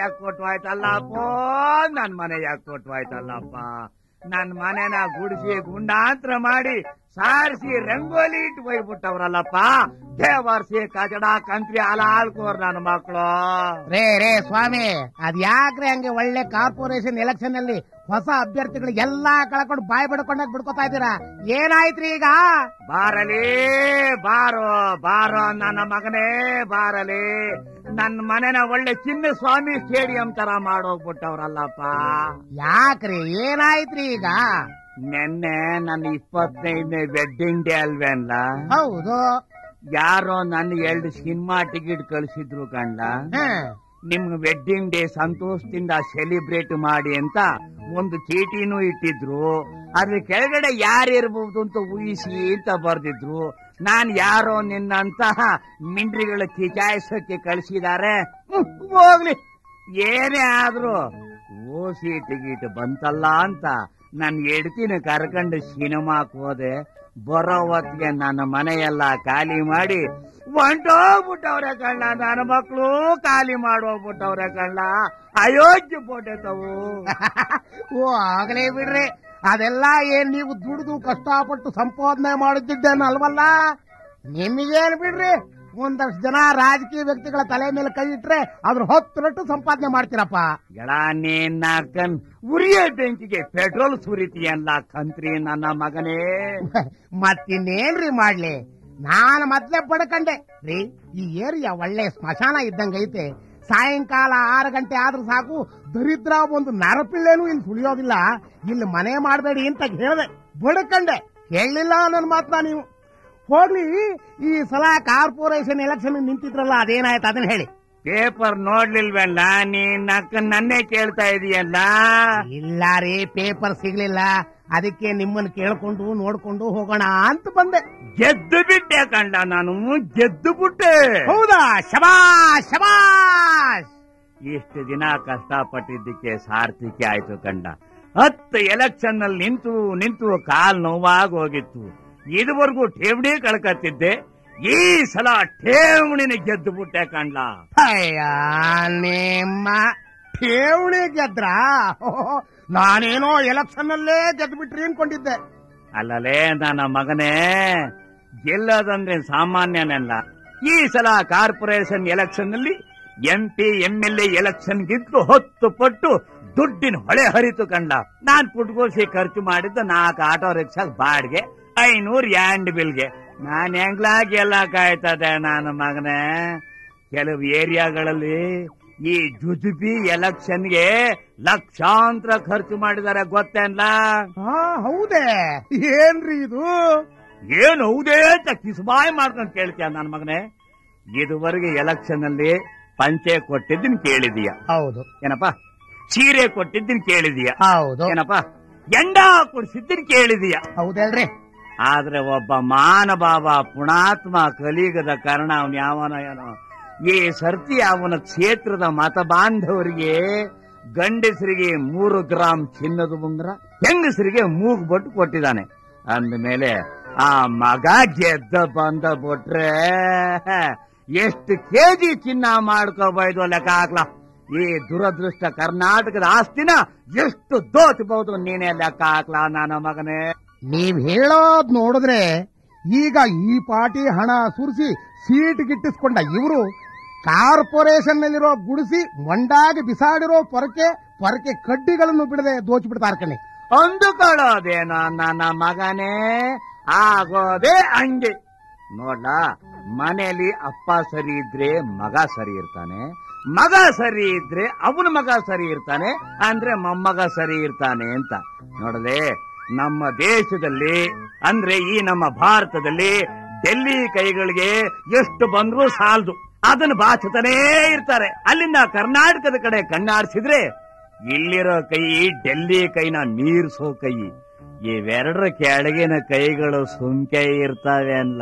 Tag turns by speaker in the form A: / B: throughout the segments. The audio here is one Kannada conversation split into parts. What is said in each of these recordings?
A: ಯಾಕೆ ಕೊಟ್ಟು ಆಯ್ತಲ್ಲಪ್ಪ ನನ್ ಮನೆ ಯಾಕೆ ಕೊಟ್ಟು ಆಯ್ತಲ್ಲಪ್ಪ ನನ್ ಮನೆನ ಗುಡಿಸಿ ಗುಂಡಾಂತರ ಮಾಡಿ ಸಾರಿಸಿ ರಂಗೋಲಿ ಇಟ್ಟು ಹೋಗ್ಬಿಟ್ಟವ್ರಲ್ಲಪ್ಪ ದೇವರ್ಸಿ ಕಚಡ ಕಂತ್ರಿ ಅಲ ಹಾಲ್ಕೋರ್ ನನ್ನ ಮಕ್ಕಳು
B: ರೇ ರೇ ಸ್ವಾಮಿ ಅದ್ ಯಾಕ್ರೆ ಹಂಗೆ ಒಳ್ಳೆ ಕಾರ್ಪೊರೇಷನ್ ಎಲೆಕ್ಷನ್ ಅಲ್ಲಿ ಹೊಸ ಅಭ್ಯರ್ಥಿಗಳಿಗೆಲ್ಲಾ ಕಳ್ಕೊಂಡು ಬಾಯಿ ಬಿಡ್ಕೊಂಡಾಗ ಬಿಡ್ಕೊತಾ ಇದ್ದೀರಾ ಏನಾಯ್ತ್ರಿ ಈಗ
A: ಬಾರಲಿ ಬಾರೋ ಬಾರೋ ನನ್ನ ಮಗನೇ ಬಾರಲಿ ನನ್ ಮನೆನ ಒಳ್ಳೆ ಚಿನ್ನ ಸ್ವಾಮಿ ಸ್ಟೇಡಿಯಂ ತರ ಮಾಡೋಗ್ಬಿಟ್ಟವ್ರಲ್ಲಪ್ಪ
B: ಯಾಕ್ರಿ ಏನಾಯ್ತ್ರಿ ಈಗ
A: ನೆನ್ನೆ ನನ್ನ ಇಪ್ಪತ್ತೈದನೇ ವೆಡ್ಡಿಂಗ್ ಡೇ ಅಲ್ವೇನ್ಲ
B: ಹೌದು
A: ಯಾರೋ ನನ್ನ ಎರಡು ಸಿನಿಮಾ ಟಿಕೆಟ್ ಕಳಿಸಿದ್ರು ಕಂಡ
B: ಹ್ಮ್.
A: ನಿಮ್ಗೆ ವೆಡ್ಡಿಂಗ್ ಡೇ ಸಂತೋಷದಿಂದ ಸೆಲಿಬ್ರೇಟ್ ಮಾಡಿ ಅಂತ ಒಂದು ಚೀಟಿನೂ ಇಟ್ಟಿದ್ರು ಅದ್ರ ಕೆಳಗಡೆ ಯಾರಿರ್ಬಹುದು ಅಂತ ಊಹಿಸಿ ಅಂತ ಬರ್ದಿದ್ರು ನಾನ್ ಯಾರೋ ನಿನ್ನಂತಹ ಮಿಂಡ್ರಿಗಳ ಕಿಚಾಯಿಸಕ್ಕೆ ಕಳಿಸಿದ್ದಾರೆ ಹ್ಮ್, ಹೋಗ್ಲಿ ಏನೇ ಆದ್ರೂ ಓಸಿ ಟಿಕೆಟ್ ಬಂತಲ್ಲ ಅಂತ ನನ್ ಎಡ್ತಿನ ಕರ್ಕೊಂಡು ಸಿನಿಮಾಕ್ ಹೋದೆ ಬರೋ ಹೊತ್ತಿಗೆ ನನ್ನ ಮನೆಯೆಲ್ಲ ಖಾಲಿ ಮಾಡಿ ಹೊಂಟೋಗ್ಬಿಟ್ಟವ್ರೆ ಕಳ್ಳ ನನ್ನ ಮಕ್ಕಳು ಖಾಲಿ ಮಾಡೋಗ್ಬಿಟ್ಟವ್ರೆ ಕಳ್ಳ ಅಯೋಗ್ಯ ಪೋಟೆತವು
B: ಓ ಆಗಲೇ ಬಿಡ್ರಿ ಅದೆಲ್ಲ ಏನ್ ನೀವು ದುಡಿದು ಕಷ್ಟಪಟ್ಟು ಸಂಪಾದನೆ ಮಾಡುತ್ತಿದ್ದೇನೆ ಅಲ್ವಲ್ಲ ನಿಮಗೇನ್ ಬಿಡ್ರಿ ಒಂದಷ್ಟು ಜನ ರಾಜಕೀಯ ವ್ಯಕ್ತಿಗಳ ತಲೆ ಮೇಲೆ ಕೈ ಇಟ್ರೆ ಅದ್ರ ಹೊತ್ತರಟ್ಟು ಸಂಪಾದನೆ ಮಾಡ್ತೀರಪ್ಪ
A: ಗೆಳ ನೀನ್ ನಾಕನ್ ಉರಿಯ ಬೆಂಕಿಗೆ ಪೆಟ್ರೋಲ್ ಸುರಿತೀಯಲ್ಲ ಕಂತ್ರಿ ನನ್ನ ಮಗನೇ
B: ಮತ್ತಿನ್ನೇನ್ರಿ ಮಾಡ್ಲಿ ನಾನು ಮೊದ್ಲೇ ಪಡ್ಕಂಡೆ ರೀ ಈ ಏರಿಯಾ ಒಳ್ಳೆ ಸ್ಮಶಾನ ಇದ್ದಂಗೈತೆ ಸಾಯಂಕಾಲ ಆರು ಗಂಟೆ ಆದ್ರೂ ಸಾಕು ದರಿದ್ರ ಒಂದು ನರಪಿಳ್ಳೆನೂ ಇಲ್ಲಿ ಸುಳಿಯೋದಿಲ್ಲ ಇಲ್ಲಿ ಮನೆ ಮಾಡಬೇಡಿ ಅಂತ ಹೇಳ್ದೆ ಬಡ್ಕಂಡೆ ಕೇಳಲಿಲ್ಲ ನನ್ನ ಮಾತನ್ನ ನೀವು ಹೋಗ್ಲಿ ಈ ಸಲ ಕಾರ್ಪೊರೇಷನ್ ಎಲೆಕ್ಷನ್ ನಿಂತಿದ್ರಲ್ಲ ಅದೇನಾಯ್ತು ಅದನ್ನ ಹೇಳಿ
A: ಪೇಪರ್ ನೋಡ್ಲಿಲ್ವಲ್ಲ ನೀನ್ ನಕ್ಕನ್ ನನ್ನೇ ಕೇಳ್ತಾ ಇದೀಯಲ್ಲ
B: ಇಲ್ಲ ರೀ ಪೇಪರ್ ಸಿಗ್ಲಿಲ್ಲ ಅದಕ್ಕೆ ನಿಮ್ಮನ್ನ ಕೇಳ್ಕೊಂಡು ನೋಡ್ಕೊಂಡು ಹೋಗೋಣ ಅಂತ ಬಂದೆ
A: ಗೆದ್ದು ಬಿಟ್ಟೆ ಕಂಡ ನಾನು ಗೆದ್ದು ಬಿಟ್ಟೆ
B: ಹೌದಾ ಶಬಾಷ್ ಶಬಾಷ್
A: ಇಷ್ಟು ದಿನ ಕಷ್ಟಪಟ್ಟಿದ್ದಕ್ಕೆ ಸಾರ್ಥಿಕೆ ಆಯ್ತು ಕಂಡ ಹತ್ತು ಎಲೆಕ್ಷನ್ ನಲ್ಲಿ ನಿಂತು ನಿಂತು ಕಾಲ್ ನೋವಾಗಿ ಹೋಗಿತ್ತು ಇದುವರೆಗೂ ಠೇವಣಿ ಕಳ್ಕತ್ತಿದ್ದೆ ಈ ಸಲ ಠೇವಣಿನ ಗೆದ್ದು ಬಿಟ್ಟೆ ಕಂಡ
B: ಅಯ್ಯ ನಿಮ್ಮ ಠೇವಣಿ ಗೆದ್ರ ನಾನೇನೋ ಎಲೆಕ್ಷನ್ ಅಲ್ಲೇ ಗೆದ್ದು ಬಿಟ್ರಿ ಅನ್ಕೊಂಡಿದ್ದೆ
A: ಅಲ್ಲಲೇ ನನ್ನ ಮಗನೇ ಗೆಲ್ಲೋದಂದ್ರೆ ಸಾಮಾನ್ಯನಲ್ಲ ಈ ಸಲ ಕಾರ್ಪೊರೇಷನ್ ಎಲೆಕ್ಷನ್ ನಲ್ಲಿ ಎಂಪಿ ಎಂಎಲ್ಎ ಎಲೆಕ್ಷನ್ ಗಿಂತಲೂ ಹೊತ್ತು ಪಟ್ಟು ದುಡ್ಡಿನ ಹೊಳೆ ಹರಿತು ಕಂಡ ನಾನ್ ಪುಟ್ಗೋಸಿ ಖರ್ಚು ಮಾಡಿದ್ದ ನಾಲ್ಕು ಆಟೋ ರಿಕ್ಷಾ ಬಾಡ್ಗೆ ಐನೂರು ಯಾಂಡ್ ಬಿಲ್ಗೆ ನಾನ್ ಹೆಂಗ್ಲಾ ಗೆಲ್ಲಕ್ಕಾಯ್ತದೆ ನನ್ನ ಮಗನೇ ಕೆಲವು ಏರಿಯಾಗಳಲ್ಲಿ ಈ ಜುಜುಬಿ ಎಲೆಕ್ಷನ್ಗೆ ಲಕ್ಷಾಂತರ ಖರ್ಚು ಮಾಡಿದ್ದಾರೆ ಗೊತ್ತೇನ್ಲ
B: ಹಾ ಹೌದೇ ಏನ್ರಿ ಇದು
A: ಏನು ಹೌದೇ ಅಂತ ಕಿಸ್ಬಾಯ್ ಮಾಡ್ಕೊಂಡು ಕೇಳ್ತೀಯ ನನ್ನ ಮಗನೇ ಇದುವರೆಗೆ ಎಲೆಕ್ಷನ್ ಅಲ್ಲಿ ಪಂಚೆ ಕೊಟ್ಟಿದ್ದನ್ ಕೇಳಿದೀಯ
B: ಹೌದು
A: ಏನಪ್ಪ ಸೀರೆ ಕೊಟ್ಟಿದ್ದನ್ ಕೇಳಿದೀಯ
B: ಹೌದು
A: ಏನಪ್ಪ ಎಂಡ ಕುಡಿಸಿದ್ದನ್ ಕೇಳಿದೀಯ
B: ಹೌದಲ್ರಿ
A: ಆದ್ರೆ ಒಬ್ಬ ಮಾನಭಾವ ಪುಣಾತ್ಮ ಕಲಿಗದ ಕಾರಣ ಅವನ್ ಯಾವನ ಏನೋ ಈ ಸರ್ತಿ ಅವನ ಕ್ಷೇತ್ರದ ಮತ ಬಾಂಧವರಿಗೆ ಗಂಡಸರಿಗೆ ಮೂರು ಗ್ರಾಂ ಚಿನ್ನದ ಉಂಗುರ ಹೆಂಗಸರಿಗೆ ಮೂಗು ಬಟ್ಟು ಕೊಟ್ಟಿದ್ದಾನೆ ಅಂದಮೇಲೆ ಆ ಮಗ ಗೆದ್ದ ಬಂದ ಬಿಟ್ರೆ ಎಷ್ಟು ಕೆಜಿ ಚಿನ್ನ ಮಾಡ್ಕೋಬಹುದು ಲೆಕ್ಕ ಹಾಕ್ಲಾ ಈ ದುರದೃಷ್ಟ ಕರ್ನಾಟಕದ ಆಸ್ತಿನ ಎಷ್ಟು ದೋಚಬಹುದು ನೀನೇ ಲೆಕ್ಕ ಹಾಕ್ಲಾ ನನ್ನ ಮಗನೇ
B: ನೀವ್ ಹೇಳೋದ್ ನೋಡಿದ್ರೆ ಈಗ ಈ ಪಾರ್ಟಿ ಹಣ ಸುರಿಸಿ ಸೀಟ್ ಗಿಟ್ಟಿಸ್ಕೊಂಡ ಇವರು ಕಾರ್ಪೊರೇಷನ್ ನಲ್ಲಿರೋ ಗುಡಿಸಿ ಮೊಂಡಾಗಿ ಬಿಸಾಡಿರೋ ಪೊರಕೆ ಪೊರಕೆ ಕಡ್ಡಿಗಳನ್ನು ಬಿಡದೆ ದೋಚಿ ಬಿಡ್ತಾರೆ ಕಣೆ
A: ಅಂದುಕೊಳ್ಳೋದೇನೋ ನನ್ನ ಮಗನೇ ಆಗೋದೇ ಹಂಗೆ ನೋಡ್ಲ ಮನೆಯಲ್ಲಿ ಅಪ್ಪ ಸರಿ ಇದ್ರೆ ಮಗ ಸರಿ ಇರ್ತಾನೆ ಮಗ ಸರಿ ಇದ್ರೆ ಅವನ ಮಗ ಸರಿ ಇರ್ತಾನೆ ಅಂದ್ರೆ ಮೊಮ್ಮಗ ಸರಿ ಇರ್ತಾನೆ ಅಂತ ನೋಡದೆ ನಮ್ಮ ದೇಶದಲ್ಲಿ ಅಂದ್ರೆ ಈ ನಮ್ಮ ಭಾರತದಲ್ಲಿ ಡೆಲ್ಲಿ ಕೈಗಳಿಗೆ ಎಷ್ಟು ಬಂದ್ರೂ ಸಾಲದು ಅದನ್ನ ಬಾಚುತ್ತಾನೇ ಇರ್ತಾರೆ ಅಲ್ಲಿಂದ ಕರ್ನಾಟಕದ ಕಡೆ ಕಣ್ಣಾಡಿಸಿದ್ರೆ ಇಲ್ಲಿರೋ ಕೈ ಡೆಲ್ಲಿ ಕೈನ ಮೀರ್ಸೋ ಕೈ ಇವೆರಡರ ಕೆಳಗಿನ ಕೈಗಳು ಸುಮ್ಕೆ ಇರ್ತವೆ ಅಲ್ಲ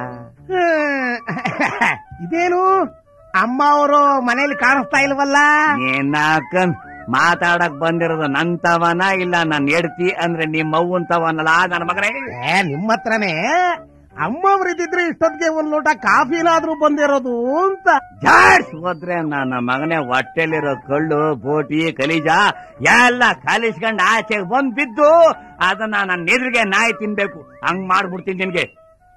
B: ಇದೇನು ಅಮ್ಮ ಅವರು ಮನೇಲಿ ಕಾಣಿಸ್ತಾ ಇಲ್ವಲ್ಲ
A: ನೀನಾಕನ್ ಮಾತಾಡಕ್ ಬಂದಿರೋದು ನನ್ ತವನ ಇಲ್ಲ ನನ್ ಎಡ್ತಿ ಅಂದ್ರೆ ನಿಮ್ಮ ಅವ್ವನ್ ತವನಲ್ಲ ನನ್ನ ಮಗನೇ
B: ಏ ನಿಮ್ಮ ಹತ್ರನೇ ಅಮ್ಮವ್ರು ಇದ್ದಿದ್ರೆ ಇಷ್ಟೊತ್ತಿಗೆ ಒಂದ್ ಲೋಟ ಕಾಫಿನಾದ್ರೂ ಬಂದಿರೋದು ಅಂತ
A: ಜಾಡ್ಸ್ ಹೋದ್ರೆ ನನ್ನ ಮಗನೇ ಹೊಟ್ಟೆಲಿರೋ ಕಳ್ಳು ಬೋಟಿ ಕಲೀಜ ಎಲ್ಲ ಕಾಲಿಸ್ಕೊಂಡ್ ಆಚೆಗೆ ಬಂದ್ ಬಿದ್ದು ಅದನ್ನ ನನ್ನ ಎದುರಿಗೆ ನಾಯಿ ತಿನ್ಬೇಕು ಹಂಗ್ ಮಾಡ್ಬಿಡ್ತೀನಿ ನಿನ್ಗೆ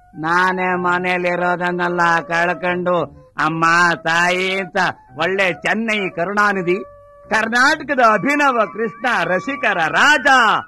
A: ನಾನೇ ಮನೇಲಿರೋದನ್ನೆಲ್ಲ ಕಳ್ಕೊಂಡು ಅಮ್ಮ ತಾಯಿ ಅಂತ ಒಳ್ಳೆ ಚೆನ್ನೈ ಕರುಣಾನಿಧಿ ಕರ್ನಾಟಕದ ಅಭಿನವ ಕೃಷ್ಣ ರಸಿಕರ ರಾಜ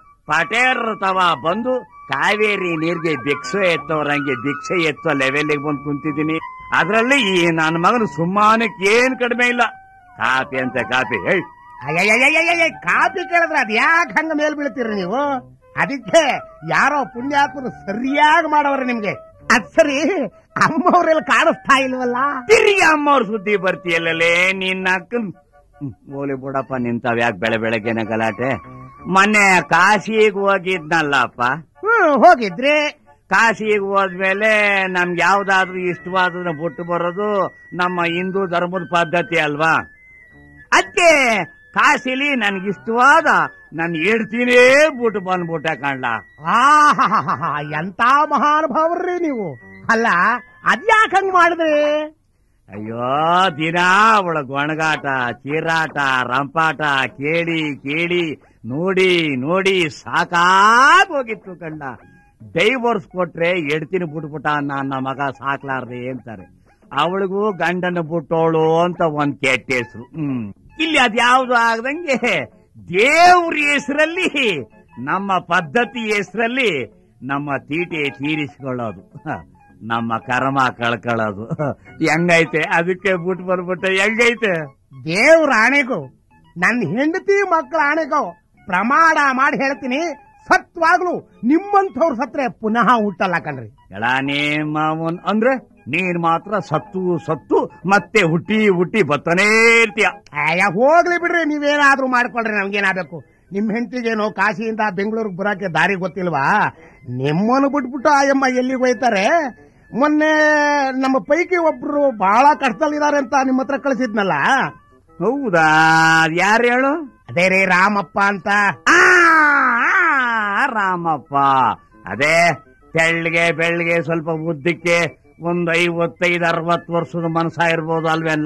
A: ಪಟೇರ್ ತವ ಬಂದು ಕಾವೇರಿ ನೀರ್ಗೆ ಭಿಕ್ಷೆ ಎತ್ತೋರಂಗೆ ಭಿಕ್ಷೆ ಎತ್ತೋ ಲೆವೆಲ್ಗೆ ಬಂದು ಕುಂತಿದ್ದೀನಿ ಅದ್ರಲ್ಲಿ ಈ ನನ್ನ ಮಗನ ಸುಮ್ಮಾನಕ್ಕೆ ಏನ್ ಕಡಿಮೆ ಇಲ್ಲ ಕಾಪಿ ಅಂತ ಕಾಪಿ ಹೇಳಿ
B: ಅಯ್ಯಯ್ಯಯ್ಯಯ್ಯಯ್ಯ, ಕಾಪಿ ಕೇಳಿದ್ರೆ ಅದ್ ಯಾಕೆ ಹಂಗ ಮೇಲ್ ಬೀಳ್ತೀರಿ ನೀವು ಅದಕ್ಕೆ ಯಾರೋ ಪುಣ್ಯಾತ್ಮರು ಸರಿಯಾಗಿ ಮಾಡವ್ರೆ ನಿಮ್ಗೆ ಅದ್ ಸರಿ ಅಮ್ಮವ್ರೆಲ್ಲ ಕಾಣಿಸ್ತಾ ಇಲ್ವಲ್ಲ
A: ತಿರುಗಿ ಅಮ್ಮವ್ರ ಸುದ್ದಿ ಬರ್ತೀಯಲ್ಲೇ ನಿನ್ನ ಅಕ್ಕನ್ ಹ್ಮ್, ಹೋಗ್ಲಿ ಬಿಡಪ್ಪ ನಿಂತಾವ್ ಯಾಕೆ ಬೆಳೆ ಬೆಳಗ್ಗೆನೆ ಗಲಾಟೆ ಮೊನ್ನೆ ಕಾಶಿಗೆ ಹೋಗಿದ್ನಲ್ಲಪ್ಪ
B: ಹ್ಮ್ ಹೋಗಿದ್ರಿ
A: ಕಾಶಿಗೆ ಹೋದ್ಮೇಲೆ ನಮ್ಗೆ ಯಾವ್ದಾದ್ರು ಇಷ್ಟವಾದನ್ನ ಬಿಟ್ಟು ಬರೋದು ನಮ್ಮ ಹಿಂದೂ ಧರ್ಮದ ಪದ್ಧತಿ ಅಲ್ವಾ ಅದಕ್ಕೆ ಕಾಶಿಲಿ ನನ್ಗೆ ಇಷ್ಟವಾದ ನನ್ ಹೇಳ್ತೀನೇ ಬಿಟ್ಟು ಬಂದ್ಬಿಟ್ಟೆ ಕಾಣ್ಲ
B: ಆಹಾಹಾಹಾ, ಎಂತ ಮಹಾನುಭಾವ್ರಿ ನೀವು ಅಲ್ಲ ಅದ್ಯಾಕ್ ಹಂಗ್ ಮಾಡಿದ್ರಿ
A: ಅಯ್ಯೋ ದಿನ ಅವಳ ಗೊಣಗಾಟ ಚೀರಾಟ ರಂಪಾಟ ಕೇಳಿ ಕೇಳಿ ನೋಡಿ ನೋಡಿ ಸಾಕಾಗ್ ಹೋಗಿತ್ತು ಕಂಡ ಡೈವರ್ಸ್ ಕೊಟ್ರೆ ಎಡ್ತೀನಿ ಬಿಟ್ಬಿಟ್ಟ ನನ್ನ ಮಗ ಸಾಕ್ಲಾರ್ದೆ ಅಂತಾರೆ ಅವಳಿಗೂ ಗಂಡನ ಬಿಟ್ಟೋಳು ಅಂತ ಒಂದ್ ಕೆಟ್ಟ ಹೆಸರು ಹ್ಮ್ ಇಲ್ಲಿ ಅದ್ಯಾವ್ದು ಆಗದಂಗೆ ದೇವ್ರ ಹೆಸರಲ್ಲಿ ನಮ್ಮ ಪದ್ಧತಿ ಹೆಸರಲ್ಲಿ ನಮ್ಮ ತೀಟೆ ತೀರಿಸಿಕೊಳ್ಳೋದು ಹ, ನಮ್ಮ ಕರ್ಮ ಕಳ್ಕೊಳ್ಳೋದು ಹೆಂಗೈತೆ ಅದಕ್ಕೆ ಬಿಟ್ಟು ಬರ್ಬಿಟ್ಟೆ ಹೆಂಗೈತೆ
B: ದೇವ್ರ ಆಣೆಗೂ ನನ್ನ ಹೆಂಡತಿ ಮಕ್ಕಳ ಆಣೆಗೂ ಪ್ರಮಾಣ ಮಾಡಿ ಹೇಳ್ತೀನಿ ಸತ್ವಾಗ್ಲು ನಿಮ್ಮಂಥವ್ರು ಸತ್ರೆ ಪುನಃ ಹುಟ್ಟಲ್ಲ ಕಣ್ರಿ
A: ಎಳ ನೇಮವನ್ ಅಂದ್ರೆ ನೀನ್ ಮಾತ್ರ ಸತ್ತು ಸತ್ತು ಮತ್ತೆ ಹುಟ್ಟಿ ಹುಟ್ಟಿ ಬತ್ತನೇ ಇರ್ತೀಯ
B: ಅಯ್ಯ ಹೋಗ್ಲಿ ಬಿಡ್ರಿ ನೀವೇನಾದ್ರೂ ಮಾಡ್ಕೊಳ್ರಿ ನಮ್ಗೇನಾಗಬೇಕು ನಿಮ್ ಹೆಂಡತಿಗೇನೋ ಕಾಶಿಯಿಂದ ಬೆಂಗಳೂರಿಗೆ ಬರೋಕೆ ದಾರಿ ಗೊತ್ತಿಲ್ವಾ ನಿಮ್ಮನ್ನು ಬಿಟ್ಬಿಟ್ಟು ಆಯಮ್ಮ ಎಲ್ಲಿಗೆ ಹೋಯ್ತಾರೆ ಮೊನ್ನೆ ನಮ್ಮ ಪೈಕಿ ಒಬ್ರು ಬಹಳ ಕಷ್ಟದಲ್ಲಿದ್ದಾರೆ ಅಂತ ನಿಮ್ಮ ಹತ್ರ ಕಳಿಸಿದ್ನಲ್ಲ
A: ಹೌದಾ ಯಾರು ಹೇಳು
B: ಅದೇ ರೀ ರಾಮಪ್ಪ ಅಂತ
A: ಆ, ಆ, ರಾಮಪ್ಪ ಅದೇ ತೆಳ್ಳಿಗೆ ಬೆಳ್ಳಿಗೆ ಸ್ವಲ್ಪ ಉದ್ದಕ್ಕೆ ಒಂದ್ ಐವತ್ತೈದು ಅರವತ್ತು ವರ್ಷದ ಮನಸ್ಸ ಇರ್ಬೋದು ಅಲ್ವೆಲ್ಲ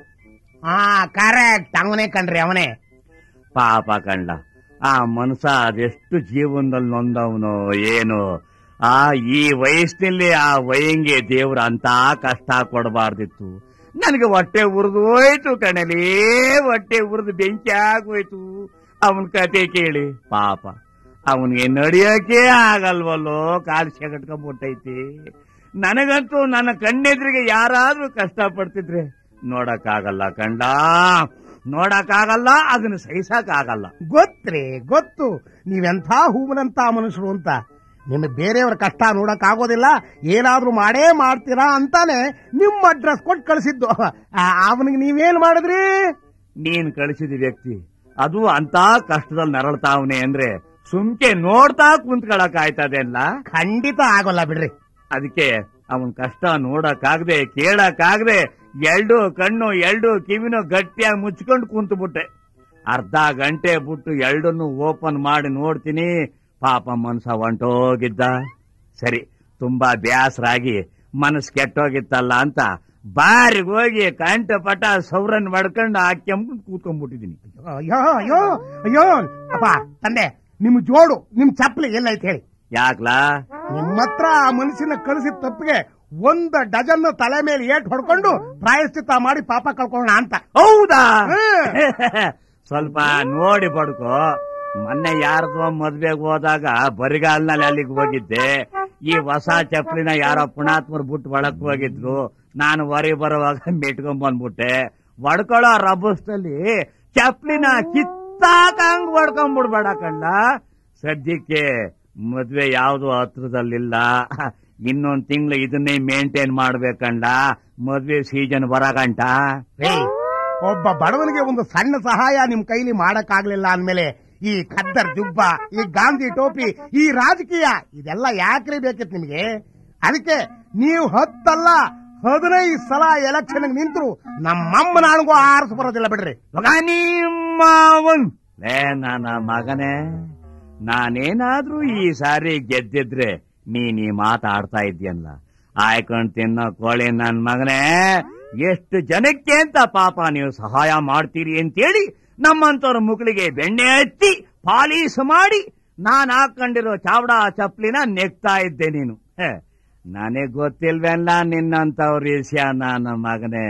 B: ಹಾ ಕರೆಕ್ಟ್ ಅವನೇ ಕಣ್ರಿ ಅವನೇ
A: ಪಾಪ ಕಂಡ ಆ ಮನಸ ಅದೆಷ್ಟು ಜೀವನದಲ್ಲಿ ನೊಂದವನು ಏನು ಆ ಈ ವಯಸ್ಸಿನಲ್ಲಿ ಆ ವಯಂಗೆ ದೇವ್ರ ಅಂತ ಕಷ್ಟ ಕೊಡಬಾರ್ದಿತ್ತು ನನಗೆ ಹೊಟ್ಟೆ ಉರಿದು ಹೋಯ್ತು ಕಣಲಿ ಹೊಟ್ಟೆ ಉರಿದು ಬೆಂಕಿ ಆಗೋಯ್ತು ಅವನ್ ಕತೆ ಕೇಳಿ ಪಾಪ ಅವನಿಗೆ ನಡೆಯೋಕೆ ಆಗಲ್ವಲ್ಲೋ ಕಾಲು ಸೆಗಟ್ಕೊಂಡ್ಬಿಟ್ಟೈತಿ ನನಗಂತೂ ನನ್ನ ಕಣ್ಣೆದ್ರಿಗೆ ಯಾರಾದ್ರೂ ಕಷ್ಟ ಪಡ್ತಿದ್ರೆ ನೋಡಕ್ಕಾಗಲ್ಲ ಕಂಡ ನೋಡಕ್ಕಾಗಲ್ಲ ಅದನ್ನ ಸಹಿಸಕ್ಕಾಗಲ್ಲ
B: ಗೊತ್ತ್ರಿ ಗೊತ್ತು ನೀವೆಂಥ ಹೂವನಂತ ಮನುಷ್ಯರು ಅಂತ ನಿಮಗೆ ಬೇರೆಯವ್ರ ಕಷ್ಟ ನೋಡಕ್ ಆಗೋದಿಲ್ಲ ಏನಾದ್ರೂ ಮಾಡೇ ಮಾಡ್ತೀರಾ ಅಂತಾನೆ ನಿಮ್ಮ ಅಡ್ರೆಸ್ ಕೊಟ್ಟು ಕಳಿಸಿದ್ದು ಅವನಿಗೆ ನೀವೇನ್ ಮಾಡಿದ್ರಿ
A: ನೀನ್ ಕಳಿಸಿದ ವ್ಯಕ್ತಿ ಅದು ಅಂತ ಕಷ್ಟದಲ್ಲಿ ನರಳ್ತಾವನೆ ಅಂದ್ರೆ ಸುಮ್ಕೆ ನೋಡ್ತಾ ಕುಂತ್ಕೊಳಕ್ ಆಯ್ತದೆಲ್ಲ
B: ಖಂಡಿತ ಆಗೋಲ್ಲ ಬಿಡ್ರಿ
A: ಅದಕ್ಕೆ ಅವನ್ ಕಷ್ಟ ನೋಡಕ್ಕಾಗದೆ ಕೇಳಕ್ಕಾಗದೆ ಎರಡು ಕಣ್ಣು ಎರಡು ಕಿವಿನೂ ಗಟ್ಟಿಯಾಗಿ ಮುಚ್ಕೊಂಡು ಕುಂತು ಬಿಟ್ಟೆ ಅರ್ಧ ಗಂಟೆ ಬಿಟ್ಟು ಎರಡನ್ನು ಓಪನ್ ಮಾಡಿ ನೋಡ್ತೀನಿ ಪಾಪ ಮನ್ಸ ಹೊಂಟೋಗಿದ್ದ ಸರಿ ತುಂಬಾ ಬ್ಯಾಸರಾಗಿ ಮನಸ್ ಕೆಟ್ಟೋಗಿತ್ತಲ್ಲ ಅಂತ ಬಾರಿಗೆ ಹೋಗಿ ಕಂಠಪಟ ಸೌರನ್ ಮಾಡ್ಕೊಂಡು ಆ ಕೆಂಪು ಕೂತ್ಕೊಂಡ್ಬಿಟ್ಟಿದೀನಿ
B: ಅಯ್ಯೋ ಅಯ್ಯೋ ಅಯ್ಯೋ ಅಪ್ಪ ತಂದೆ ನಿಮ್ ಜೋಡು ನಿಮ್ ಚಪ್ಪಲಿ ಎಲ್ಲೈತೆ ಹೇಳಿ
A: ಯಾಕ್ಲಾ
B: ನಿಮ್ಮ ಹತ್ರ ಆ ಮನುಷ್ಯನ ಕಳಿಸಿದ ತಪ್ಪಿಗೆ ಒಂದ್ ಡಜನ್ ತಲೆ ಮೇಲೆ ಏಟ್ ಹೊಡ್ಕೊಂಡು ಪ್ರಾಯಶ್ಚಿತ್ತ ಮಾಡಿ ಪಾಪ ಕಳ್ಕೊಳ್ಳೋಣ ಅಂತ
A: ಹೌದಾ
B: ಹ್ಮ್.
A: ಸ್ವಲ್ಪ ನೋಡಿ ಬಡ್ಕೋ ಮೊನ್ನೆ ಯಾರ್ದೋ ಮದ್ವೆಗೆ ಹೋದಾಗ ಬರಿಗಾಲ್ನಲ್ಲಿ ಅಲ್ಲಿಗೆ ಹೋಗಿದ್ದೆ ಈ ಹೊಸ ಚಪ್ಪಲಿನ ಯಾರೋ ಪುಣಾತ್ಮರು ಬಿಟ್ಟು ಒಳಕ್ ಹೋಗಿದ್ರು ನಾನು ಹೊರಗೆ ಬರುವಾಗ ಮೆಟ್ಕೊಂಡ್ ಬಂದ್ಬಿಟ್ಟೆ ಒಡ್ಕೊಳ್ಳೋ ರಭಸದಲ್ಲಿ ಚಪ್ಪಲಿನ ಕಿತ್ತಾಕಂಗ್ ಹೊಡ್ಕೊಂಡ್ಬಿಡ್ಬೇಡ ಕಂಡ ಸದ್ಯಕ್ಕೆ ಮದ್ವೆ ಯಾವ್ದು ಹತ್ರದಲ್ಲಿಲ್ಲ ಇನ್ನೊಂದ್ ತಿಂಗಳು ಇದನ್ನೇ ಮೇಂಟೈನ್ ಮಾಡ್ಬೇಕಂಡ ಮದ್ವೆ ಸೀಸನ್ ಬರಗಂಟ
B: ರೇ ಒಬ್ಬ ಬಡವನಿಗೆ ಒಂದು ಸಣ್ಣ ಸಹಾಯ ನಿಮ್ ಕೈಲಿ ಮಾಡಕ್ ಆಗ್ಲಿಲ್ಲ ಅಂದ್ಮೇಲೆ ಈ ಖದ್ದರ್ ಜುಬ್ಬ ಈ ಗಾಂಧಿ ಟೋಪಿ ಈ ರಾಜಕೀಯ ಇದೆಲ್ಲ ಯಾಕ್ರಿ ಬೇಕಿತ್ತು ನಿಮಗೆ ಅದಕ್ಕೆ ನೀವು ಹತ್ತಲ್ಲ ಹದಿನೈದು ಸಲ ಎಲೆಕ್ಷನ್ ನಿಂತರು ನಮ್ಮಮ್ಮ ನಾಣಿಗೂ ಆರಿಸ್ ಬರೋದಿಲ್ಲ ಬಿಡ್ರಿ
A: ಮಗ ನಿಮ್ಮವನ್ ಲೇ ನನ್ನ ಮಗನೇ ನಾನೇನಾದ್ರೂ ಈ ಸಾರಿ ಗೆದ್ದಿದ್ರೆ ನೀನ್ ಈ ಮಾತಾಡ್ತಾ ಇದ್ಯಲ್ಲ ಆಯ್ಕೊಂಡ್ ತಿನ್ನೋ ಕೋಳಿ ನನ್ ಮಗನೇ ಎಷ್ಟು ಜನಕ್ಕೆ ಅಂತ ಪಾಪ ನೀವು ಸಹಾಯ ಮಾಡ್ತೀರಿ ಅಂತೇಳಿ ನಮ್ಮಂತವ್ರ ಮುಗುಳಿಗೆ ಬೆಣ್ಣೆ ಹಚ್ಚಿ ಪಾಲೀಸ್ ಮಾಡಿ ನಾನ್ ಹಾಕೊಂಡಿರೋ ಚಾವಡ ಚಪ್ಲಿನ ನೆಕ್ತಾ ಇದ್ದೆ ನೀನು ಹೇ, ನನಗ್ ಗೊತ್ತಿಲ್ವೆಲ್ಲ ನಿನ್ನಂತವ್ರ ವಿಷಯ ನನ್ನ ಮಗನೇ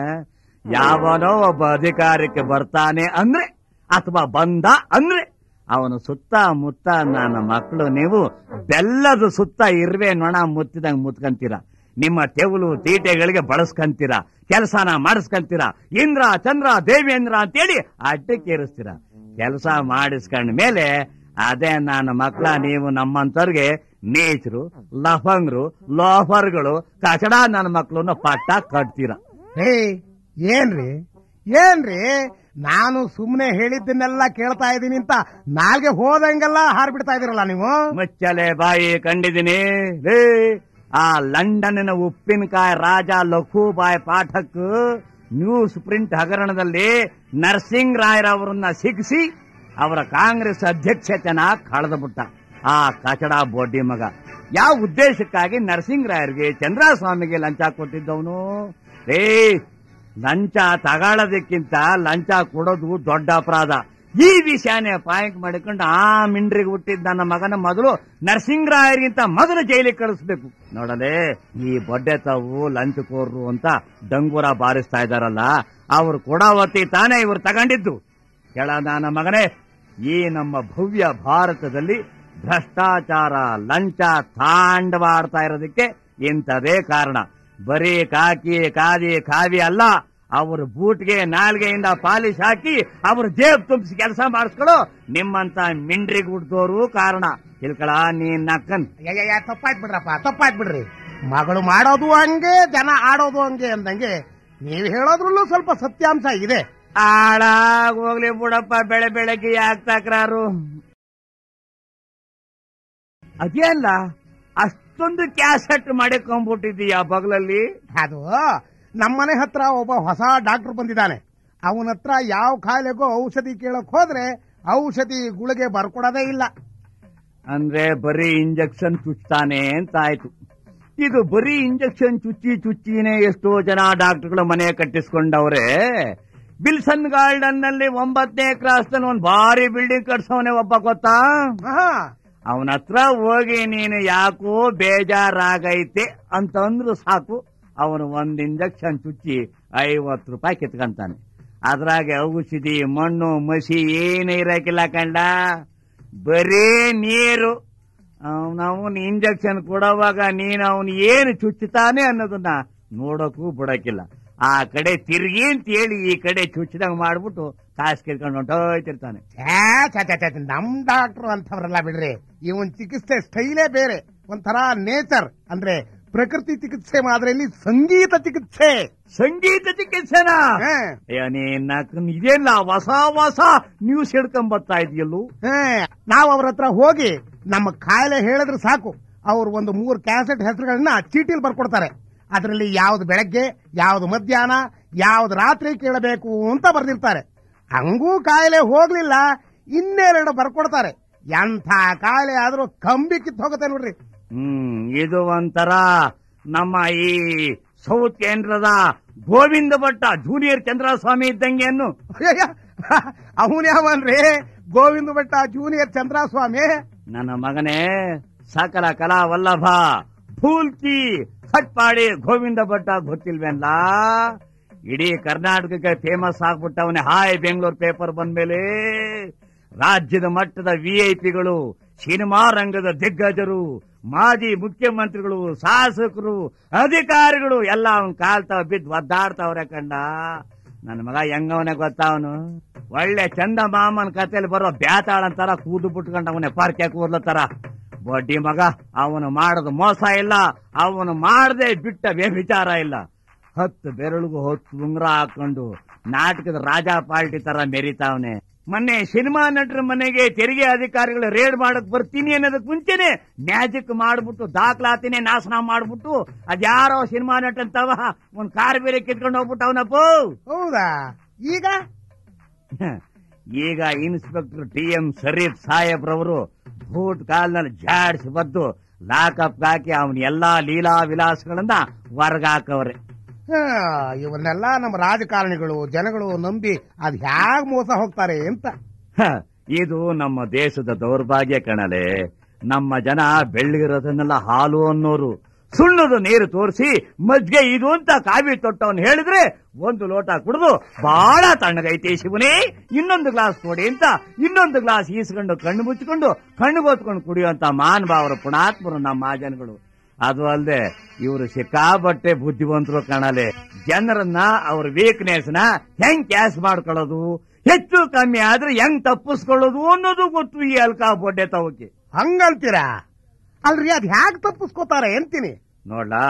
A: ಯಾವನೋ ಒಬ್ಬ ಅಧಿಕಾರಕ್ಕೆ ಬರ್ತಾನೆ ಅಂದ್ರೆ ಅಥವಾ ಬಂದ ಅಂದ್ರೆ ಅವನು ಸುತ್ತ ಮುತ್ತ ನನ್ನ ಮಕ್ಕಳು ನೀವು ಬೆಲ್ಲದ ಸುತ್ತ ಇರುವೆ ನೊಣ ಮುತ್ತಿದಂಗ್ ಮುತ್ಕಂತೀರ ನಿಮ್ಮ ತೆವಲು ತೀಟೆಗಳಿಗೆ ಬಳಸ್ಕಂತೀರ ಕೆಲಸನ ಮಾಡಿಸ್ಕಂತೀರ ಇಂದ್ರ ಚಂದ್ರ ದೇವೇಂದ್ರ ಅಂತೇಳಿ ಅಡ್ಡಕ್ಕೇರಿಸ್ತೀರ ಕೆಲಸ ಮಾಡಿಸ್ಕೊಂಡ ಮೇಲೆ ಅದೇ ನನ್ನ ಮಕ್ಕಳ ನೀವು ನಮ್ಮಂತವ್ರಿಗೆ ನೇಚರು ಲಫಂಗ್ರು ಲೋಫರ್ಗಳು ಕಚಡ ನನ್ನ ಮಕ್ಕಳನ್ನ ಪಟ್ಟ ಕಟ್ತೀರ
B: ಹೇ ಏನ್ರಿ ಏನ್ರಿ ನಾನು ಸುಮ್ನೆ ಹೇಳಿದ್ದನ್ನೆಲ್ಲ ಕೇಳ್ತಾ ಇದ್ದೀನಿ ಅಂತ ನಾಲ್ಗೆ ಹೋದಂಗೆಲ್ಲ ಹಾರ್ಬಿಡ್ತಾ ಇದೀರಲ್ಲ ನೀವು
A: ಮುಚ್ಚಲೆ ಬಾಯಿ ಕಂಡಿದ್ದೀನಿ ರೇ ಆ ಲಂಡನ್ನಿನ ಉಪ್ಪಿನಕಾಯಿ ರಾಜ ಲಖೂಬಾಯ್ ಪಾಠಕ್ ನ್ಯೂಸ್ ಪ್ರಿಂಟ್ ಹಗರಣದಲ್ಲಿ ನರಸಿಂಗ್ ರಾಯರವರನ್ನ ಸಿಗಿಸಿ ಅವರ ಕಾಂಗ್ರೆಸ್ ಅಧ್ಯಕ್ಷತೆನ ಕಳೆದುಬಿಟ್ಟ ಆ ಕಚಡ ಬೊಡ್ಡಿ ಮಗ ಯಾವ ಉದ್ದೇಶಕ್ಕಾಗಿ ನರಸಿಂಗ್ ರಾಯರ್ಗೆ ಚಂದ್ರಸ್ವಾಮಿಗೆ ಲಂಚ ಕೊಟ್ಟಿದ್ದವನು ಏ ಲಂಚ ತಗೊಳ್ಳೋದಕ್ಕಿಂತ ಲಂಚ ಕೊಡೋದು ದೊಡ್ಡ ಅಪರಾಧ ಈ ವಿಷಯನೇ ಪಾಯಿಂಟ್ ಮಾಡಿಕೊಂಡು ಆ ಮಿಂಡ್ರಿಗೆ ಹುಟ್ಟಿದ್ದ ನನ್ನ ಮಗನ ಮೊದಲು ನರಸಿಂಗರಾಯರಿಗಿಂತ ಮೊದಲು ಜೈಲಿಗೆ ಕಳಿಸ್ಬೇಕು ನೋಡಲೇ ಈ ಬೊಡ್ಡೆ ತಾವು ಲಂಚಕೋರ್ರು ಅಂತ ಡಂಗೂರ ಬಾರಿಸ್ತಾ ಇದಾರಲ್ಲ ಅವ್ರು ಕೊಡಾವತಿ ತಾನೇ ಇವ್ರು ತಗೊಂಡಿದ್ದು ಕೆಳ ನನ್ನ ಮಗನೇ ಈ ನಮ್ಮ ಭವ್ಯ ಭಾರತದಲ್ಲಿ ಭ್ರಷ್ಟಾಚಾರ ಲಂಚ ತಾಂಡವಾಡ್ತಾ ಇರೋದಕ್ಕೆ ಇಂಥದೇ ಕಾರಣ ಬರೀ ಕಾಕಿ ಕಾದಿ ಕಾವಿ ಅಲ್ಲ ಅವ್ರ ಬೂಟ್ಗೆ ನಾಲ್ಗೆಯಿಂದ ಪಾಲಿಶ್ ಹಾಕಿ ಅವ್ರ ಜೇಬ್ ತುಂಬಿಸಿ ಕೆಲಸ ಮಾಡಿಸ್ಕೊಳು ನಿಮ್ಮಂತ ಮಿಂಡ್ರಿಗೆ ಹುಡ್ದೋರು ಕಾರಣ ತಿಳ್ಕೊಳ ನೀನ್ ನಕ್ಕನ್
B: ಅಯ್ಯಯ್ಯ ತಪ್ಪಾಯ್ತು ಬಿಡ್ರಪ್ಪ ತಪ್ಪಾಯ್ತು ಬಿಡ್ರಿ ಮಗಳು ಮಾಡೋದು ಹಂಗೆ ಜನ ಆಡೋದು ಹಂಗೆ ಅಂದಂಗೆ ನೀವು ಹೇಳೋದ್ರಲ್ಲೂ ಸ್ವಲ್ಪ ಸತ್ಯಾಂಶ ಇದೆ
A: ಆಳಾಗ್ ಹೋಗ್ಲಿ ಬಿಡಪ್ಪ ಬೆಳೆ ಬೆಳಗ್ಗೆ ಯಾಕೆ ತಕರಾರು ಅದೇಲ್ಲ ಅಷ್ಟೊಂದು ಕ್ಯಾಸೆಟ್ ಮಾಡಿಕೊಂಡ್ಬಿಟ್ಟಿದೀಯ ಬಗಲಲ್ಲಿ
B: ಅದು ನಮ್ಮನೆ ಹತ್ರ ಒಬ್ಬ ಹೊಸ ಡಾಕ್ಟರ್ ಬಂದಿದ್ದಾನೆ ಅವನ ಹತ್ರ ಯಾವ ಕಾಯಿಲೆಗೂ ಔಷಧಿ ಕೇಳಕ್ ಹೋದ್ರೆ ಔಷಧಿ ಗುಳಿಗೆ ಬರ್ಕೊಡೋದೇ ಇಲ್ಲ
A: ಅಂದ್ರೆ ಬರೀ ಇಂಜೆಕ್ಷನ್ ಚುಚ್ತಾನೆ ಅಂತ ಆಯ್ತು ಇದು ಬರೀ ಇಂಜೆಕ್ಷನ್ ಚುಚ್ಚಿ ಚುಚ್ಚಿನೇ ಎಷ್ಟೋ ಜನ ಡಾಕ್ಟರ್ಗಳು ಮನೆ ಕಟ್ಟಿಸ್ಕೊಂಡವ್ರೆ ಬಿಲ್ಸನ್ ಗಾರ್ಡನ್ ನಲ್ಲಿ ಒಂಬತ್ತನೇ ಕ್ರಾಸ್ ನಲ್ಲಿ ಒಂದ್ ಭಾರಿ ಬಿಲ್ಡಿಂಗ್ ಕಟ್ಸವನೆ ಒಬ್ಬ ಗೊತ್ತಾ
B: ಆಹಾ,
A: ಅವನ ಹತ್ರ ಹೋಗಿ ನೀನು ಯಾಕೋ ಬೇಜಾರಾಗೈತೆ ಅಂತಂದ್ರು ಸಾಕು ಅವನು ಒಂದ್ ಇಂಜೆಕ್ಷನ್ ಚುಚ್ಚಿ ಐವತ್ತು ರೂಪಾಯಿ ಕಿತ್ಕೊಂತಾನೆ ಅದ್ರಾಗೆ ಔಷಧಿ ಮಣ್ಣು ಮಸಿ ಏನು ಇರಕಿಲ್ಲ ಕಂಡ ಬರೀ ನೀರು ಅವನವನ್ ಇಂಜೆಕ್ಷನ್ ಕೊಡುವಾಗ ನೀನು ಅವನು ಏನು ಚುಚ್ಚುತ್ತಾನೆ ಅನ್ನೋದನ್ನ ನೋಡಕ್ಕೂ ಬಿಡಕ್ಕಿಲ್ಲ ಆ ಕಡೆ ತಿರ್ಗಿ ಅಂತ ಹೇಳಿ ಈ ಕಡೆ ಚುಚ್ಚಿದಂಗ್ ಮಾಡ್ಬಿಟ್ಟು ಕಾಸು ಕಿತ್ಕೊಂಡು ಹೊಂಟೋಯ್ತಿರ್ತಾನೆ
B: ಛೇ, ಛೇ, ಛೇ, ಛೇ, ಛೇ, ನಮ್ ಡಾಕ್ಟರ್ ಅಂತವ್ರಲ್ಲ ಬಿಡ್ರಿ ಇವನ್ ಚಿಕಿತ್ಸೆ ಸ್ಟೈಲೇ ಬೇರೆ ಒಂಥರ ನೇಚರ್ ಅಂದ್ರೆ ಪ್ರಕೃತಿ ಚಿಕಿತ್ಸೆ ಮಾದರಿಯಲ್ಲಿ ಸಂಗೀತ ಚಿಕಿತ್ಸೆ
A: ಸಂಗೀತ ಚಿಕಿತ್ಸೆನಾ
B: ಹಾ.
A: ಅಯ್ಯೋ ನೀನ್ ನಕ್- ಇದೆಲ್ಲ ಹೊಸ ಹೊಸ ನ್ಯೂಸ್ ಹಿಡ್ಕೊಂಡ್ ಬರ್ತಾ ಇದೆಯಲ್ಲೂ
B: ಹೇ, ನಾವ್ ಅವ್ರ ಹತ್ರ ಹೋಗಿ ನಮ್ಮ ಕಾಯಿಲೆ ಹೇಳಿದ್ರೆ ಸಾಕು ಅವ್ರು ಒಂದು ಮೂರು ಕ್ಯಾಸೆಟ್ ಹೆಸರುಗಳನ್ನ ಚೀಟಿಲ್ ಬರ್ಕೊಡ್ತಾರೆ ಅದರಲ್ಲಿ ಯಾವ್ದು ಬೆಳಗ್ಗೆ ಯಾವ್ದು ಮಧ್ಯಾಹ್ನ ಯಾವ್ದು ರಾತ್ರಿ ಕೇಳಬೇಕು ಅಂತ ಬರ್ದಿರ್ತಾರೆ ಹಂಗೂ ಕಾಯಿಲೆ ಹೋಗ್ಲಿಲ್ಲ ಇನ್ನೆರಡು ಬರ್ಕೊಡ್ತಾರೆ ಎಂಥ ಕಾಯಿಲೆ ಆದ್ರೂ ಕಂಬಿ ಕಿತ್ತು ಹೋಗುತ್ತೆ ನೋಡ್ರಿ
A: ಹ್ಮ್ ಇದು ಒಂಥರ ನಮ್ಮ ಈ ಸೌತ್ ಕೇಂದ್ರದ ಗೋವಿಂದ ಭಟ್ಟ ಜೂನಿಯರ್ ಚಂದ್ರಸ್ವಾಮಿ ಇದ್ದಂಗೆ ಅನ್ನು
B: ಅವನ್ ಯಾವನ್ರಿ ಗೋವಿಂದ ಭಟ್ಟ ಜೂನಿಯರ್ ಚಂದ್ರಸ್ವಾಮಿ
A: ನನ್ನ ಮಗನೇ ಸಕಲ ಕಲಾ ವಲ್ಲಭ ಫೂಲ್ಕಿ ಹಟ್ಪಾಡಿ ಗೋವಿಂದ ಭಟ್ಟ ಗೊತ್ತಿಲ್ವೇನ್ಲ ಇಡೀ ಕರ್ನಾಟಕಕ್ಕೆ ಫೇಮಸ್ ಆಗ್ಬಿಟ್ಟವನೇ ಹಾಯ್ ಬೆಂಗಳೂರು ಪೇಪರ್ ಬಂದ್ಮೇಲೆ ರಾಜ್ಯದ ಮಟ್ಟದ ವಿಐಪಿಗಳು ಸಿನಿಮಾ ರಂಗದ ದಿಗ್ಗಜರು ಮಾಜಿ ಮುಖ್ಯಮಂತ್ರಿಗಳು ಶಾಸಕರು ಅಧಿಕಾರಿಗಳು ಎಲ್ಲ ಅವನ್ ಕಾಲ್ತಾವ ಬಿದ್ದು ಒದ್ದಾಡ್ತಾವ್ರೆ ಕಂಡ ನನ್ನ ಮಗ ಹೆಂಗವನೇ ಗೊತ್ತಾವನು ಒಳ್ಳೆ ಚಂದ ಮಾಮನ್ ಕತೆಯಲ್ಲಿ ಬರೋ ಬ್ಯಾತಾಳ ಅಂತಾರ ಕೂದು ಬಿಟ್ಕೊಂಡ ಅವನೇ ಪಾರ್ಕೆ ಕೂದ್ಲತ್ತಾರ ಬಡ್ಡಿ ಮಗ ಅವನು ಮಾಡದ ಮೋಸ ಇಲ್ಲ ಅವನು ಮಾಡದೆ ಬಿಟ್ಟ ವ್ಯಭಿಚಾರ ಇಲ್ಲ ಹತ್ತು ಬೆರಳಿಗೂ ಹೊತ್ತು ಉಂಗ್ರ ಹಾಕೊಂಡು ನಾಟಕದ ರಾಜಾ ಪಾರ್ಟಿ ತರ ಮೆರಿತಾವನೆ ಮೊನ್ನೆ ಸಿನಿಮಾ ನಟರ ಮನೆಗೆ ತೆರಿಗೆ ಅಧಿಕಾರಿಗಳು ರೇಡ್ ಮಾಡಕ್ ಬರ್ತೀನಿ ಅನ್ನೋದಕ್ ಮುಂಚೆನೆ ಮ್ಯಾಜಿಕ್ ಮಾಡ್ಬಿಟ್ಟು ದಾಖಲಾತಿನೇ ನಾಶನ ಮಾಡ್ಬಿಟ್ಟು ಅದ್ಯಾರೋ ಸಿನಿಮಾ ನಟ ಅಂತವ ಒಂದ್ ಕಾರ್ ಬೇರೆ ಕಿತ್ಕೊಂಡು ಹೋಗ್ಬಿಟ್ಟು ಅವನಪ್ಪ
B: ಹೌದಾ ಈಗ
A: ಈಗ ಇನ್ಸ್ಪೆಕ್ಟರ್ ಟಿ ಎಂ ಶರೀಫ್ ಸಾಹೇಬ್ರವರು ಬೂಟ್ ಕಾಲ್ನಲ್ಲಿ ಜಾಡ್ಸಿ ಬದ್ದು ಲಾಕಪ್ ಹಾಕಿ ಅವನ ಎಲ್ಲಾ ಲೀಲಾ ವಿಲಾಸಗಳನ್ನ ಹೊರಗಾಕವ್ರೆ
B: ಹಾ, ಇವನ್ನೆಲ್ಲ ನಮ್ಮ ರಾಜಕಾರಣಿಗಳು ಜನಗಳು ನಂಬಿ ಅದ್ ಹ್ಯಾಗ್ ಮೋಸ ಹೋಗ್ತಾರೆ ಅಂತ
A: ಹ, ಇದು ನಮ್ಮ ದೇಶದ ದೌರ್ಭಾಗ್ಯ ಕಣಲೆ ನಮ್ಮ ಜನ ಬೆಳ್ಳಿಗಿರೋದನ್ನೆಲ್ಲ ಹಾಲು ಅನ್ನೋರು ಸುಣ್ಣದ ನೀರು ತೋರಿಸಿ ಮಜ್ಗೆ ಇದು ಅಂತ ಕಾವಿ ತೊಟ್ಟವನ್ ಹೇಳಿದ್ರೆ ಒಂದು ಲೋಟ ಕುಡಿದು ಬಹಳ ತಣ್ಣಗೈತೆ ಶಿವನೇ ಇನ್ನೊಂದು ಗ್ಲಾಸ್ ಕೊಡಿ ಅಂತ ಇನ್ನೊಂದು ಗ್ಲಾಸ್ ಈಸ್ಕೊಂಡು ಕಣ್ಣು ಮುಚ್ಚಿಕೊಂಡು ಕಣ್ಣು ಗೊತ್ಕೊಂಡು ಕುಡಿಯುವಂತ ಮಾನಭಾವರ ಪುಣಾತ್ಮರು ನಮ್ಮ ಜನಗಳು ಅದು ಅಲ್ಲದೆ ಇವರು ಸಿಕ್ಕಾಬಟ್ಟೆ ಬುದ್ಧಿವಂತರು ಕಾಣಲೆ ಜನರನ್ನ ಅವ್ರ ವೀಕ್ನೆಸ್ ನ ಹೆಂಗ್ ಕ್ಯಾಶ್ ಮಾಡ್ಕೊಳ್ಳೋದು ಹೆಚ್ಚು ಕಮ್ಮಿ ಆದ್ರೆ ಹೆಂಗ್ ತಪ್ಪಿಸ್ಕೊಳ್ಳೋದು ಅನ್ನೋದು ಗೊತ್ತು ಈ ಅಲ್ಕಾ ಬೊಡ್ಡೆ ತವಕ್ಕೆ
B: ಹಂಗಂತೀರಾ ಅಲ್ರಿ ಅದ್ ಹ್ಯಾಗ್ ತಪ್ಪಿಸ್ಕೋತಾರೆ ಅಂತೀನಿ
A: ನೋಡ್ಲಾ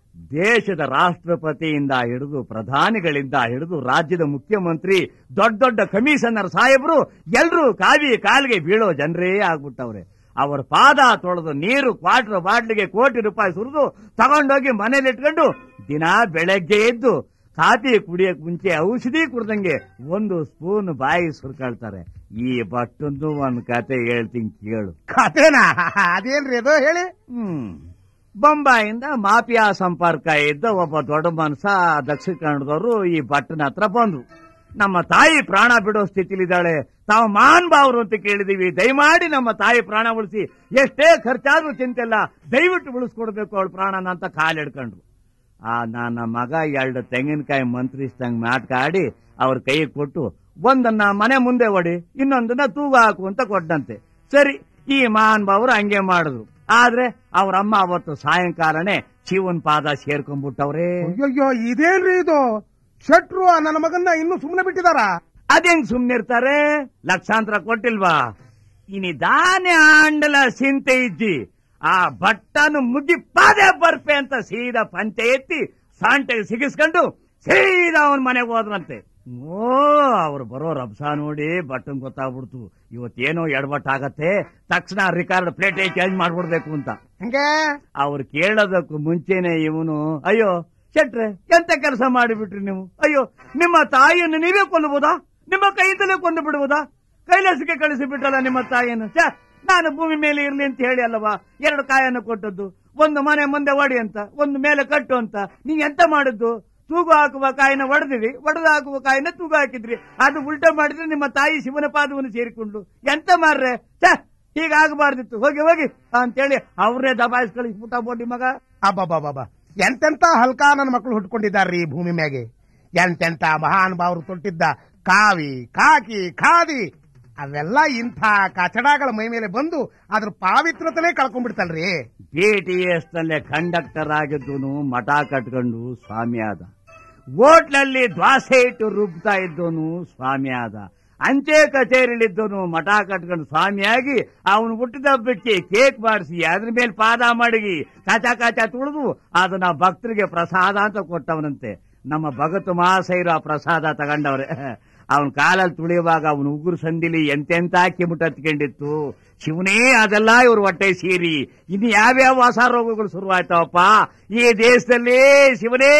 A: ದೇಶದ ರಾಷ್ಟ್ರಪತಿಯಿಂದ ಹಿಡಿದು ಪ್ರಧಾನಿಗಳಿಂದ ಹಿಡಿದು ರಾಜ್ಯದ ಮುಖ್ಯಮಂತ್ರಿ ದೊಡ್ಡ ದೊಡ್ಡ ಕಮಿಷನರ್ ಸಾಹೇಬ್ರು ಎಲ್ರೂ ಕಾವಿ ಕಾಲಿಗೆ ಬೀಳೋ ಜನರೇ ಆಗ್ಬಿಟ್ಟವ್ರೆ ಅವರ ಪಾದ ತೊಳೆದು ನೀರು ಕ್ವಾರ್ಟರ್ ಬಾಟ್ಲಿಗೆ ಕೋಟಿ ರೂಪಾಯಿ ಸುರಿದು ತಗೊಂಡೋಗಿ ಮನೇಲಿ ಇಟ್ಕೊಂಡು ದಿನ ಬೆಳಗ್ಗೆ ಎದ್ದು ಕಾಫಿ ಕುಡಿಯಕ್ ಮುಂಚೆ ಔಷಧಿ ಕುಡ್ದಂಗೆ ಒಂದು ಸ್ಪೂನ್ ಬಾಯಿ ಸುರ್ಕೊಳ್ತಾರೆ ಈ ಬಟ್ಟೊಂದು ಒಂದ್ ಕತೆ ಹೇಳ್ತೀನಿ ಕೇಳು
B: ಕತೆನಾ ಅದೇನ್ರಿ ಅದು ಹೇಳಿ
A: ಹ್ಮ್ ಬೊಂಬಾಯಿಂದ ಮಾಫಿಯಾ ಸಂಪರ್ಕ ಇದ್ದ ಒಬ್ಬ ದೊಡ್ಡ ಮನ್ಸ ದಕ್ಷಿಣ ಕನ್ನಡದವರು ಈ ಭಟ್ಟನ ಹತ್ರ ಬಂದ್ರು ನಮ್ಮ ತಾಯಿ ಪ್ರಾಣ ಬಿಡೋ ಸ್ಥಿತಿಲಿದ್ದಾಳೆ ತಾವು ಮಾನ್ ಬಾವ್ರು ಅಂತ ಕೇಳಿದೀವಿ ದಯಮಾಡಿ ನಮ್ಮ ತಾಯಿ ಪ್ರಾಣ ಉಳಿಸಿ ಎಷ್ಟೇ ಖರ್ಚಾದ್ರೂ ಚಿಂತೆಲ್ಲ ದಯವಿಟ್ಟು ಉಳಿಸ್ಕೊಡ್ಬೇಕು ಅವಳ ಪ್ರಾಣನ ಅಂತ ಕಾಲಿಡ್ಕೊಂಡ್ರು ಆ ನನ್ನ ಮಗ ಎರಡು ತೆಂಗಿನಕಾಯಿ ಮಂತ್ರಿಸ್ದಂಗ್ ಮಾಟ್ಕಾಡಿ ಅವ್ರ ಕೈ ಕೊಟ್ಟು ಒಂದನ್ನ ಮನೆ ಮುಂದೆ ಹೊಡಿ ಇನ್ನೊಂದನ್ನ ತೂಗ ಹಾಕು ಅಂತ ಕೊಟ್ಟಂತೆ ಸರಿ ಈ ಮಹಾನ್ ಬಾವರು ಹಂಗೆ ಮಾಡಿದ್ರು ಆದ್ರೆ ಅವ್ರಮ್ಮ ಅವತ್ತು ಸಾಯಂಕಾಲನೇ ಶಿವನ್ ಪಾದ ಸೇರ್ಕೊಂಡ್ಬಿಟ್ಟವ್ರೆ
B: ಅಯ್ಯಯ್ಯೋ ಇದೇನ್ರಿ ಇದು ಶೆಟ್ರು ಆ ನನ್ನ ಮಗನ್ನ ಇನ್ನೂ ಸುಮ್ಮನೆ ಬಿಟ್ಟಿದಾರ
A: ಅದೇಂಗ್ ಸುಮ್ನಿರ್ತಾರೆ ಲಕ್ಷಾಂತರ ಕೊಟ್ಟಿಲ್ವಾ ಇನಿ ದಾನೆ ಆಂಡಲ ಸಿಂತೆ ಇದ್ದಿ ಆ ಬಟ್ಟನು ಮುಗಿ ಪಾದೆ ಬರ್ಪೆ ಅಂತ ಸೀದಾ ಪಂಚೆ ಎತ್ತಿ ಸಾಂಟೆಗೆ ಸಿಗಿಸ್ಕೊಂಡು ಸೀದಾ ಅವನ್ ಮನೆಗೆ ಹೋದ್ರಂತೆ ಓ ಅವ್ರು ಬರೋ ರಬ್ಸ ನೋಡಿ ಬಟ್ಟನ್ ಗೊತ್ತಾಗ್ಬಿಡ್ತು ಇವತ್ತೇನೋ ಎಡವಟ್ಟಾಗತ್ತೆ ತಕ್ಷಣ ರಿಕಾರ್ಡ್ ಪ್ಲೇಟೇ ಚೇಂಜ್ ಮಾಡ್ಬಿಡ್ಬೇಕು ಅಂತ
B: ಹಂಗೆ
A: ಅವ್ರು ಕೇಳೋದಕ್ಕೂ ಮುಂಚೆನೆ ಇವನು ಅಯ್ಯೋ ಶೆಟ್ರೆ ಎಂತ ಕೆಲಸ ಮಾಡಿಬಿಟ್ರಿ ನೀವು ಅಯ್ಯೋ ನಿಮ್ಮ ತಾಯಿಯನ್ನು ನೀವೇ ಕೊಲ್ಲಬಹುದಾ ನಿಮ್ಮ ಕೈಯಿಂದಲೇ ಕೊಂದು ಬಿಡುವುದಾ ಕೈಲಾಸಕ್ಕೆ ಕಳಿಸಿ ಬಿಟ್ಟಲ್ಲ ನಿಮ್ಮ ತಾಯಿಯನ್ನು ಛೆ, ನಾನು ಭೂಮಿ ಮೇಲೆ ಇರ್ಲಿ ಅಂತ ಹೇಳಿ ಅಲ್ಲವಾ ಎರಡು ಕಾಯನ್ನು ಕೊಟ್ಟದ್ದು ಒಂದು ಮನೆ ಮುಂದೆ ಒಡಿ ಅಂತ ಒಂದು ಮೇಲೆ ಕಟ್ಟು ಅಂತ ನೀವ್ ಎಂತ ಮಾಡಿದ್ದು ತೂಗು ಹಾಕುವ ಕಾಯಿನ ಒಡೆದಿರಿ ಒಡೆದು ಹಾಕುವ ಕಾಯಿನ ತೂಗು ಹಾಕಿದ್ರಿ ಅದು ಉಲ್ಟಾ ಮಾಡಿದ್ರೆ ನಿಮ್ಮ ತಾಯಿ ಶಿವನ ಪಾದವನ್ನು ಸೇರಿಕೊಂಡು ಎಂತ ಮಾರ್ರೆ ಛೆ, ಹೀಗಾಗಬಾರ್ದಿತ್ತು ಹೋಗಿ ಹೋಗಿ ಅಂತೇಳಿ ಅವ್ರೇ ದಬಾಯಿಸ್ ಕಳಿಸ್ಬಿಟ್ಟ ಬೋಡಿ ಮಗ
B: ಅಬ್ಬಬ್ಬಬ್ಬ ಎಂತೆಂತ ಹಲ್ಕ ನನ್ನ ಮಕ್ಕಳು ಹುಟ್ಕೊಂಡಿದ್ದಾರ್ರಿ ಈ ಭೂಮಿ ಮ್ಯಾಗೆ ಎಂತೆಂತ ಮಹಾನ್ ಭಾವರು ತೊಟ್ಟಿದ್ದ ಕಾವಿ ಕಾಕಿ ಖಾದಿ ಅವೆಲ್ಲ ಇಂಥ ಕಚಡಗಳ ಮೈ ಮೇಲೆ ಬಂದು ಅದ್ರ ಪಾವಿತ್ರತನೇ ಕಳ್ಕೊಂಡ್ಬಿಡ್ತಲ್ರಿ
A: ಬಿಟಿಎಸ್ ನಲ್ಲೇ ಕಂಡಕ್ಟರ್ ಆಗಿದ್ದನು ಮಠ ಕಟ್ಕೊಂಡು ಸ್ವಾಮಿ ಆದ ಹೋಟ್ಲಲ್ಲಿ ದ್ವಾಸೆ ಇಟ್ಟು ರುಬ್ತಾ ಇದ್ದವನು ಸ್ವಾಮಿ ಆದ ಅಂಚೆ ಕಚೇರಿಲಿದ್ದವನು ಮಠ ಕಟ್ಕೊಂಡು ಸ್ವಾಮಿಯಾಗಿ ಅವನು ಹುಟ್ಟಿದ ಹಬ್ಬಕ್ಕೆ ಕೇಕ್ ಮಾಡಿಸಿ ಅದ್ರ ಮೇಲೆ ಪಾದ ಮಡಗಿ ಕಾಚ ಕಾಚ ತುಳಿದು ಅದನ್ನ ಭಕ್ತರಿಗೆ ಪ್ರಸಾದ ಅಂತ ಕೊಟ್ಟವನಂತೆ ನಮ್ಮ ಭಗತ್ ಮಹಾಶೈರು ಆ ಪ್ರಸಾದ ತಗೊಂಡವ್ರೆ ಅವನ ಕಾಲಲ್ಲಿ ತುಳಿಯುವಾಗ ಅವನ ಉಗುರು ಸಂದಿಲಿ ಎಂತೆಂತ ಕಿಮುಟ ಹತ್ಕೊಂಡಿತ್ತು ಶಿವನೇ ಅದೆಲ್ಲ ಇವ್ರ ಹೊಟ್ಟೆ ಸೇರಿ ಇನ್ನು ಯಾವ್ಯಾವ ಹೊಸ ರೋಗಗಳು ಶುರುವಾಯ್ತವಪ್ಪ ಈ ದೇಶದಲ್ಲಿ ಶಿವನೇ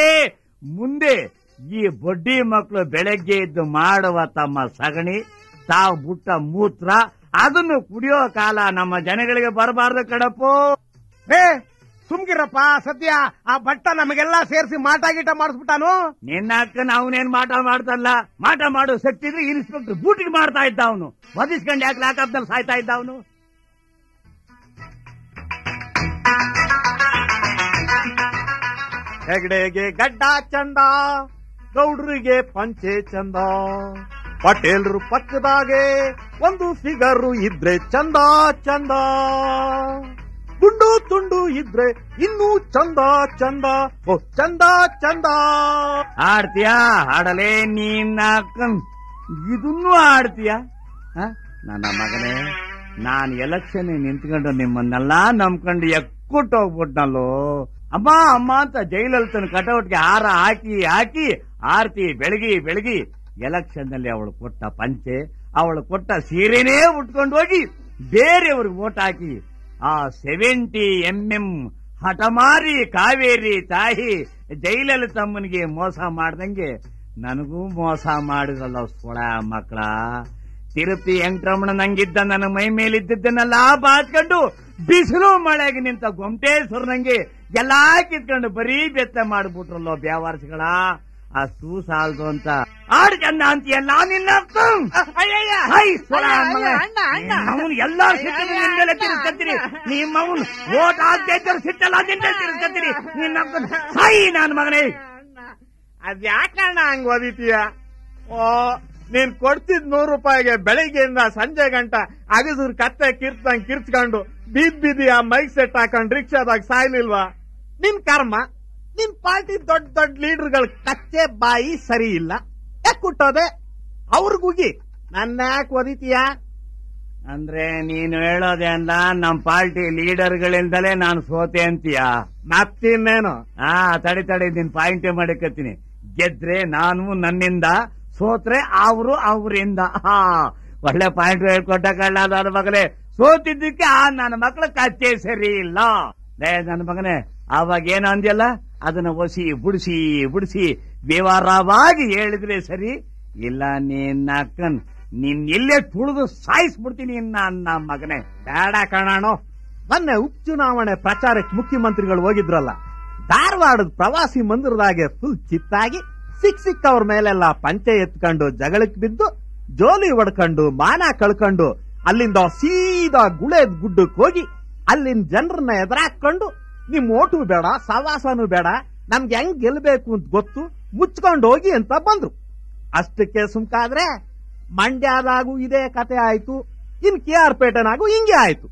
A: ಮುಂದೆ ಈ ಬಡ್ಡಿ ಮಕ್ಕಳು ಬೆಳಗ್ಗೆ ಎದ್ದು ಮಾಡುವ ತಮ್ಮ ಸಗಣಿ ತಾವು ಬುಟ್ಟ ಮೂತ್ರ ಅದನ್ನು ಕುಡಿಯೋ ಕಾಲ ನಮ್ಮ ಜನಗಳಿಗೆ ಬರಬಾರ್ದು ಕಡಪ್ಪೋ
B: ರೇ ಸುಮ್ಗಿರಪ್ಪ ಸದ್ಯ ಆ ಬಟ್ಟ ನಮಗೆಲ್ಲ ಸೇರಿಸಿ ಮಾಟ ಗೀಟ ಮಾಡಿಸ್ಬಿಟ್ಟಾನು
A: ನಿನ್ನ ಅಕ್ಕನ ಅವನೇನ್ ಮಾಟ ಮಾಡ್ತಲ್ಲ ಮಾಟ ಮಾಡೋ ಶಕ್ತಿ ಇದ್ರೆ ಇನ್ಸ್ಪೆಕ್ಟರ್ ಬೂಟಿಗೆ ಮಾಡ್ತಾ ಇದ್ದ ಅವನು ವಧಿಸ್ಕೊಂಡು ಯಾಕೆ ಲಾಕಪ್ನಲ್ಲಿ ಸಾಯ್ತಾ ಇದ್ದ ಅವನು
C: ಹೆಗಡೆಗೆ ಗಡ್ಡ ಚಂದ ಗೌಡ್ರಿಗೆ ಪಂಚೆ ಚಂದ ಪಟೇಲ್ರು ಪಕ್ಕದಾಗೆ ಒಂದು ಫಿಗರು ಇದ್ರೆ ಚಂದ ಚಂದ ಗುಂಡು ತುಂಡು ಇದ್ರೆ ಇನ್ನೂ ಚಂದ ಚಂದ ಓ ಚಂದ ಚಂದ
A: ಆಡ್ತೀಯಾ ಆಡಲೇ ನೀನ್ ಅಕ್ಕನ್ ಇದನ್ನೂ ಆಡ್ತೀಯ ಹ? ನನ್ನ ಮಗನೇ ನಾನ್ ಎಲೆಕ್ಷನ್ ನಿಂತ್ಕೊಂಡು ನಿಮ್ಮನ್ನೆಲ್ಲ ನಂಬ್ಕೊಂಡು ಎಕ್ಕುಟ್ಟು ಹೋಗ್ಬಿಟ್ನಲ್ಲೋ ಅಮ್ಮ ಅಮ್ಮ ಅಂತ ಜೈಲಲ್ತನ ಕಟೌಟ್ಗೆ ಹಾರ ಹಾಕಿ ಹಾಕಿ ಆರ್ತಿ ಬೆಳಗಿ ಬೆಳಗಿ ಎಲೆಕ್ಷನ್ ನಲ್ಲಿ ಅವಳು ಕೊಟ್ಟ ಪಂಚೆ ಅವಳು ಕೊಟ್ಟ ಸೀರೆನೇ ಉಟ್ಕೊಂಡು ಹೋಗಿ ಬೇರೆಯವ್ರಿಗೆ ವೋಟ್ ಹಾಕಿ ಆ ಸೆವೆಂಟಿ ಎಂ ಎಂ ಹಠಮಾರಿ ಕಾವೇರಿ ತಾಯಿ ಜೈಲಲ್ಲಿ ತಮ್ಮನಿಗೆ ಮೋಸ ಮಾಡ್ದಂಗೆ ನನಗೂ ಮೋಸ ಮಾಡಿದ್ರಲ್ಲ ಸೊಳ ಮಕ್ಕಳ ತಿರುಪತಿ ವೆಂಕಟರಮಣ ನಂಗಿದ್ದ ನನ್ನ ಮೈ ಮೇಲಿದ್ದದ್ದನ್ನೆಲ್ಲ ಬಾಚ್ಕೊಂಡು ಬಿಸಿಲು ಮಳೆಗೆ ನಿಂತ ಗೊಮಟೇಶ್ವರನಂಗೆ ಎಲ್ಲಾ ಕಿತ್ಕೊಂಡು ಬರೀ ಬೆತ್ತ ಮಾಡ್ಬಿಟ್ರಲ್ಲೋ ಬ್ಯಾವಾರ್ಸಿಗಳ ಅಷ್ಟು ಸಾಲದು ಅಂತ ಆಡ್ ಚಂದ ಅಂತೀಯಲ್ಲ ನಿನ್ನ ಹೈ, ಸೊರ ಮಗ. ನಿಮ್ಮವ್ನು ಎಲ್ಲಾರು ಸಿಟ್ಟನ್ನು ನಿನ್ ಮೇಲೆ ತಿರ್ಸ್ಕತ್ತೀರಿ ನಿಮ್ಮವನು ಓಟ್ ಆಗದೆ ಇದ್ದರು ಸಿಟ್ಟಲ್ಲ ನಿನ್ನೆ ತಿರ್ಸ್ಕತ್ತೀರಿ ನಿನ್ನ ಹೈ ನನ್ನ ಮಗನೇ
C: ಅದ್ಯಾಕಣ್ಣ ಹಂಗ್ ಓದಿತೀಯ ಓ ನೀನ್ ಕೊಡ್ತಿದ್ ನೂರು ರೂಪಾಯಿಗೆ ಬೆಳಿಗ್ಗೆಯಿಂದ ಸಂಜೆ ಗಂಟ ಅಗಸರ್ ಕತ್ತೆ ಕಿರ್ಚಂಗ್ ಕಿರ್ಚ್ಕೊಂಡು ಬೀದ್ ಬೀದಿ ಆ ಮೈಕ್ ಸೆಟ್ ಹಾಕೊಂಡ್ ರಿಕ್ಷಾದಾಗ ಸಾಯ್ಲಿಲ್ವಾ ನಿನ್ ಕರ್ಮ ನಿನ್ ಪಾರ್ಟಿ ದೊಡ್ಡ ದೊಡ್ಡ ಲೀಡರ್ಗಳ ಕಚ್ಚೆ ಬಾಯಿ ಸರಿ ಇಲ್ಲ ಯಾಕೆ ಕುಟ್ಟೋದೆ ಅವ್ರಿಗೂಗಿ ನನ್ನ ಯಾಕೆ ಓದಿತೀಯ
A: ಅಂದ್ರೆ ನೀನು ಹೇಳೋದೆ ಅಲ್ಲ ನಮ್ ಪಾರ್ಟಿ ಲೀಡರ್ಗಳಿಂದಲೇ ನಾನು ಸೋತೆ ಅಂತೀಯ
C: ಮತ್ತಿನ್ನೇನು
A: ಆ ತಡಿ ತಡಿ ನಿನ್ ಪಾಯಿಂಟ್ ಮಾಡಿಕತ್ತೀನಿ ಗೆದ್ರೆ ನಾನು ನನ್ನಿಂದ ಸೋತ್ರೆ ಅವರು ಅವರಿಂದ ಹಾ ಒಳ್ಳೆ ಪಾಯಿಂಟ್ ಹೇಳ್ಕೊಟ್ಟ ಕಳ್ಳ ನನ್ನ ಮಗನೇ ಸೋತಿದ್ದಕ್ಕೆ ಆ ನನ್ನ ಮಕ್ಕಳ ಕಚ್ಚೆ ಸರಿ ಇಲ್ಲ ಲೇ ನನ್ನ ಮಗನೇ ಆವಾಗ ಏನು ಅಂದ್ಯಲ್ಲ ಅದನ್ನ ಒಸಿ ಬುಡಿಸಿ ಬುಡಿಸಿ ವಿವರವಾಗಿ ಹೇಳಿದ್ರೆ ಸರಿ ಇಲ್ಲ ನಿನ್ನ ಅಕ್ಕನ್ ನಿನ್ ಇಲ್ಲೇ ತುಳಿದು ಸಾಯಿಸ್ಬಿಡ್ತೀನಿ ನನ್ನ ಮಗನೇ
C: ಬೇಡ ಕಣಾಣೋ ಮೊನ್ನೆ ಉಪಚುನಾವಣೆ ಪ್ರಚಾರಕ್ಕೆ ಮುಖ್ಯಮಂತ್ರಿಗಳು ಹೋಗಿದ್ರಲ್ಲ ಧಾರವಾಡದ ಪ್ರವಾಸಿ ಮಂದಿರದಾಗೆ ಫುಲ್ ಚಿತ್ತಾಗಿ ಸಿಕ್ ಸಿಕ್ಕವ್ರ ಮೇಲೆಲ್ಲ ಪಂಚೆ ಎತ್ಕೊಂಡು ಜಗಳಕ್ ಬಿದ್ದು ಜೋಲಿ ಹೊಡ್ಕೊಂಡು ಮಾನ ಕಳ್ಕೊಂಡು ಅಲ್ಲಿಂದ ಸೀದಾ ಗುಳೇದ್ ಗುಡ್ಡಕ್ ಹೋಗಿ ಅಲ್ಲಿನ ಜನರನ್ನ ಎದುರಾಕೊಂಡು ನಿಮ್ ಓಟು ಬೇಡ ಸವಾಸನೂ ಬೇಡ ನಮ್ಗೆ ಹೆಂಗ್ ಗೆಲ್ಬೇಕು ಅಂತ ಗೊತ್ತು ಮುಚ್ಕೊಂಡು ಹೋಗಿ ಅಂತ ಬಂದ್ರು ಅಷ್ಟಕ್ಕೆ ಸುಮ್ಕಾದ್ರೆ ಮಂಡ್ಯದಾಗೂ ಇದೇ ಕತೆ ಆಯ್ತು ಇನ್ ಕೆ ಆರ್ ಪೇಟೆನಾಗೂ ಹಿಂಗೆ ಆಯ್ತು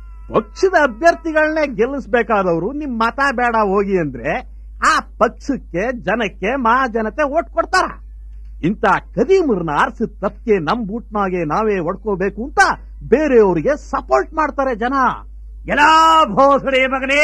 C: ಪಕ್ಷದ ಅಭ್ಯರ್ಥಿಗಳನ್ನೇ ಗೆಲ್ಲಿಸ್ಬೇಕಾದವರು ನಿಮ್ ಮತ ಬೇಡ ಹೋಗಿ ಅಂದ್ರೆ ಆ ಪಕ್ಷಕ್ಕೆ ಜನಕ್ಕೆ ಮಹಾಜನತೆ ಓಟ್ ಕೊಡ್ತಾರ ಇಂಥ ಕದೀಮರ್ನ ಆರಿಸಿದ ತಪ್ಪಿಗೆ ನಮ್ ಬೂಟ್ನಾಗೆ ನಾವೇ ಹೊಡ್ಕೋಬೇಕು ಅಂತ ಬೇರೆಯವರಿಗೆ ಸಪೋರ್ಟ್ ಮಾಡ್ತಾರೆ ಜನ
A: ಎಲ್ಲಾ ಭೋಸಡೆ ಮಗನೇ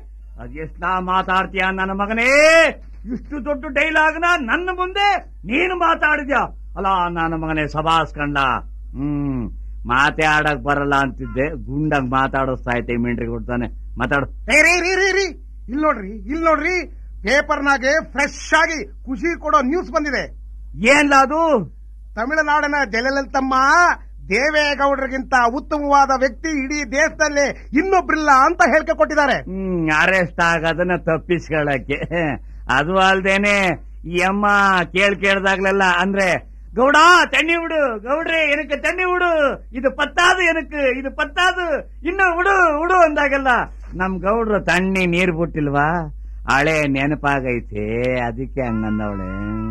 A: ಅದೆಷ್ಟ ಮಾತಾಡ್ತೀಯ ನನ್ನ ಮಗನೇ ಇಷ್ಟು ದೊಡ್ಡ ಡೈಲಾಗ್ನ ನನ್ನ ಮುಂದೆ ನೀನು ಮಾತಾಡಿದ್ಯಾ ಅಲ್ಲ ನನ್ನ ಮಗನೇ ಸಭಾಸ್ ಕಂಡ ಹ್ಮ್ ಮಾತೆ ಆಡಕ್ ಬರಲ್ಲ ಅಂತಿದ್ದೆ ಗುಂಡಂಗ್ ಮಾತಾಡಿಸ್ತಾ ಐತೆ ಮಿಂಟ್ರಿ ಕೊಡ್ತಾನೆ ಮಾತಾಡು
B: ಏ ರೀ ರೀ ರೀ ರೀ ಇಲ್ ನೋಡ್ರಿ ಇಲ್ ನೋಡ್ರಿ ಪೇಪರ್ನಾಗೆ ಫ್ರೆಶ್ ಆಗಿ ಖುಷಿ ಕೊಡೋ ನ್ಯೂಸ್ ಬಂದಿದೆ
A: ಏನ್ಲ ಅದು
B: ತಮಿಳುನಾಡಿನ ಜಯಲಲಿತಮ್ಮ ದೇವೇಗೌಡರಿಗಿಂತ ಉತ್ತಮವಾದ ವ್ಯಕ್ತಿ ಇಡೀ ದೇಶದಲ್ಲೇ ಇನ್ನೊಬ್ರಿಲ್ಲ ಅಂತ ಹೇಳಿಕೆ ಕೊಟ್ಟಿದ್ದಾರೆ
A: ಹ್ಮ್ ಅರೆಸ್ಟ್ ಆಗೋದನ್ನ ತಪ್ಪಿಸ್ಕೊಳ್ಳಕ್ಕೆ ಅದು ಅಲ್ದೇನೆ ಈ ಅಮ್ಮ ಕೇಳ್ ಕೇಳ್ದಾಗ್ಲೆಲ್ಲ ಅಂದ್ರೆ ಗೌಡ ತಣ್ಣಿ ಬಿಡು ಗೌಡ್ರೆ ಏನಕ್ಕೆ ತಣ್ಣಿ ಬಿಡು ಇದು ಪತ್ತಾದು ಏನಕ್ಕೆ ಇದು ಪತ್ತಾದು ಇನ್ನು ಉಡು ಉಡು ಅಂದಾಗೆಲ್ಲ ನಮ್ ಗೌಡ್ರು ತಣ್ಣಿ ನೀರ್ ಬಿಟ್ಟಿಲ್ವಾ ಹಳೆ ನೆನಪಾಗೈತೆ ಅದಕ್ಕೆ ಹಂಗಂದವಳೆ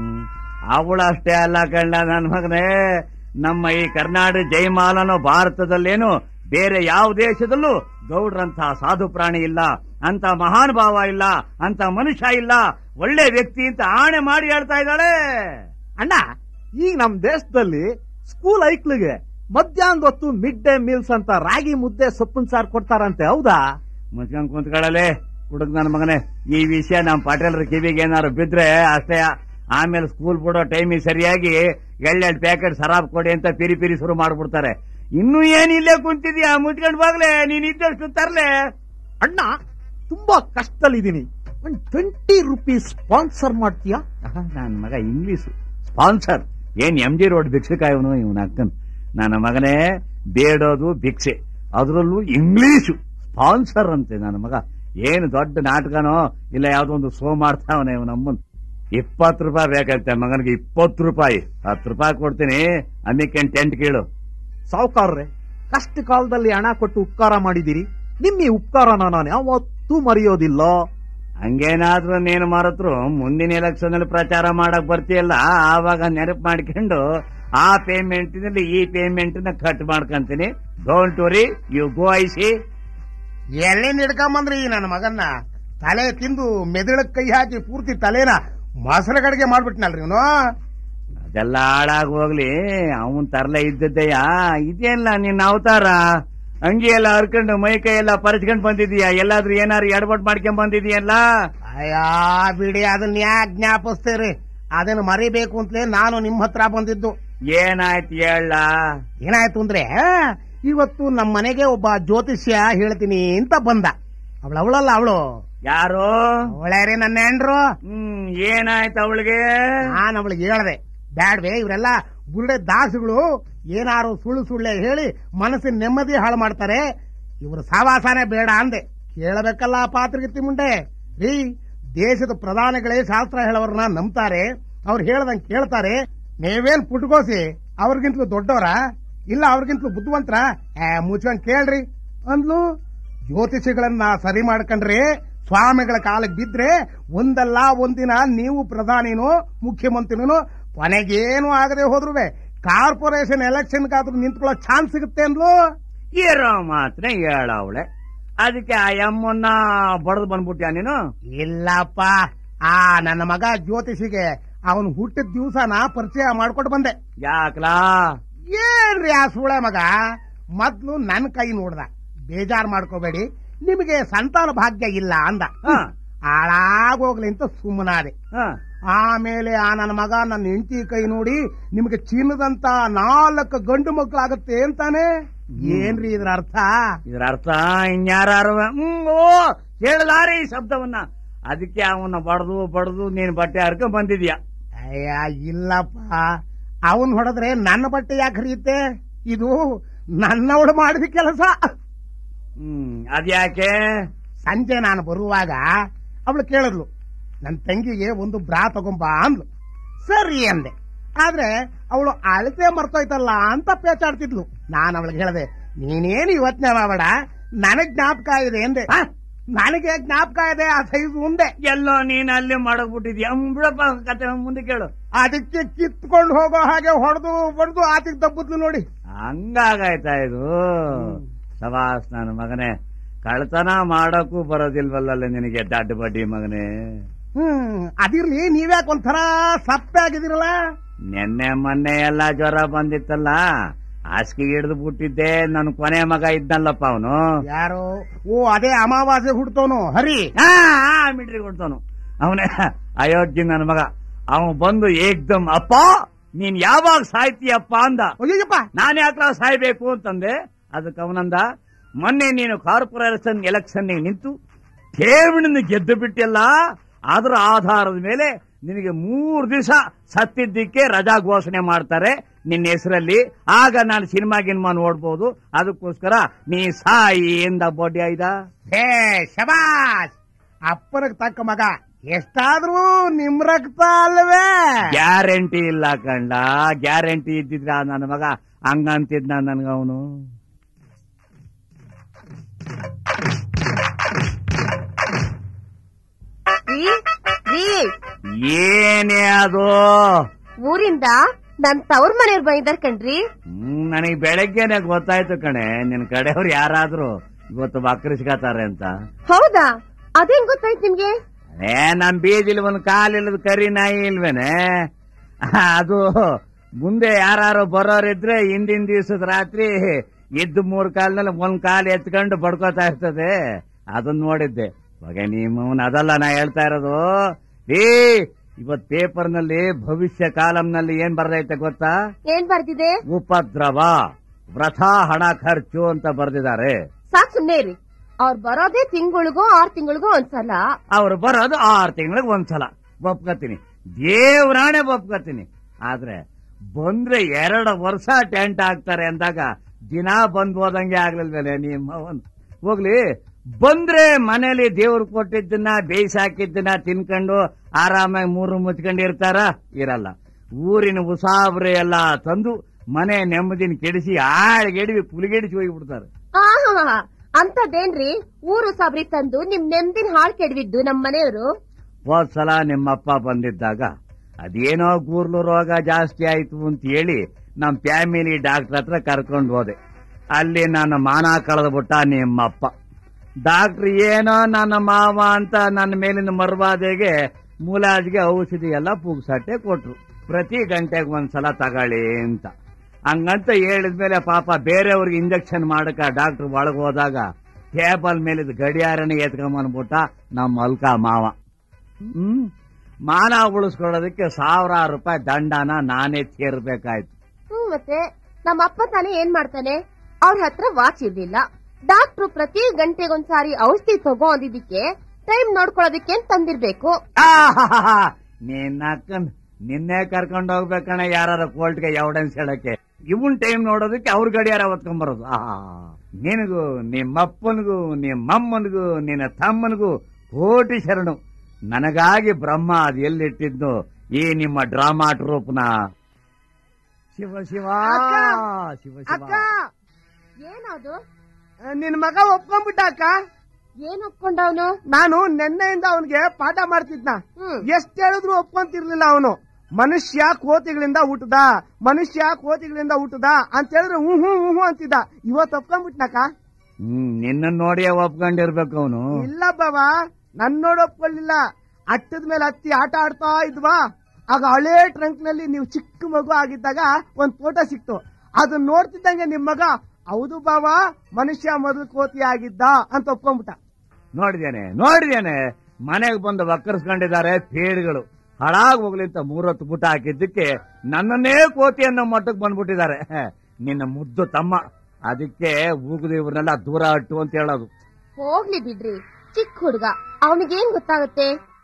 A: ಅವಳು ಅಷ್ಟೇ ಅಲ್ಲ ಕಳ್ಳ ನನ್ ಮಗನೇ ನಮ್ಮ ಈ ಕರ್ನಾಟಕ ಜಯಮಾಲನೋ ಭಾರತದಲ್ಲೇನು ಬೇರೆ ಯಾವ ದೇಶದಲ್ಲೂ ಗೌಡ್ರಂತ ಸಾಧು ಪ್ರಾಣಿ ಇಲ್ಲ ಅಂತ ಮಹಾನ್ ಭಾವ ಇಲ್ಲ ಅಂತ ಮನುಷ್ಯ ಇಲ್ಲ ಒಳ್ಳೆ ವ್ಯಕ್ತಿ ಅಂತ ಆಣೆ ಮಾಡಿ ಹೇಳ್ತಾ ಇದ್ದಾಳೆ
C: ಅಣ್ಣ ಈಗ ನಮ್ ದೇಶದಲ್ಲಿ ಸ್ಕೂಲ್ ಐಕ್ಳಿಗೆ ಮಧ್ಯಾಹ್ನದ ಹೊತ್ತು ಮಿಡ್ ಡೇ ಮೀಲ್ಸ್ ಅಂತ ರಾಗಿ ಮುದ್ದೆ ಸೊಪ್ಪಿನ ಸಾರು ಕೊಡ್ತಾರಂತೆ ಹೌದಾ
A: ಮುಚ್ಕೊಂಡ್ ಕುಂತ್ಕೊಳ್ಳಲೆ ಹುಡುಗ ನನ್ನ ಮಗನೇ ಈ ವಿಷಯ ನಮ್ಮ ಪಟೇಲ್ರ ಕಿವಿಗೆ ಏನಾರು ಬಿದ್ರೆ ಅಷ್ಟೇ ಆಮೇಲೆ ಸ್ಕೂಲ್ ಬಿಡೋ ಟೈಮಿಗೆ ಸರಿಯಾಗಿ ಎಳ್ಳೆರಡು ಪ್ಯಾಕೆಟ್ ಸರಾಬ್ ಕೊಡಿ ಅಂತ ಪಿರಿ ಪಿರಿ ಶುರು ಮಾಡ್ಬಿಡ್ತಾರೆ ಇನ್ನೂ ಏನಿಲ್ಲೇ ಕುಂತಿದ್ಯಾ ಮುಚ್ಕೊಂಡ್ ಬಾಗ್ಲೆ ನೀನ್ ಇದ್ದಷ್ಟು ತರ್ಲೆ
C: ಅಣ್ಣ ತುಂಬಾ ಕಷ್ಟದಲ್ಲಿದ್ದೀನಿ ಒಂದ್ ಟ್ವೆಂಟಿ ರುಪೀಸ್ ಸ್ಪಾನ್ಸರ್ ಮಾಡ್ತೀಯಾ
A: ನನ್ನ ಮಗ ಇಂಗ್ಲಿಷ್ ಸ್ಪಾನ್ಸರ್ ಏನ್ ಎಂ ಜಿ ರೋಡ್ ಭಿಕ್ಷಕ ಇವನು ಇವನ ಅಕ್ಕನ್ ನನ್ನ ಮಗನೇ ಬೇಡೋದು ಭಿಕ್ಷೆ ಅದರಲ್ಲೂ ಇಂಗ್ಲಿಷು ಸ್ಪಾನ್ಸರ್ ಅಂತೆ ನನ್ನ ಮಗ ಏನು ದೊಡ್ಡ ನಾಟಕನೋ ಇಲ್ಲ ಯಾವ್ದೋ ಒಂದು ಶೋ ಮಾಡ್ತಾವನೆ ಇವನಮ್ಮನ್ ಇಪ್ಪತ್ತು ರೂಪಾಯಿ ಬೇಕಾಗುತ್ತೆ ಮಗನಿಗೆ ಇಪ್ಪತ್ತು ರೂಪಾಯಿ ಹತ್ತು ರೂಪಾಯಿ ಕೊಡ್ತೀನಿ ಅಮ್ಮಿಕೇನ್ ಟೆಂಟ್ ಕೇಳು
C: ಸಾವುಕಾರ್ರೆ ಕಷ್ಟ ಕಾಲದಲ್ಲಿ ಹಣ ಕೊಟ್ಟು ಉಪಕಾರ ಮಾಡಿದಿರಿ ನಿಮ್ಮ ಈ ಉಪಕಾರನ ನಾನು ಯಾವತ್ತೂ ಮರೆಯೋದಿಲ್ಲ
A: ಹಂಗೇನಾದ್ರೂ ನೀನು ಮರೆತ್ರು ಮುಂದಿನ ಎಲೆಕ್ಷನ್ ಅಲ್ಲಿ ಪ್ರಚಾರ ಮಾಡಕ್ ಬರ್ತೀಯಲ್ಲ ಆವಾಗ ನೆನಪು ಮಾಡ್ಕೊಂಡು ಆ ಪೇಮೆಂಟ್ ನಲ್ಲಿ ಈ ಪೇಮೆಂಟ್ ನ ಕಟ್ ಮಾಡ್ಕೊಂತೀನಿ don't worry you go I see
B: ಎಲ್ಲಿ ಹಿಡ್ಕೊಂಬಂದ್ರಿ ನನ್ನ ಮಗನ್ನ ತಲೆ ತಿಂದು ಮೆದುಳಕ್ ಕೈ ಹಾಕಿ ಪೂರ್ತಿ ತಲೆನ ಮೊಸರು ಗಡಿಗೆ ಮಾಡ್ಬಿಟ್ನಲ್ರಿ ಇವನು
A: ಅದೆಲ್ಲ ಹಾಳಾಗ್ ಹೋಗ್ಲಿ ಅವನ್ ತರ್ಲೆ ಇದ್ದದ್ದಯ್ಯ ಇದೇಲ್ಲ ನಿನ್ನ ಅವತಾರ ಅಂಗಿ ಎಲ್ಲ ಹರ್ಕೊಂಡು ಮೈ ಕೈ ಎಲ್ಲ ಪರಚ್ಕೊಂಡ್ ಬಂದಿದೀಯ ಎಲ್ಲಾದ್ರೂ ಏನಾರು ಎಡಬಟ್ ಮಾಡ್ಕೊಂಡ್ ಬಂದಿದೀಯಲ್ಲ
B: ಅಯ್ಯಾ ಬಿಡಿ ಅದನ್ನ ಯಾಕೆ ಜ್ಞಾಪಿಸ್ತೀರಿ ಅದನ್ನ ಮರಿಬೇಕು ಅಂತಲೇ ನಾನು ನಿಮ್ಮ ಹತ್ರ ಬಂದಿದ್ದು
A: ಏನಾಯ್ತು ಹೇಳ
B: ಏನಾಯ್ತು ಅಂದ್ರೆ ಇವತ್ತು ನಮ್ಮ ಮನೆಗೆ ಒಬ್ಬ ಜ್ಯೋತಿಷ್ಯ ಹೇಳ್ತೀನಿ ಅಂತ ಬಂದ ಅವಳು ಅವಳಲ್ಲ ಅವಳು
A: ಯಾರು
B: ಅವಳೇ ನನ್ನ ಹೆಂಡ್ರು
A: ಹ್ಮ್ ಏನಾಯ್ತು ಅವಳಿಗೆ
B: ನಾನು ಅವಳಿಗೆ ಹೇಳ್ದೆ ಬ್ಯಾಡ್ವೆ ಇವರೆಲ್ಲ ಬುರುಡೆ ದಾಸುಗಳು ಏನಾರು ಸುಳ್ಳು ಸುಳ್ಳೆ ಹೇಳಿ ಮನಸ್ಸಿನ ನೆಮ್ಮದಿ ಹಾಳು ಮಾಡ್ತಾರೆ ಇವರು ಸಾವಾಸನೆ ಬೇಡ ಅಂದೆ ಕೇಳಬೇಕಲ್ಲ ಪಾತ್ರಗಿತ್ತಿ ಮುಂಡೆ ರೀ ದೇಶದ ಪ್ರಧಾನಿಗಳೇ ಶಾಸ್ತ್ರ ಹೇಳೋರ್ನ ನಂಬ್ತಾರೆ ಅವ್ರು ಹೇಳ್ದಂಗ್ ಕೇಳ್ತಾರೆ ನೀವೇನ್ ಪುಟ್ಕೋಸಿ ಅವ್ರಿಗಿಂತಲೂ ದೊಡ್ಡವರ ಇಲ್ಲ ಅವ್ರಿಗಿಂತಲೂ ಬುದ್ಧಿವಂತರ ಮುಚ್ಕೊಂಡ್ ಕೇಳ್ರಿ ಅಂದ್ಲು ಜ್ಯೋತಿಷಿಗಳನ್ನ ಸರಿ ಮಾಡ್ಕೊಂಡ್ರೆ ಸ್ವಾಮಿಗಳ ಕಾಲಕ್ಕೆ ಬಿದ್ರೆ ಒಂದಲ್ಲ ಒಂದಿನ ನೀವು ಪ್ರಧಾನಿನೋ ಮುಖ್ಯಮಂತ್ರಿನೋ ಕೊನೆಗೇನು ಆಗದೆ ಹೋದ್ರುವೆ ಕಾರ್ಪೊರೇಷನ್ ಎಲೆಕ್ಷನ್ಗಾದ್ರೂ ನಿಂತ್ಕೊಳ್ಳೋ ಚಾನ್ಸ್ ಸಿಗುತ್ತೆ ಅಂದ್ಲು
A: ಇರೋ ಮಾತ್ರ ಹೇಳವಳೆ ಅದಕ್ಕೆ ಆ ಎಮ್ಮನ್ನ ಬಡದು ಬಂದ್ಬಿಟ್ಯಾ ನೀನು
B: ಇಲ್ಲಪ್ಪ ಆ ನನ್ನ ಮಗ ಜ್ಯೋತಿಷಿಗೆ ಅವನು ಹುಟ್ಟಿದ ದಿವಸನ ಪರಿಚಯ ಮಾಡ್ಕೊಟ್ಟು ಬಂದೆ
A: ಯಾಕ್ಲಾ
B: ಏನ್ರಿ ಆ ಸೂಳೆ ಮಗ ಮೊದ್ಲು ನನ್ನ ಕೈ ನೋಡ್ದ ಬೇಜಾರ್ ಮಾಡ್ಕೋಬೇಡಿ ನಿಮಗೆ ಸಂತಾನ ಭಾಗ್ಯ ಇಲ್ಲ ಅಂದ
A: ಹ,
B: ಹಾಳಾಗೋಗ್ಲಿ ಅಂತ ಸುಮ್ಮನಾದೆ
A: ಹ.
B: ಆಮೇಲೆ ಆ ನನ್ನ ಮಗ ನನ್ನ ಹೆಂಡತಿ ಕೈ ನೋಡಿ ನಿಮಗೆ ಚಿನ್ನದಂತ ನಾಲ್ಕು ಗಂಡು ಮಕ್ಕಳಾಗತ್ತೆ ಅಂತಾನೆ ಏನ್ರಿ ಇದ್ರ ಅರ್ಥ
A: ಇದ್ರ ಅರ್ಥ ಇನ್ಯಾರು ಹ್ಮ್ ಓ ಕೇಳಲಾರೆ ಈ ಶಬ್ದವನ್ನ ಅದಕ್ಕೆ ಅವನ್ನ ಬಡ್ದು ಬಡ್ದು ನೀನ್ ಬಟ್ಟೆ ಹರ್ಕೊಂಡ್ ಬಂದಿದ್ಯಾ
B: ಅಯ್ಯ ಇಲ್ಲಪ್ಪ ಅವನ್ ಹೊಡೆದ್ರೆ ನನ್ನ ಬಟ್ಟೆ ಯಾಕೆ ಹರಿಯುತ್ತೆ ಇದು ನನ್ನವಳು ಮಾಡಿದ ಕೆಲಸ
A: ಹ್ಮ್ ಅದ್ಯಾಕೆ
B: ಸಂಜೆ ನಾನು ಬರುವಾಗ ಅವಳು ಕೇಳಿದ್ಲು ನನ್ನ ತಂಗಿಗೆ ಒಂದು ಬ್ರಾ ತಗೊಂಬ ಅಂದ್ಲು ಸರಿ ಅಂದೆ ಆದ್ರೆ ಅವಳು ಅಳತೆ ಮರ್ತೋಯ್ತಲ್ಲ ಅಂತ ಪೇಚಾಡ್ತಿದ್ಲು ನಾನು ಅವಳಿಗೆ ಹೇಳ್ದೆ ನೀನೇನು ಇವತ್ತನೇ ಮಾಡಬೇಡ ನನಗ್ ಜ್ಞಾಪಕ ಇದೆ ಅಂದೆ
A: ಹ?
B: ನನಗೆ ಜ್ಞಾಪಕ ಇದೆ ಆ ಸೈಜ್ ಉಂಡೆ
A: ಎಲ್ಲೋ ನೀನ್ ಅಲ್ಲಿ ಮಾಡಕ್ಬಿಟ್ಟಿದ್ಯಾ ಹ್ಮ್, ಬಿಡಪ್ಪ ಕತೆ ಮುಂದೆ ಕೇಳು
B: ಅದಕ್ಕೆ ಕಿತ್ಕೊಂಡು ಹೋಗೋ ಹಾಗೆ ಹೊಡೆದು ಹೊಡೆದು ಆತಿಗೆ ತಪ್ಪುದ್ಲು ನೋಡಿ
A: ಹಂಗಾಗಾಯ್ತಾ ಇದು ಸವಾಸ್ ನನ್ನ ಮಗನೇ ಕಳ್ತನ ಮಾಡಕ್ಕೂ ಬರೋದಿಲ್ವಲ್ಲ ನಿನಗೆ ದಡ್ಡ ಬಡ್ಡಿ ಮಗನೇ
B: ಹ್ಮ್ ಅದಿರ್ಲಿ ನೀವ್ಯಾಕೆ ಒಂಥರ ಸಪ್ಪೆ ಆಗಿದಿರಲ್ಲ
A: ನಿನ್ನೆ ಮೊನ್ನೆ ಎಲ್ಲ ಜ್ವರ ಬಂದಿತ್ತಲ್ಲ ಹಾಸಿಗೆ ಹಿಡಿದು ಬಿಟ್ಟಿದ್ದೆ ನನ್ನ ಕೊನೆ ಮಗ ಇದ್ನಲ್ಲಪ್ಪ ಅವನು
B: ಯಾರು ಓ ಅದೇ ಅಮಾವಾಸ್ಯೆ ಹುಡ್ತೋನು ಹರಿ
A: ಮಿಟ್ರಿ ಕೊಡ್ತಾನು ಅವನೇ ಅಯೋಧ್ಯೆ ನನ್ನ ಮಗ ಅವನು ಬಂದು ಏಕ್ದಮ್ ಅಪ್ಪ ನೀನ್ ಯಾವಾಗ ಸಾಯ್ತೀಯಪ್ಪ ಅಂದ
B: ಅಯ್ಯಪ್ಪ
A: ನಾನು ಯಾಕ್ಲ ಸಾಯ್ಬೇಕು ಅಂತಂದೆ ಅದಕ್ಕೆ ಅವನಂದ ಮೊನ್ನೆ ನೀನು ಕಾರ್ಪೊರೇಷನ್ ಎಲೆಕ್ಷನ್ ನಿಂತು ಠೇವಣಿನ ಗೆದ್ದು ಬಿಟ್ಟಿಲ್ಲ ಅದರ ಆಧಾರದ ಮೇಲೆ ನಿನಗೆ ಮೂರು ದಿವಸ ಸತ್ತಿದ್ದಕ್ಕೆ ರಜಾ ಘೋಷಣೆ ಮಾಡ್ತಾರೆ ನಿನ್ನ ಹೆಸರಲ್ಲಿ ಆಗ ನಾನು ಸಿನಿಮಾ ಗಿನ್ಮಾ ನೋಡ್ಬೋದು ಅದಕ್ಕೋಸ್ಕರ ನೀ ಸಾಯಿ ಎಂದ ಬೋಡಿ ಆಯ್ದ
B: ಹೇ ಶಬಾಷ್ ಅಪ್ಪನಿಗೆ ತಕ್ಕ ಮಗ ಎಷ್ಟಾದ್ರೂ ನಿಮ್ ರಕ್ತ ಅಲ್ವೇ
A: ಗ್ಯಾರಂಟಿ ಇಲ್ಲ ಕಂಡ ಗ್ಯಾರಂಟಿ ಇದ್ದಿದ್ರ ನನ್ನ ಮಗ ಹಂಗಂತಿದ್ನ ನನ್ಗವನು
D: ರೀ ರೀ
A: ಏನೇ ಅದು
D: ಊರಿಂದ ನನ್ ತವ್ರ ಮನೆಯವ್ರು ಬಂದಿದ್ದಾರ ಕಣ್ರಿ
A: ಹ್ಮ್ ನನಗೆ ಬೆಳಗ್ಗೆನೆ ಗೊತ್ತಾಯ್ತು ಕಣೆ ನಿನ್ ಕಡೆಯವ್ರು ಯಾರಾದ್ರೂ ಇವತ್ತು ಬಕ್ರಿಸ್ಕತಾರೆ ಅಂತ
D: ಹೌದಾ ಅದೇನ್ ಗೊತ್ತಾಯ್ತು ನಿಮ್ಗೆ
A: ಏ ನಮ್ ಬೀದಿಲಿ ಒಂದ್ ಕಾಲಿಲ್ಲದ ಕರಿ ನಾಯಿ ಇಲ್ವೇನೆ ಅದು ಮುಂದೆ ಯಾರು ಬರೋರಿದ್ರೆ ಹಿಂದಿನ ದಿವಸದ ರಾತ್ರಿ ಇದ್ದು ಮೂರ್ ಕಾಲ್ನಲ್ಲಿ ಒಂದ್ ಕಾಲ್ ಎತ್ಕೊಂಡು ಬಡ್ಕೋತಾ ಇರ್ತದೆ ಅದನ್ನ ನೋಡಿದ್ದೆ ಹೊಗೆ ನಿಮ್ಮವನ್ ಅದಲ್ಲ ನಾ ಹೇಳ್ತಾ ಇರೋದು ಏ ಇವತ್ ಪೇಪರ್ ನಲ್ಲಿ ಭವಿಷ್ಯ ಕಾಲಂನಲ್ಲಿ ಏನ್ ಬರ್ದೈತೆ ಗೊತ್ತಾ
D: ಏನ್ ಬರ್ದಿದೆ
A: ಉಪದ್ರವ ವ್ರಥ ಹಣ ಖರ್ಚು ಅಂತ ಬರ್ದಿದ್ದಾರೆ
D: ಸಾಕ್ ಸುಮ್ನೆ ಇರಿ ಅವ್ರ್ ಬರೋದೇ ತಿಂಗಳಿಗೋ ಆರ್ ತಿಂಗಳಿಗೋ ಒಂದ್ಸಲ
A: ಅವ್ರು ಬರೋದು ಆರು ತಿಂಗಳಿಗೆ ಒಂದ್ಸಲ ಒಪ್ಕೋತೀನಿ ದೇವ್ರಾಣೆ ಒಪ್ಕೋತೀನಿ ಆದ್ರೆ ಬಂದ್ರೆ ಎರಡು ವರ್ಷ ಟೆಂಟ್ ಹಾಕ್ತಾರೆ ಅಂದಾಗ ದಿನ ಬಂದ್ ಹೋದಂಗೆ ಆಗ್ಲಿಲ್ವೇನೆ ನಿಮ್ಮ ಒಂದು ಹೋಗ್ಲಿ ಬಂದ್ರೆ ಮನೇಲಿ ದೇವ್ರು ಕೊಟ್ಟಿದ್ದನ್ನ ಬೇಯಿಸಿ ಹಾಕಿದ್ದನ್ನ ತಿನ್ಕೊಂಡು ಆರಾಮಾಗಿ ಮೂರು ಮುಚ್ಕೊಂಡು ಇರ್ತಾರ ಇರಲ್ಲ ಊರಿನ ಉಸಾಬ್ರೆ ಎಲ್ಲ ತಂದು ಮನೆ ನೆಮ್ಮದಿನ ಕೆಡಿಸಿ ಆಳ್ಗೆಡಿವಿ ಪುಲಿಗೆಡಿಸಿ ಹೋಗಿಬಿಡ್ತಾರೆ
D: ಆಹಾ ಅಂತದೇನ್ರಿ ಊರು ಸಾಬ್ರಿ ತಂದು ನಿಮ್ ನೆಮ್ಮದಿನ ಹಾಳ್ ಕೆಡವಿದ್ದು ನಮ್ ಮನೆಯವರು
A: ಹೋದ್ ಸಲ ನಿಮ್ಮಪ್ಪ ಬಂದಿದ್ದಾಗ ಅದೇನೋ ಕೂರ್ಲು ರೋಗ ಜಾಸ್ತಿ ಆಯ್ತು ಅಂತ ಹೇಳಿ ನಮ್ ಫ್ಯಾಮಿಲಿ ಡಾಕ್ಟರ್ ಹತ್ರ ಕರ್ಕೊಂಡು ಹೋದೆ ಅಲ್ಲಿ ನನ್ನ ಮಾನ ಕಳೆದ್ಬಿಟ್ಟ ನಿಮ್ಮಪ್ಪ ಡಾಕ್ಟರ್ ಏನೋ ನನ್ನ ಮಾವ ಅಂತ ನನ್ನ ಮೇಲಿನ ಮರ್ವಾದೆಗೆ ಮೂಲಾಜ್ಗೆ ಔಷಧಿ ಎಲ್ಲ ಪುಗ್ಸಟ್ಟೆ ಕೊಟ್ರು ಪ್ರತಿ ಗಂಟೆಗೆ ಒಂದ್ಸಲ ತಗೊಳ್ಳಿ ಅಂತ ಹಂಗಂತ ಹೇಳಿದ್ಮೇಲೆ ಪಾಪ ಬೇರೆಯವ್ರಿಗೆ ಇಂಜೆಕ್ಷನ್ ಮಾಡಕ ಡಾಕ್ಟರ್ ಒಳಗ್ ಹೋದಾಗ ಟೇಬಲ್ ಮೇಲಿದ್ ಗಡಿಯಾರನೇ ಎತ್ಕೊಂಬಂದ್ಬಿಟ್ಟ ನಮ್ಮ ಮಲ್ಕ ಮಾವ ಹ್ಮ್ ಮಾನ ಉಳಿಸ್ಕೊಳ್ಳೋದಕ್ಕೆ ಸಾವಿರಾರು ರೂಪಾಯಿ ದಂಡನ ನಾನೇ ತೀರ್ಬೇಕಾಯ್ತು
D: ಹ್ಮ್ ಮತ್ತೆ ನಮ್ಮ ಅಪ್ಪ ತಾನೇ ಏನ್ ಮಾಡ್ತಾನೆ ಅವ್ರ ಹತ್ರ ವಾಚ್ ಇರ್ಲಿಲ್ಲ ಡಾಕ್ಟ್ರು ಪ್ರತಿ ಗಂಟೆಗೊಂದ್ಸಾರಿ ಔಷಧಿ ತಗೋ ಅಂದಿದ್ದಕ್ಕೆ ಟೈಮ್ ನೋಡ್ಕೊಳ್ಳೋದಕ್ಕೆ ಅಂತ ತಂದಿರ್ಬೇಕು
A: ಆಹಾಹಾಹಾ. ನಿನ್ನ ಅಕ್ಕನ್ ನಿನ್ನೆ ಕರ್ಕೊಂಡು ಹೋಗ್ಬೇಕಣ್ಣ ಯಾರು ಕೋರ್ಟ್ಗೆ ಎವಿಡೆನ್ಸ್ ಹೇಳಕ್ಕೆ ಇವನ್ ಟೈಮ್ ನೋಡೋದಕ್ಕೆ ಅವ್ರ ಗಡಿಯಾರ ಹೊತ್ಕೊಂಡ್ಬರೋದು ಆ ನಿನಗೂ ನಿಮ್ಮಪ್ಪನಿಗೂ ನಿಮ್ಮಮ್ಮನಿಗೂ ನಿನ್ನ ತಮ್ಮನಿಗೂ ಕೋಟಿ ಶರಣು ನನಗಾಗಿ ಬ್ರಹ್ಮ ಅದು ಎಲ್ಲಿಟ್ಟಿದ್ನು ಈ ನಿಮ್ಮ ಡ್ರಾಮಾ ಟ್ರೂಪ್ನ ಶಿವ ಶಿವ
B: ಅಕ್ಕ!
A: ಶಿವ
B: ಅಕ್ಕ
A: ಶಿವ
D: ಏನದು
B: ನಿನ್ ಮಗ ಒಪ್ಕೊಂಡ್ಬಿಟ್ಟ ಅಕ್ಕ
D: ಏನ್ ಒಪ್ಕೊಂಡವನು
B: ನಾನು ನಿನ್ನೆಯಿಂದ ಅವನಿಗೆ ಪಾಠ ಮಾಡ್ತಿದ್ನ
D: ಹ್ಮ್
B: ಎಷ್ಟ್ ಹೇಳಿದ್ರು ಒಪ್ಕೊಂತಿರ್ಲಿಲ್ಲ ಅವನು ಮನುಷ್ಯ ಕೋತಿಗಳಿಂದ ಹುಟ್ಟದ ಮನುಷ್ಯ ಕೋತಿಗಳಿಂದ ಹುಟ್ಟದ ಅಂತ ಹೇಳಿದ್ರೆ ಹ್ಞೂ ಹ್ಞೂ ಹ್ಞೂ ಹ್ಞೂ ಅಂತಿದ್ದ ಇವತ್ತು ಒಪ್ಕೊಂಡ್ಬಿಟ್ನಕ್ಕ
A: ಹ್ಮ್ ನಿನ್ನ ನೋಡಿಯೇ ಒಪ್ಕೊಂಡಿರ್ಬೇಕು ಅವನು
B: ಇಲ್ಲ ಬಾಬಾ ನನ್ ನೋಡಿ ಒಪ್ಕೊಳ್ಳಿಲ್ಲ ಅಟ್ಟದ ಮೇಲೆ ಹತ್ತಿ ಆಟ ಆಡ್ತಾ ಇದ್ವಾ ಆಗ ಹಳೇ ಟ್ರಂಕ್ ನಲ್ಲಿ ನೀವು ಚಿಕ್ಕ ಮಗು ಆಗಿದ್ದಾಗ ಒಂದ್ ಫೋಟೋ ಸಿಕ್ತು ಅದನ್ನ ನೋಡ್ತಿದ್ದಂಗೆ ನಿಮ್ ಮಗ ಹೌದು ಬಾಬಾ ಮನುಷ್ಯ ಮೊದಲು ಕೋತಿ ಆಗಿದ್ದ ಅಂತ ಒಪ್ಕೊಂಡ್ಬಿಟ್ಟ
A: ನೋಡಿದ್ದೇನೆ ನೋಡಿದ್ದೇನೆ ಮನೆಗೆ ಬಂದು ವಕ್ಕರ್ಸ್ಕೊಂಡಿದ್ದಾರೆ ಪೇಡ್ಗಳು ಹಾಳಾಗ್ ಹೋಗ್ಲಿ ಅಂತ ಮೂರೊತ್ತು ಪುಟ ಹಾಕಿದ್ದಕ್ಕೆ ನನ್ನನ್ನೇ ಕೋತಿ ಅನ್ನೋ ಮಟ್ಟಕ್ಕೆ ಬಂದ್ಬಿಟ್ಟಿದ್ದಾರೆ ನಿನ್ನ ಮುದ್ದು ತಮ್ಮ ಅದಕ್ಕೆ ಊಗದು ಇವ್ರನ್ನೆಲ್ಲ ದೂರ ಹಟ್ಟು ಅಂತ ಹೇಳೋದು
D: ಹೋಗ್ಲಿ ಬಿಡ್ರಿ ಚಿಕ್ಕ ಹುಡುಗ ಅವನಿಗೇನ್ ಗೊತ್ತಾಗುತ್ತೆ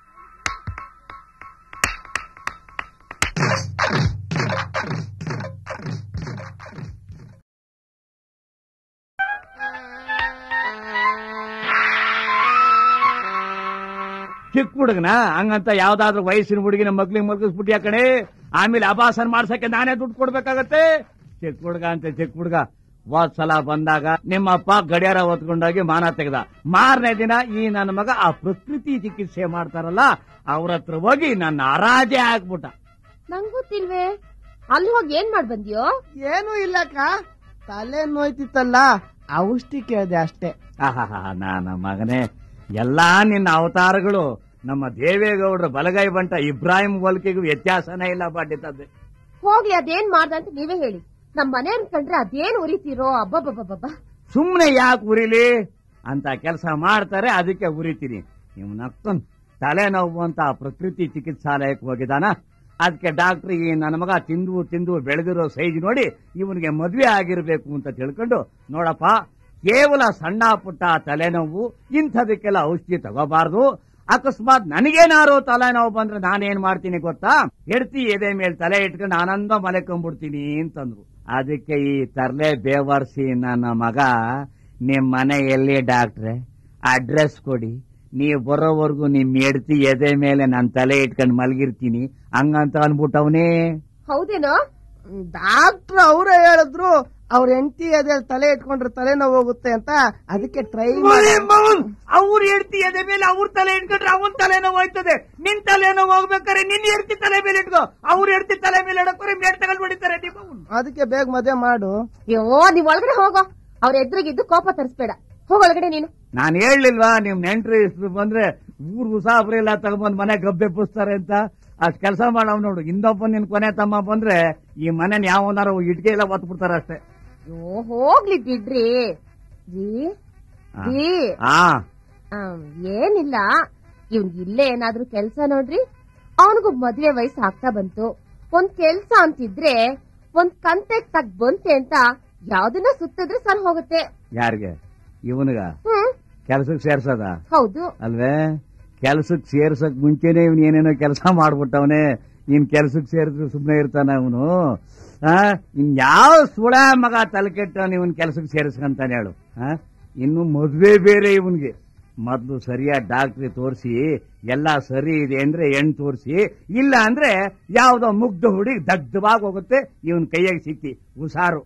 A: ಚಿಕ್ಕ ಹುಡುಗನ ಹಂಗಂತ ಯಾವ್ದಾದ್ರು ವಯಸ್ಸಿನ ಹುಡುಗಿನ ಮಗ್ಲಿಗೆ ಮಲ್ಗಿಸ್ಬಿಟ್ಟು ಯಾಕಣೆ ಆಮೇಲೆ ಅಭಾಸನ ಮಾಡ್ಸಕ್ಕೆ ನಾನೇ ದುಡ್ಡು ಕೊಡ್ಬೇಕಾಗತ್ತೆ ಚಿಕ್ಕ ಹುಡುಗ ಅಂತ ಚಿಕ್ಕ ಹುಡುಗ ಹೋದ್ ಸಲ ಬಂದಾಗ ನಿಮ್ಮಪ್ಪ ಗಡಿಯಾರ ಹೊತ್ಕೊಂಡೋಗಿ ಮಾನ ತೆಗೆದ ಮಾರನೇ ದಿನ ಈ ನನ್ನ ಮಗ ಆ ಪ್ರಕೃತಿ ಚಿಕಿತ್ಸೆ ಮಾಡ್ತಾರಲ್ಲ ಅವ್ರ ಹತ್ರ ಹೋಗಿ ನನ್ನ ಅರಾಜೆ ಹಾಕ್ಬಿಟ್ಟ
D: ನಂಗೊತ್ತಿಲ್ವೇ ಅಲ್ಲಿ ಹೋಗಿ ಏನ್ ಮಾಡ್ ಬಂದ್ಯೋ
B: ಏನೂ ಇಲ್ಲಕ್ಕ ತಲೆ ನೋಯ್ತಿತ್ತಲ್ಲ ಔಷಧಿ ಕೇಳಿದೆ ಅಷ್ಟೇ
A: ಆಹಾಹಾ, ನನ್ನ ಮಗನೇ ಎಲ್ಲಾ ನಿನ್ನ ಅವತಾರಗಳು ನಮ್ಮ ದೇವೇಗೌಡರ ಬಲಗೈ ಬಂಟ ಇಬ್ರಾಹಿಂ ಹೋಲಿಕೆಗೂ ವ್ಯತ್ಯಾಸನೇ ಇಲ್ಲ ಪಂಡಿತದ್ದೆ
D: ಹೋಗ್ಲಿ ಅದೇನ್ ಮಾಡ್ದ ಅಂತ ನೀವೇ ಹೇಳಿ ನಮ್ ಮನೆಯವ್ರನ್ ಕಂಡ್ರೆ ಅದೇನ್ ಉರಿತೀರೋ ಅಬ್ಬಬ್ಬಬ್ಬಬ್ಬ
A: ಸುಮ್ನೆ ಯಾಕೆ ಉರಿಲಿ ಅಂತ ಕೆಲಸ ಮಾಡ್ತಾರೆ ಅದಕ್ಕೆ ಉರಿತೀನಿ ಇವ್ ನಕ್ತನ್ ತಲೆನೋವು ಅಂತ ಪ್ರಕೃತಿ ಚಿಕಿತ್ಸಾಲಯಕ್ಕೆ ಹೋಗಿದಾನ ಅದಕ್ಕೆ ಡಾಕ್ಟರ್ ಈ ನನ್ನ ಮಗ ತಿಂದು ತಿಂದು ಬೆಳೆದಿರೋ ಸೈಜ್ ನೋಡಿ ಇವನಿಗೆ ಮದ್ವೆ ಆಗಿರ್ಬೇಕು ಅಂತ ತಿಳ್ಕೊಂಡು ನೋಡಪ್ಪ ಕೇವಲ ಸಣ್ಣ ಪುಟ್ಟ ತಲೆನೋವು ಇಂಥದಕ್ಕೆಲ್ಲ ಔಷಧಿ ತಗೋಬಾರ್ದು ಅಕಸ್ಮಾತ್ ನನಗೇನಾರು ತಲೆನೋವು ಬಂದ್ರೆ ನಾನೇನ್ ಮಾಡ್ತೀನಿ ಗೊತ್ತಾ ಹೆಡ್ತಿ ಎದೆ ಮೇಲೆ ತಲೆ ಇಟ್ಕೊಂಡು ಆನಂದ ಮಲೆಕೊಂಡ್ಬಿಡ್ತೀನಿ ಅಂತಂದ್ರು ಅದಕ್ಕೆ ಈ ತರ್ಲೆ ಬೇವರ್ಸಿ ನನ್ನ ಮಗ ನಿಮ್ ಮನೆ ಎಲ್ಲಿ ಡಾಕ್ಟ್ರೆ ಅಡ್ರೆಸ್ ಕೊಡಿ ನೀವು ಬರೋವರೆಗೂ ನಿಮ್ ಹೆಡ್ತಿ ಎದೆ ಮೇಲೆ ನಾನ್ ತಲೆ ಇಟ್ಕೊಂಡು ಮಲಗಿರ್ತೀನಿ ಹಂಗಂತ ಅನ್ಬಿಟ್ಟವನೇ
D: ಹೌದೇನೋ
B: ಡಾಕ್ಟ್ರ್ ಅವರೇ ಹೇಳಿದ್ರು ಅವ್ರ ಹೆಂಡತಿ ಅದೇ ತಲೆ ಇಟ್ಕೊಂಡ್ರೆ ತಲೆನೋವು ಹೋಗುತ್ತೆ ಅಂತ ಅದಕ್ಕೆ ಟ್ರೈ
A: ಅವ್ರ ಹೆಡ್ತಿ ಎದೆ ಮೇಲೆ ಅವ್ರ ತಲೆ ಇಟ್ಕೊಂಡ್ರೆ ಅವನ್ ತಲೆನೋವು ಹೋಯ್ತದೆ ನಿನ್ ತಲೆನೋವು ಹೋಗ್ಬೇಕಾರೆ ನಿನ್ ಹೆಡ್ತಿ ತಲೆ ಮೇಲೆ ಇಟ್ಕೋ ಅವ್ರ ಹೆಡ್ತಿ ತಲೆ ಮೇಲೆ ಇಡಕೋರೆ ಮೇಡ್ ತಗೊಂಡ್ ಬಿಡಿತಾರೆ ನೀವು
B: ಅದಕ್ಕೆ ಬೇಗ ಮದುವೆ ಮಾಡು
D: ಅಯ್ಯೋ ನೀವ್ ಒಳಗಡೆ ಹೋಗೋ ಅವ್ರ ಎದುರಿಗಿದ್ದು ಕೋಪ ತರಿಸ್ಬೇಡ ಹೋಗೊಳಗಡೆ ನೀನು
A: ನಾನ್ ಹೇಳಲಿಲ್ವಾ ನಿಮ್ ನೆಂಟ್ರು ಇಷ್ಟು ಬಂದ್ರೆ ಊರ್ ಉಸಾಬ್ರಿ ಎಲ್ಲ ತಗೊಂಬಂದ್ ಮನೆ ಗಬ್ಬೆಪ್ಪಿಸ್ತಾರೆ ಅಂತ ಅಷ್ಟ್ ಕೆಲಸ ಮಾಡವ್ ನೋಡು ಇನ್ನೊಬ್ಬ ನಿನ್ ಕೊನೆ ತಮ್ಮ ಬಂದ್ರೆ ಈ ಮನೆನ್ ಯಾವನಾರು ಇಟ್ಕೆ ಎಲ್ಲ ಒತ್ ಬಿಡ್ತಾರ ಅಷ್ಟೇ
D: ಅಯ್ಯೋ ಹೋಗ್ಲಿ ಬಿಡ್ರಿ ಜೀ
A: ಆ.
D: ಜೀ
A: ಆ
D: ಆಮ್, ಏನಿಲ್ಲ ಇವ್ನ್ ಇಲ್ಲೇ ಏನಾದ್ರೂ ಕೆಲ್ಸ ನೋಡ್ರಿ ಅವನಿಗೂ ಮದ್ವೆ ವಯಸ್ಸು ಆಗ್ತಾ ಬಂತು ಒಂದ್ ಕೆಲ್ಸ ಅಂತಿದ್ರೆ ಒಂದ್ ಕಂತೆಗ್ ತಗ್ ಬಂತೆ ಅಂತ ಯಾವ್ದನ್ನ ಸುತ್ತಿದ್ರೆ ಸರ್ ಹೋಗುತ್ತೆ
A: ಯಾರಿಗೆ ಇವನಿಗ
D: ಹ್ಮ್
A: ಕೆಲ್ಸಕ್ ಸೇರ್ಸದ
D: ಹೌದು
A: ಅಲ್ವೇ ಕೆಲ್ಸಕ್ ಸೇರ್ಸಕ್ ಮುಂಚೆನೆ ಇವ್ನ ಏನೇನೋ ಕೆಲಸ ಮಾಡ್ಬಿಟ್ಟವನೆ ಇನ್ ಕೆಲ್ಸಕ್ ಸೇರಿದ್ರು ಸುಮ್ನೆ ಇರ್ತಾನ ಅವನು ಆ ಇನ್ ಯಾವ ಸುಳ ಮಗ ತಲೆ ಕೆಟ್ಟ ಇವನ್ ಕೆಲ್ಸಕ್ ಸೇರಿಸ್ಕಂತಾನೆ ಹೇಳು ಆ ಇನ್ನು ಮದ್ವೆ ಬೇರೆ ಇವನ್ಗೆ ಮೊದ್ಲು ಸರಿಯಾಗಿ ಡಾಕ್ಟ್ರಿ ತೋರಿಸಿ ಎಲ್ಲ ಸರಿ ಇದೆ ಅಂದ್ರೆ ಹೆಣ್ ತೋರಿಸಿ ಇಲ್ಲ ಅಂದ್ರೆ ಯಾವ್ದೋ ಮುಗ್ಧ ಹುಡುಗಿ ದಗ್ಧವಾಗಿ ಹೋಗುತ್ತೆ ಇವನ್ ಕೈಯಾಗ ಸಿಕ್ಕಿ ಹುಷಾರು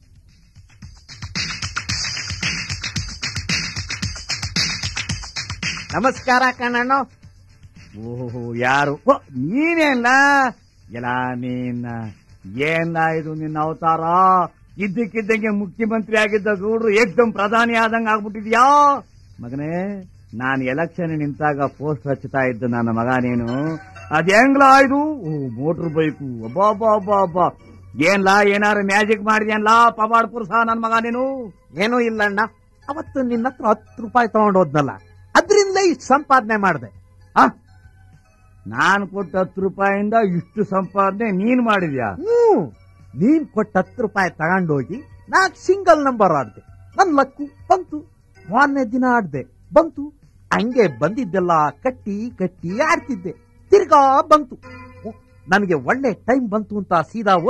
C: ನಮಸ್ಕಾರ ಕಣ್ಣಣ್ಣ
A: ಓಹೋ ಯಾರು ಓ ನೀನೇನ ಎಲ್ಲ ನೀನ್ ಏನ ಇದು ನಿನ್ನ ಅವತಾರ ಇದ್ದಕ್ಕಿದ್ದಂಗೆ ಮುಖ್ಯಮಂತ್ರಿ ಆಗಿದ್ದ ಗೌಡ್ರು ಏಕ್ದಮ್ ಪ್ರಧಾನಿ ಆದಂಗ ಆಗ್ಬಿಟ್ಟಿದ್ಯಾ ಮಗನೇ ನಾನು ಎಲೆಕ್ಷನ್ ನಿಂತಾಗ ಪೋಸ್ಟ್ ಹಚ್ಚುತ್ತಾ ಇದ್ದ ನನ್ನ ಮಗ ನೀನು ಅದ್ ಹೆಂಗ್ಲ ಇದು ಓ ಮೋಟ್ರ್ ಬೈಕು ಅಬ್ಬಾ ಅಬ್ಬಾ ಅಬ್ಬಾ ಅಬ್ಬಾ ಏನ್ಲಾ ಏನಾರು ಮ್ಯಾಜಿಕ್ ಮಾಡಿದ್ಯನ್ಲಾ ಪವಾಡ್ ಪುರುಷ ನನ್ ಮಗ ನೀನು
C: ಏನೂ ಇಲ್ಲಣ್ಣ ಅವತ್ತು ನಿನ್ನ ಹತ್ರ ಹತ್ತು ರೂಪಾಯಿ ತಗೊಂಡೋದ್ನಲ್ಲ ಅದ್ರಿಂದ ಇಷ್ಟು ಸಂಪಾದನೆ ಮಾಡಿದೆ
A: ಆ ನಾನ್ ಕೊಟ್ಟ ಹತ್ತು ರೂಪಾಯಿಂದ ಇಷ್ಟು ಸಂಪಾದನೆ ನೀನ್ ಮಾಡಿದ್ಯಾ
C: ಹ್ಮ್ ನೀನ್ ಕೊಟ್ಟ ಹತ್ತು ರೂಪಾಯಿ ತಗೊಂಡೋಗಿ ನಾಕ್ ಸಿಂಗಲ್ ನಂಬರ್ ಆಡ್ದೆ ನನ್ ಲಕ್ಕು ಬಂತು ಮಾರನೇ ದಿನ ಆಡ್ದೆ ಬಂತು ಹಂಗೆ ಬಂದಿದ್ದೆಲ್ಲ ಕಟ್ಟಿ ಕಟ್ಟಿ ಆಡ್ತಿದ್ದೆ ತಿರ್ಗಾ ಬಂತು ಓ, ನನಗೆ ಒಳ್ಳೆ ಟೈಮ್ ಬಂತು ಅಂತ ಸೀದಾ ಹೋಗಿ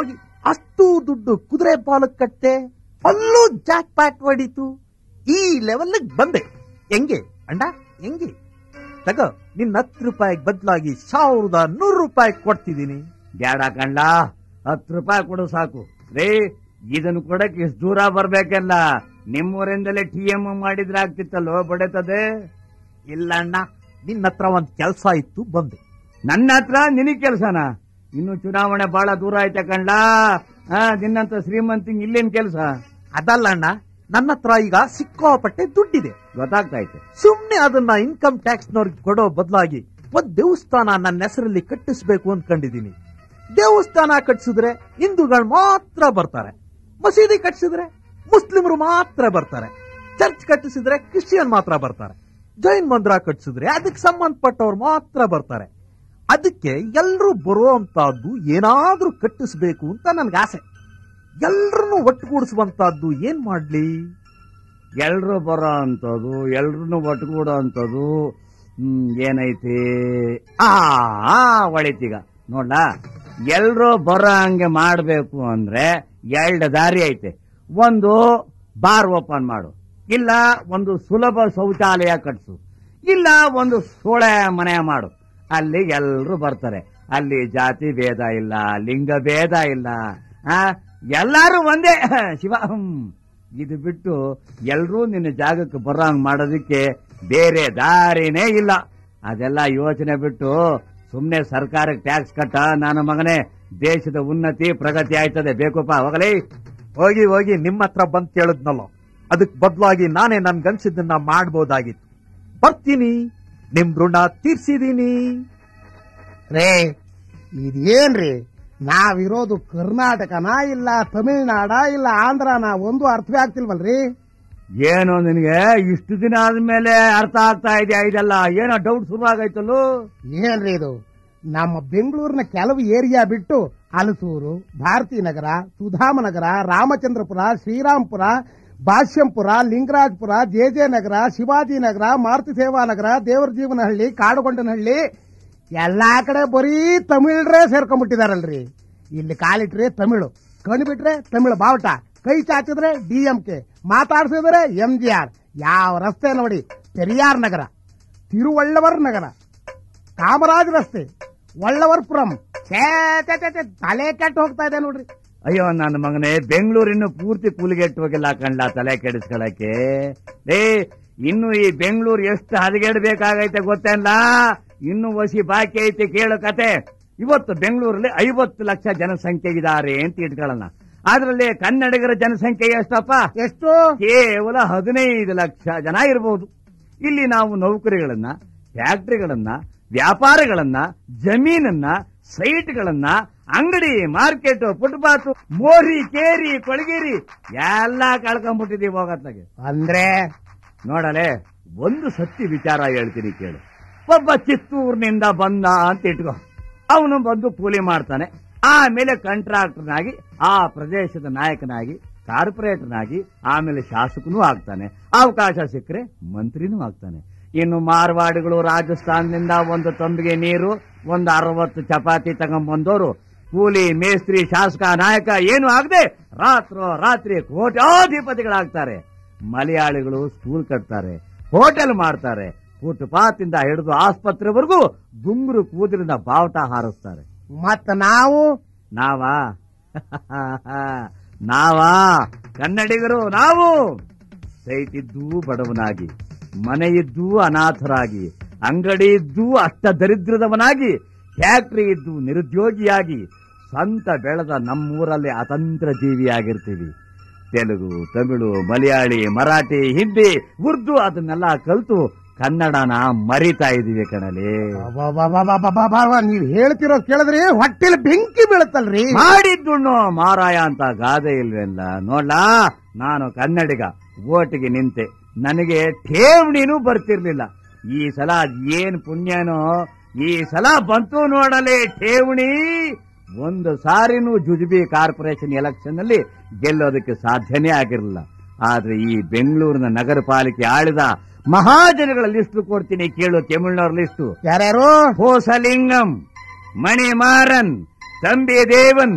C: ಅಷ್ಟು ದುಡ್ಡು ಕುದುರೆ ಪಾಲಕ್ ಕಟ್ಟೆ ಅಲ್ಲೂ ಜಾಕ್ ಪ್ಯಾಟ್ ಹೊಡಿತು ಈ ಲೆವೆಲ್ ಬಂದೆ ಹೆಂಗೆ ಅಂಡ ಹೆಂಗೆ ತಗೋ ನಿನ್ನ ಹತ್ತು ರೂಪಾಯಿಗೆ ಬದಲಾಗಿ ಸಾವಿರದ ನೂರು ರೂಪಾಯಿ ಕೊಡ್ತಿದ್ದೀನಿ
A: ಬ್ಯಾಡ ಕಂಡ ಹತ್ತು ರೂಪಾಯಿ ಕೊಡು ಸಾಕು ರೇ ಇದನ್ನು ಕೊಡಕ್ಕೆ ಇಷ್ಟು ದೂರ ಬರ್ಬೇಕಲ್ಲ ನಿಮ್ಮೂರಿಂದಲೇ ಟಿ ಎಂ ಮಾಡಿದ್ರೆ ಆಗ್ತಿತ್ತಲ್ಲೋ ಬಡತದೆ
C: ಇಲ್ಲ ಅಣ್ಣ ನಿನ್ನ ಹತ್ರ ಒಂದ್ ಕೆಲ್ಸ ಇತ್ತು ಬಂದೆ
A: ನನ್ನ ಹತ್ರ ನಿನಗ್ ಕೆಲ್ಸನ ಇನ್ನು ಚುನಾವಣೆ ಬಹಳ ದೂರ ಐತೆ ಕಂಡ ಆ ನಿನ್ನಂತ ಶ್ರೀಮಂತಿಂಗ್ ಇಲ್ಲೇನ್ ಕೆಲ್ಸ
C: ಅದಲ್ಲ ಅಣ್ಣ ನನ್ನ ಹತ್ರ ಈಗ ಸಿಕ್ಕಾಪಟ್ಟೆ ದುಡ್ಡಿದೆ
A: ಗೊತ್ತಾಗ್ತೈತೆ
C: ಸುಮ್ನೆ ಅದನ್ನ ಇನ್ಕಮ್ ಟ್ಯಾಕ್ಸ್ ನವ್ರಿಗೆ ಕೊಡೋ ಬದಲಾಗಿ ಒಂದ್ ದೇವಸ್ಥಾನ ನನ್ನ ಹೆಸರಲ್ಲಿ ಕಟ್ಟಿಸ್ಬೇಕು ಅನ್ಕೊಂಡಿದೀನಿ ದೇವಸ್ಥಾನ ಕಟ್ಟಿಸಿದ್ರೆ ಹಿಂದೂಗಳು ಮಾತ್ರ ಬರ್ತಾರೆ ಮಸೀದಿ ಕಟ್ಟಿಸಿದ್ರೆ ಮುಸ್ಲಿಮರು ಮಾತ್ರ ಬರ್ತಾರೆ ಚರ್ಚ್ ಕಟ್ಟಿಸಿದ್ರೆ ಕ್ರಿಶ್ಚಿಯನ್ ಮಾತ್ರ ಬರ್ತಾರೆ ಜೈನ್ ಮಂದಿರ ಕಟ್ಟಿಸಿದ್ರೆ ಅದಕ್ಕೆ ಸಂಬಂಧಪಟ್ಟವ್ರು ಮಾತ್ರ ಬರ್ತಾರೆ ಅದಕ್ಕೆ ಎಲ್ರೂ ಬರುವಂತಹದ್ದು ಏನಾದ್ರೂ ಕಟ್ಟಿಸ್ಬೇಕು ಅಂತ ನನ್ಗೆ ಆಸೆ ಎಲ್ರನ್ನೂ ಒಟ್ಟುಗೂಡಿಸುವಂತಹದ್ದು ಏನ್ ಮಾಡ್ಲಿ
A: ಎಲ್ರು ಬರೋ ಅಂತದ್ದು ಎಲ್ರನ್ನು ಒಟ್ಟುಗೂಡೋ ಅಂತದ್ದು ಹ್ಮ್ ಏನೈತಿ ಆ ಆ, ಒಳಿತೀಗ ನೋಡ್ಲ ಎಲ್ರು ಬರೋ ಹಂಗೆ ಮಾಡ್ಬೇಕು ಅಂದ್ರೆ ಎರಡು ದಾರಿ ಐತೆ ಒಂದು ಬಾರ್ ಓಪನ್ ಮಾಡು ಇಲ್ಲ ಒಂದು ಸುಲಭ ಶೌಚಾಲಯ ಕಟ್ಸು ಇಲ್ಲ ಒಂದು ಸೋಳೆ ಮನೆ ಮಾಡು ಅಲ್ಲಿ ಎಲ್ರು ಬರ್ತಾರೆ ಅಲ್ಲಿ ಜಾತಿ ಭೇದ ಇಲ್ಲ ಲಿಂಗ ಭೇದ ಇಲ್ಲ ಆ ಎಲ್ಲಾರು ಒಂದೇ ಶಿವ ಹ್ಮ್. ಇದು ಬಿಟ್ಟು ಎಲ್ರೂ ನಿನ್ನ ಜಾಗಕ್ಕೆ ಬರೋಂಗ್ ಮಾಡೋದಕ್ಕೆ ಬೇರೆ ದಾರಿನೇ ಇಲ್ಲ ಅದೆಲ್ಲ ಯೋಚನೆ ಬಿಟ್ಟು ಸುಮ್ನೆ ಸರ್ಕಾರಕ್ಕೆ ಟ್ಯಾಕ್ಸ್ ಕಟ್ಟ ನನ್ನ ಮಗನೇ ದೇಶದ ಉನ್ನತಿ ಪ್ರಗತಿ ಆಯ್ತದೆ ಬೇಕಪ್ಪ ಹೋಗಲೇ
C: ಹೋಗಿ ಹೋಗಿ ನಿಮ್ಮ ಹತ್ರ ಬಂದ್ ಕೇಳಿದ್ನಲ್ಲ ಅದಕ್ ಬದಲಾಗಿ ನಾನೇ ನನ್ಗನ್ಸಿದ್ದನ್ನ ಮಾಡ್ಬೋದಾಗಿತ್ತು ಬರ್ತೀನಿ ನಿಮ್ ಋಣ ತೀರ್ಸಿದೀನಿ
B: ರೇ ಇದೇನ್ರಿ ನಾವಿರೋದು ಕರ್ನಾಟಕನ ಇಲ್ಲ ತಮಿಳ್ನಾಡ ಇಲ್ಲ ಆಂಧ್ರನ ಒಂದು ಅರ್ಥವೇ ಆಗ್ತಿಲ್ವಲ್ರಿ
A: ಏನು ನಿನಗೆ ಇಷ್ಟು ದಿನ ಆದ್ಮೇಲೆ ಅರ್ಥ ಆಗ್ತಾ ಇದೆಯಾ ಇದೆಲ್ಲ ಏನೋ ಡೌಟ್ ಶುರುವಾಗೈತಲ್ಲೋ
B: ಏನ್ರಿ ಇದು ನಮ್ಮ ಬೆಂಗಳೂರಿನ ಕೆಲವು ಏರಿಯಾ ಬಿಟ್ಟು ಹಲಸೂರು ಭಾರತೀನಗರ ಸುಧಾಮನಗರ ರಾಮಚಂದ್ರಪುರ ಶ್ರೀರಾಮ್ಪುರ ಭಾಷ್ಯಂಪುರ ಲಿಂಗರಾಜ್ಪುರ ಜೆ ಜೆ ನಗರ ಶಿವಾಜಿನಗರ ಮಾರುತಿ ಸೇವಾನಗರ ದೇವರ ಜೀವನಹಳ್ಳಿ ಕಾಡುಗೊಂಡನಹಳ್ಳಿ ಎಲ್ಲಾ ಕಡೆ ಬರೀ ತಮಿಳ್ರೇ ಸೇರ್ಕೊಂಡ್ಬಿಟ್ಟಿದಾರಲ್ರಿ ಇಲ್ಲಿ ಕಾಲಿಟ್ರೆ ತಮಿಳು ಕಣ್ ಬಿಟ್ರೆ ತಮಿಳು ಬಾವುಟ ಕೈ ಚಾಚಿದ್ರೆ ಡಿ ಎಂ ಕೆ ಮಾತಾಡ್ಸಿದ್ರೆ ಎಂ ಜಿ ಆರ್ ಯಾವ ರಸ್ತೆ ನೋಡಿ ಪೆರಿಯಾರ್ ನಗರ ತಿರುವಳ್ಳವರ್ ನಗರ ಕಾಮರಾಜ್ ರಸ್ತೆ ಒಳ್ಳವರ್ಪುರಂ ಛೇ, ಛೇ, ಛೇ, ಛೇ, ತಲೆ ಕೆಟ್ಟು ಹೋಗ್ತಾ ಇದೆ ನೋಡ್ರಿ
A: ಅಯ್ಯೋ ನನ್ನ ಮಗನೇ ಬೆಂಗಳೂರಿನ್ನು ಪೂರ್ತಿ ಕೂಲಿಗೆಟ್ಟು ಹೋಗಿಲ್ಲ ಕಂಡ ತಲೆ ಕೆಡಿಸ್ಕೊಳಕ್ಕೆ ಏ ಇನ್ನು ಈ ಬೆಂಗಳೂರು ಎಷ್ಟು ಹದಗೆಡ್ಬೇಕಾಗೈತೆ ಗೊತ್ತೇಲ್ಲ ಇನ್ನು ವಸಿ ಬಾಕಿ ಐತೆ ಕೇಳು ಕತೆ ಇವತ್ತು ಬೆಂಗಳೂರಲ್ಲಿ ಐವತ್ತು ಲಕ್ಷ ಜನಸಂಖ್ಯೆ ಇದ್ದಾರೆ ಅಂತ ಇಟ್ಕೊಳ್ಳೋಣ ಅದರಲ್ಲಿ ಕನ್ನಡಿಗರ ಜನಸಂಖ್ಯೆ ಎಷ್ಟಪ್ಪ
B: ಎಷ್ಟು
A: ಕೇವಲ ಹದಿನೈದು ಲಕ್ಷ ಜನ ಇರಬಹುದು ಇಲ್ಲಿ ನಾವು ನೌಕರಿಗಳನ್ನ ಫ್ಯಾಕ್ಟರಿಗಳನ್ನ ವ್ಯಾಪಾರಗಳನ್ನ ಜಮೀನನ್ನ ಸೈಟ್ಗಳನ್ನ ಅಂಗಡಿ ಮಾರ್ಕೆಟ್ ಫುಟ್ಪಾತ್ ಮೋರಿ ಕೇರಿ ಕೊಳಗೇರಿ ಎಲ್ಲ ಕಳ್ಕೊಂಡ್ಬಿಟ್ಟಿದೀವಿ ಹೋಗತ್ಲಾಗೆ
B: ಅಂದ್ರೆ
A: ನೋಡಲೆ ಒಂದು ಸತ್ಯ ವಿಚಾರ ಹೇಳ್ತೀನಿ ಕೇಳು ಒಬ್ಬ ಚಿತ್ತೂರಿನಿಂದ ಬಂದ ಅಂತ ಇಟ್ಕೋ ಅವನು ಬಂದು ಕೂಲಿ ಮಾಡ್ತಾನೆ ಆಮೇಲೆ ಕಾಂಟ್ರಾಕ್ಟರ್ನಾಗಿ ಆ ಪ್ರದೇಶದ ನಾಯಕನಾಗಿ ಕಾರ್ಪೊರೇಟರ್ನಾಗಿ ಆಮೇಲೆ ಶಾಸಕನೂ ಆಗ್ತಾನೆ ಅವಕಾಶ ಸಿಕ್ಕರೆ ಮಂತ್ರಿನೂ ಆಗ್ತಾನೆ ಇನ್ನು ಮಾರ್ವಾಡಿಗಳು ರಾಜಸ್ಥಾನದಿಂದ ಒಂದು ತಂಬಿಗೆ ನೀರು ಒಂದು ಅರವತ್ತು ಚಪಾತಿ ತಗೊಂಡ್ಬಂದವರು ಕೂಲಿ ಮೇಸ್ತ್ರಿ ಶಾಸಕ ನಾಯಕ ಏನು ಆಗದೆ ರಾತ್ರೋ ರಾತ್ರಿ ಕೋಟ್ಯಾಧಿಪತಿಗಳಾಗ್ತಾರೆ ಮಲಯಾಳಿಗಳು ಸ್ಕೂಲ್ ಕಟ್ತಾರೆ ಹೋಟೆಲ್ ಮಾಡ್ತಾರೆ ಫುಟ್ಪಾತ್ ಇಂದ ಹಿಡಿದು ಆಸ್ಪತ್ರೆವರೆಗೂ ಗುಂಗುರು ಕೂದಲಿನ ಬಾವುಟ ಹಾರಿಸ್ತಾರೆ
B: ಮತ್ತ ನಾವು
A: ನಾವಾ ನಾವಾ ಕನ್ನಡಿಗರು ನಾವು ಸೈಟ್ ಇದ್ದೂ ಬಡವನಾಗಿ ಮನೆ ಇದ್ದೂ ಅನಾಥರಾಗಿ ಅಂಗಡಿ ಇದ್ದೂ ಅಷ್ಟ ದರಿದ್ರದವನಾಗಿ ಫ್ಯಾಕ್ಟರಿ ಇದ್ದು ನಿರುದ್ಯೋಗಿಯಾಗಿ ಸ್ವಂತ ಬೆಳೆದ ನಮ್ಮೂರಲ್ಲಿ ಅತಂತ್ರ ಜೀವಿಯಾಗಿರ್ತೀವಿ ತೆಲುಗು ತಮಿಳು ಮಲಯಾಳಿ ಮರಾಠಿ ಹಿಂದಿ ಉರ್ದು ಅದನ್ನೆಲ್ಲ ಕಲ್ತು ಕನ್ನಡನ ಮರಿತಾ ಇದೀವಿ ಕಣಲಿ
B: ಅಬ್ಬಬ್ಬಬ್ಬಬ್ಬಬ್ಬಬ್ಬ, ನೀವ್ ಹೇಳ್ತಿರೋದ್ ಕೇಳಿದ್ರಿ ಹೊಟ್ಟೆಲಿ ಬೆಂಕಿ ಬೀಳುತ್ತಲ್ರಿ
A: ಮಾಡಿದ್ದುಣ್ಣು ಮಾರಾಯ ಅಂತ ಗಾದೆ ಇಲ್ವೆಲ್ಲ ನೋಡ್ಲಾ ನಾನು ಕನ್ನಡಿಗ ಓಟಿಗೆ ನಿಂತೆ ನನಗೆ ಠೇವಣಿನೂ ಬರ್ತಿರ್ಲಿಲ್ಲ ಈ ಸಲ ಅದ್ ಏನ್ ಪುಣ್ಯನೋ ಈ ಸಲ ಬಂತು ನೋಡಲೇ ಠೇವಣಿ ಒಂದು ಸಾರಿನೂ ಜುಜುಬಿ ಕಾರ್ಪೊರೇಷನ್ ಎಲೆಕ್ಷನ್ ಅಲ್ಲಿ ಗೆಲ್ಲೋದಕ್ಕೆ ಸಾಧ್ಯನೇ ಆಗಿರಲಿಲ್ಲ ಆದ್ರೆ ಈ ಬೆಂಗಳೂರಿನ ನಗರ ಪಾಲಿಕೆ ಆಳಿದ ಮಹಾಜನಗಳ ಲಿಸ್ಟ್ ಕೊಡ್ತೀನಿ ಕೇಳು ತಮಿಳ್ನವ್ರ ಲಿಸ್ಟು
B: ಯಾರ್ಯಾರು
A: ಹೋಸಲಿಂಗಂ ಮಣಿಮಾರನ್ ತಂಬಿ ದೇವನ್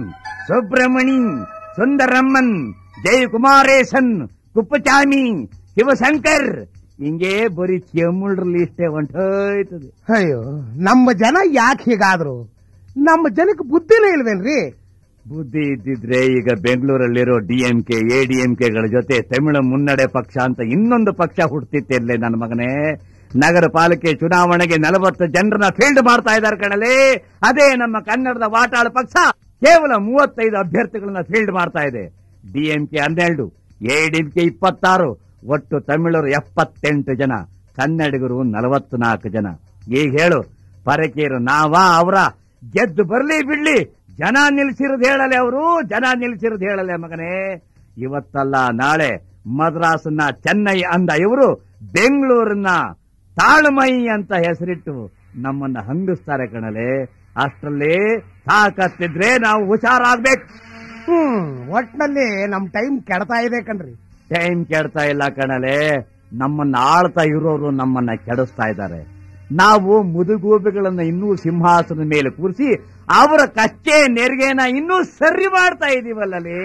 A: ಸುಬ್ರಹ್ಮಣಿ ಸುಂದರಮ್ಮನ್ ಜಯಕುಮಾರೇಶನ್ ಕುಪ್ಪಚಾಮಿ ಶಿವಶಂಕರ್ ಹಿಂಗೆ ಬರೀ ಚೆಮ್ಮುಳ್ರ ಲಿಸ್ಟೇ ಹೊಂಟೋಯ್ತದೆ
B: ಅಯ್ಯೋ ನಮ್ಮ ಜನ ಯಾಕೆ ಹೀಗಾದ್ರು ನಮ್ಮ ಜನಕ್ಕೆ ಬುದ್ಧಿನೇ ಇಲ್ವೇನ್ರಿ
A: ಬುದ್ಧಿ ಇದ್ದಿದ್ರೆ ಈಗ ಬೆಂಗಳೂರಲ್ಲಿರೋ ಡಿಎಂಕೆ ಎಡಿಎಂಕೆಗಳ ಜೊತೆ ತಮಿಳು ಮುನ್ನಡೆ ಪಕ್ಷ ಅಂತ ಇನ್ನೊಂದು ಪಕ್ಷ ಹುಡ್ತಿತ್ತಿರ್ಲಿ ನನ್ನ ಮಗನೇ ನಗರ ಪಾಲಿಕೆ ಚುನಾವಣೆಗೆ ನಲವತ್ತು ಜನರನ್ನ ಫೀಲ್ಡ್ ಮಾಡ್ತಾ ಇದ್ದಾರೆ ಕಣಲೆ ಅದೇ ನಮ್ಮ ಕನ್ನಡದ ವಾಟಾಳ ಪಕ್ಷ ಕೇವಲ ಮೂವತ್ತೈದು ಅಭ್ಯರ್ಥಿಗಳನ್ನ ಫೀಲ್ಡ್ ಮಾಡ್ತಾ ಇದೆ ಡಿಎಂಕೆ ಹನ್ನೆರಡು ಎಡಿಎಂಕೆ ಇಪ್ಪತ್ತಾರು ಒಟ್ಟು ತಮಿಳರು ಎಪ್ಪತ್ತೆಂಟು ಜನ ಕನ್ನಡಿಗರು ನಲವತ್ನಾಲ್ಕು ಜನ ಈಗ ಹೇಳು ಪರಕೀರು ನಾವಾ ಅವರ ಗೆದ್ದು ಬರ್ಲಿ ಬಿಡ್ಲಿ ಜನ ನಿಲ್ಸಿರೋದು ಹೇಳಲೆ ಅವರು ಜನ ನಿಲ್ಸಿರೋದು ಹೇಳಲೆ ಮಗನೇ ಇವತ್ತಲ್ಲ ನಾಳೆ ಮದ್ರಾಸನ್ನ ಚೆನ್ನೈ ಅಂದ ಇವರು ಬೆಂಗಳೂರನ್ನ ತಾಳ್ಮೈ ಅಂತ ಹೆಸರಿಟ್ಟು ನಮ್ಮನ್ನ ಹಂಗಿಸ್ತಾರೆ ಕಣಲೆ ಅಷ್ಟರಲ್ಲಿ ತಾಕತ್ತಿದ್ರೆ ನಾವು ಹುಷಾರಾಗ್ಬೇಕು
B: ಹ್ಮ್ ಒಟ್ನಲ್ಲಿ ನಮ್ ಟೈಮ್ ಕೆಡ್ತಾ ಇದೆ ಕಣ್ರಿ
A: ಟೈಮ್ ಕೆಡ್ತಾ ಇಲ್ಲ ಕಣಲೆ ನಮ್ಮನ್ನ ಆಳ್ತಾ ಇರೋರು ನಮ್ಮನ್ನ ಕೆಡಿಸ್ತಾ ಇದ್ದಾರೆ ನಾವು ಮುದುಗೂಬೆಗಳನ್ನ ಇನ್ನೂ ಸಿಂಹಾಸನದ ಮೇಲೆ ಕೂರಿಸಿ ಅವರ ಕಚ್ಚೆ ನೆರಿಗೆನ ಇನ್ನೂ ಸರಿ ಮಾಡ್ತಾ ಇದೀವಲ್ಲಲೇ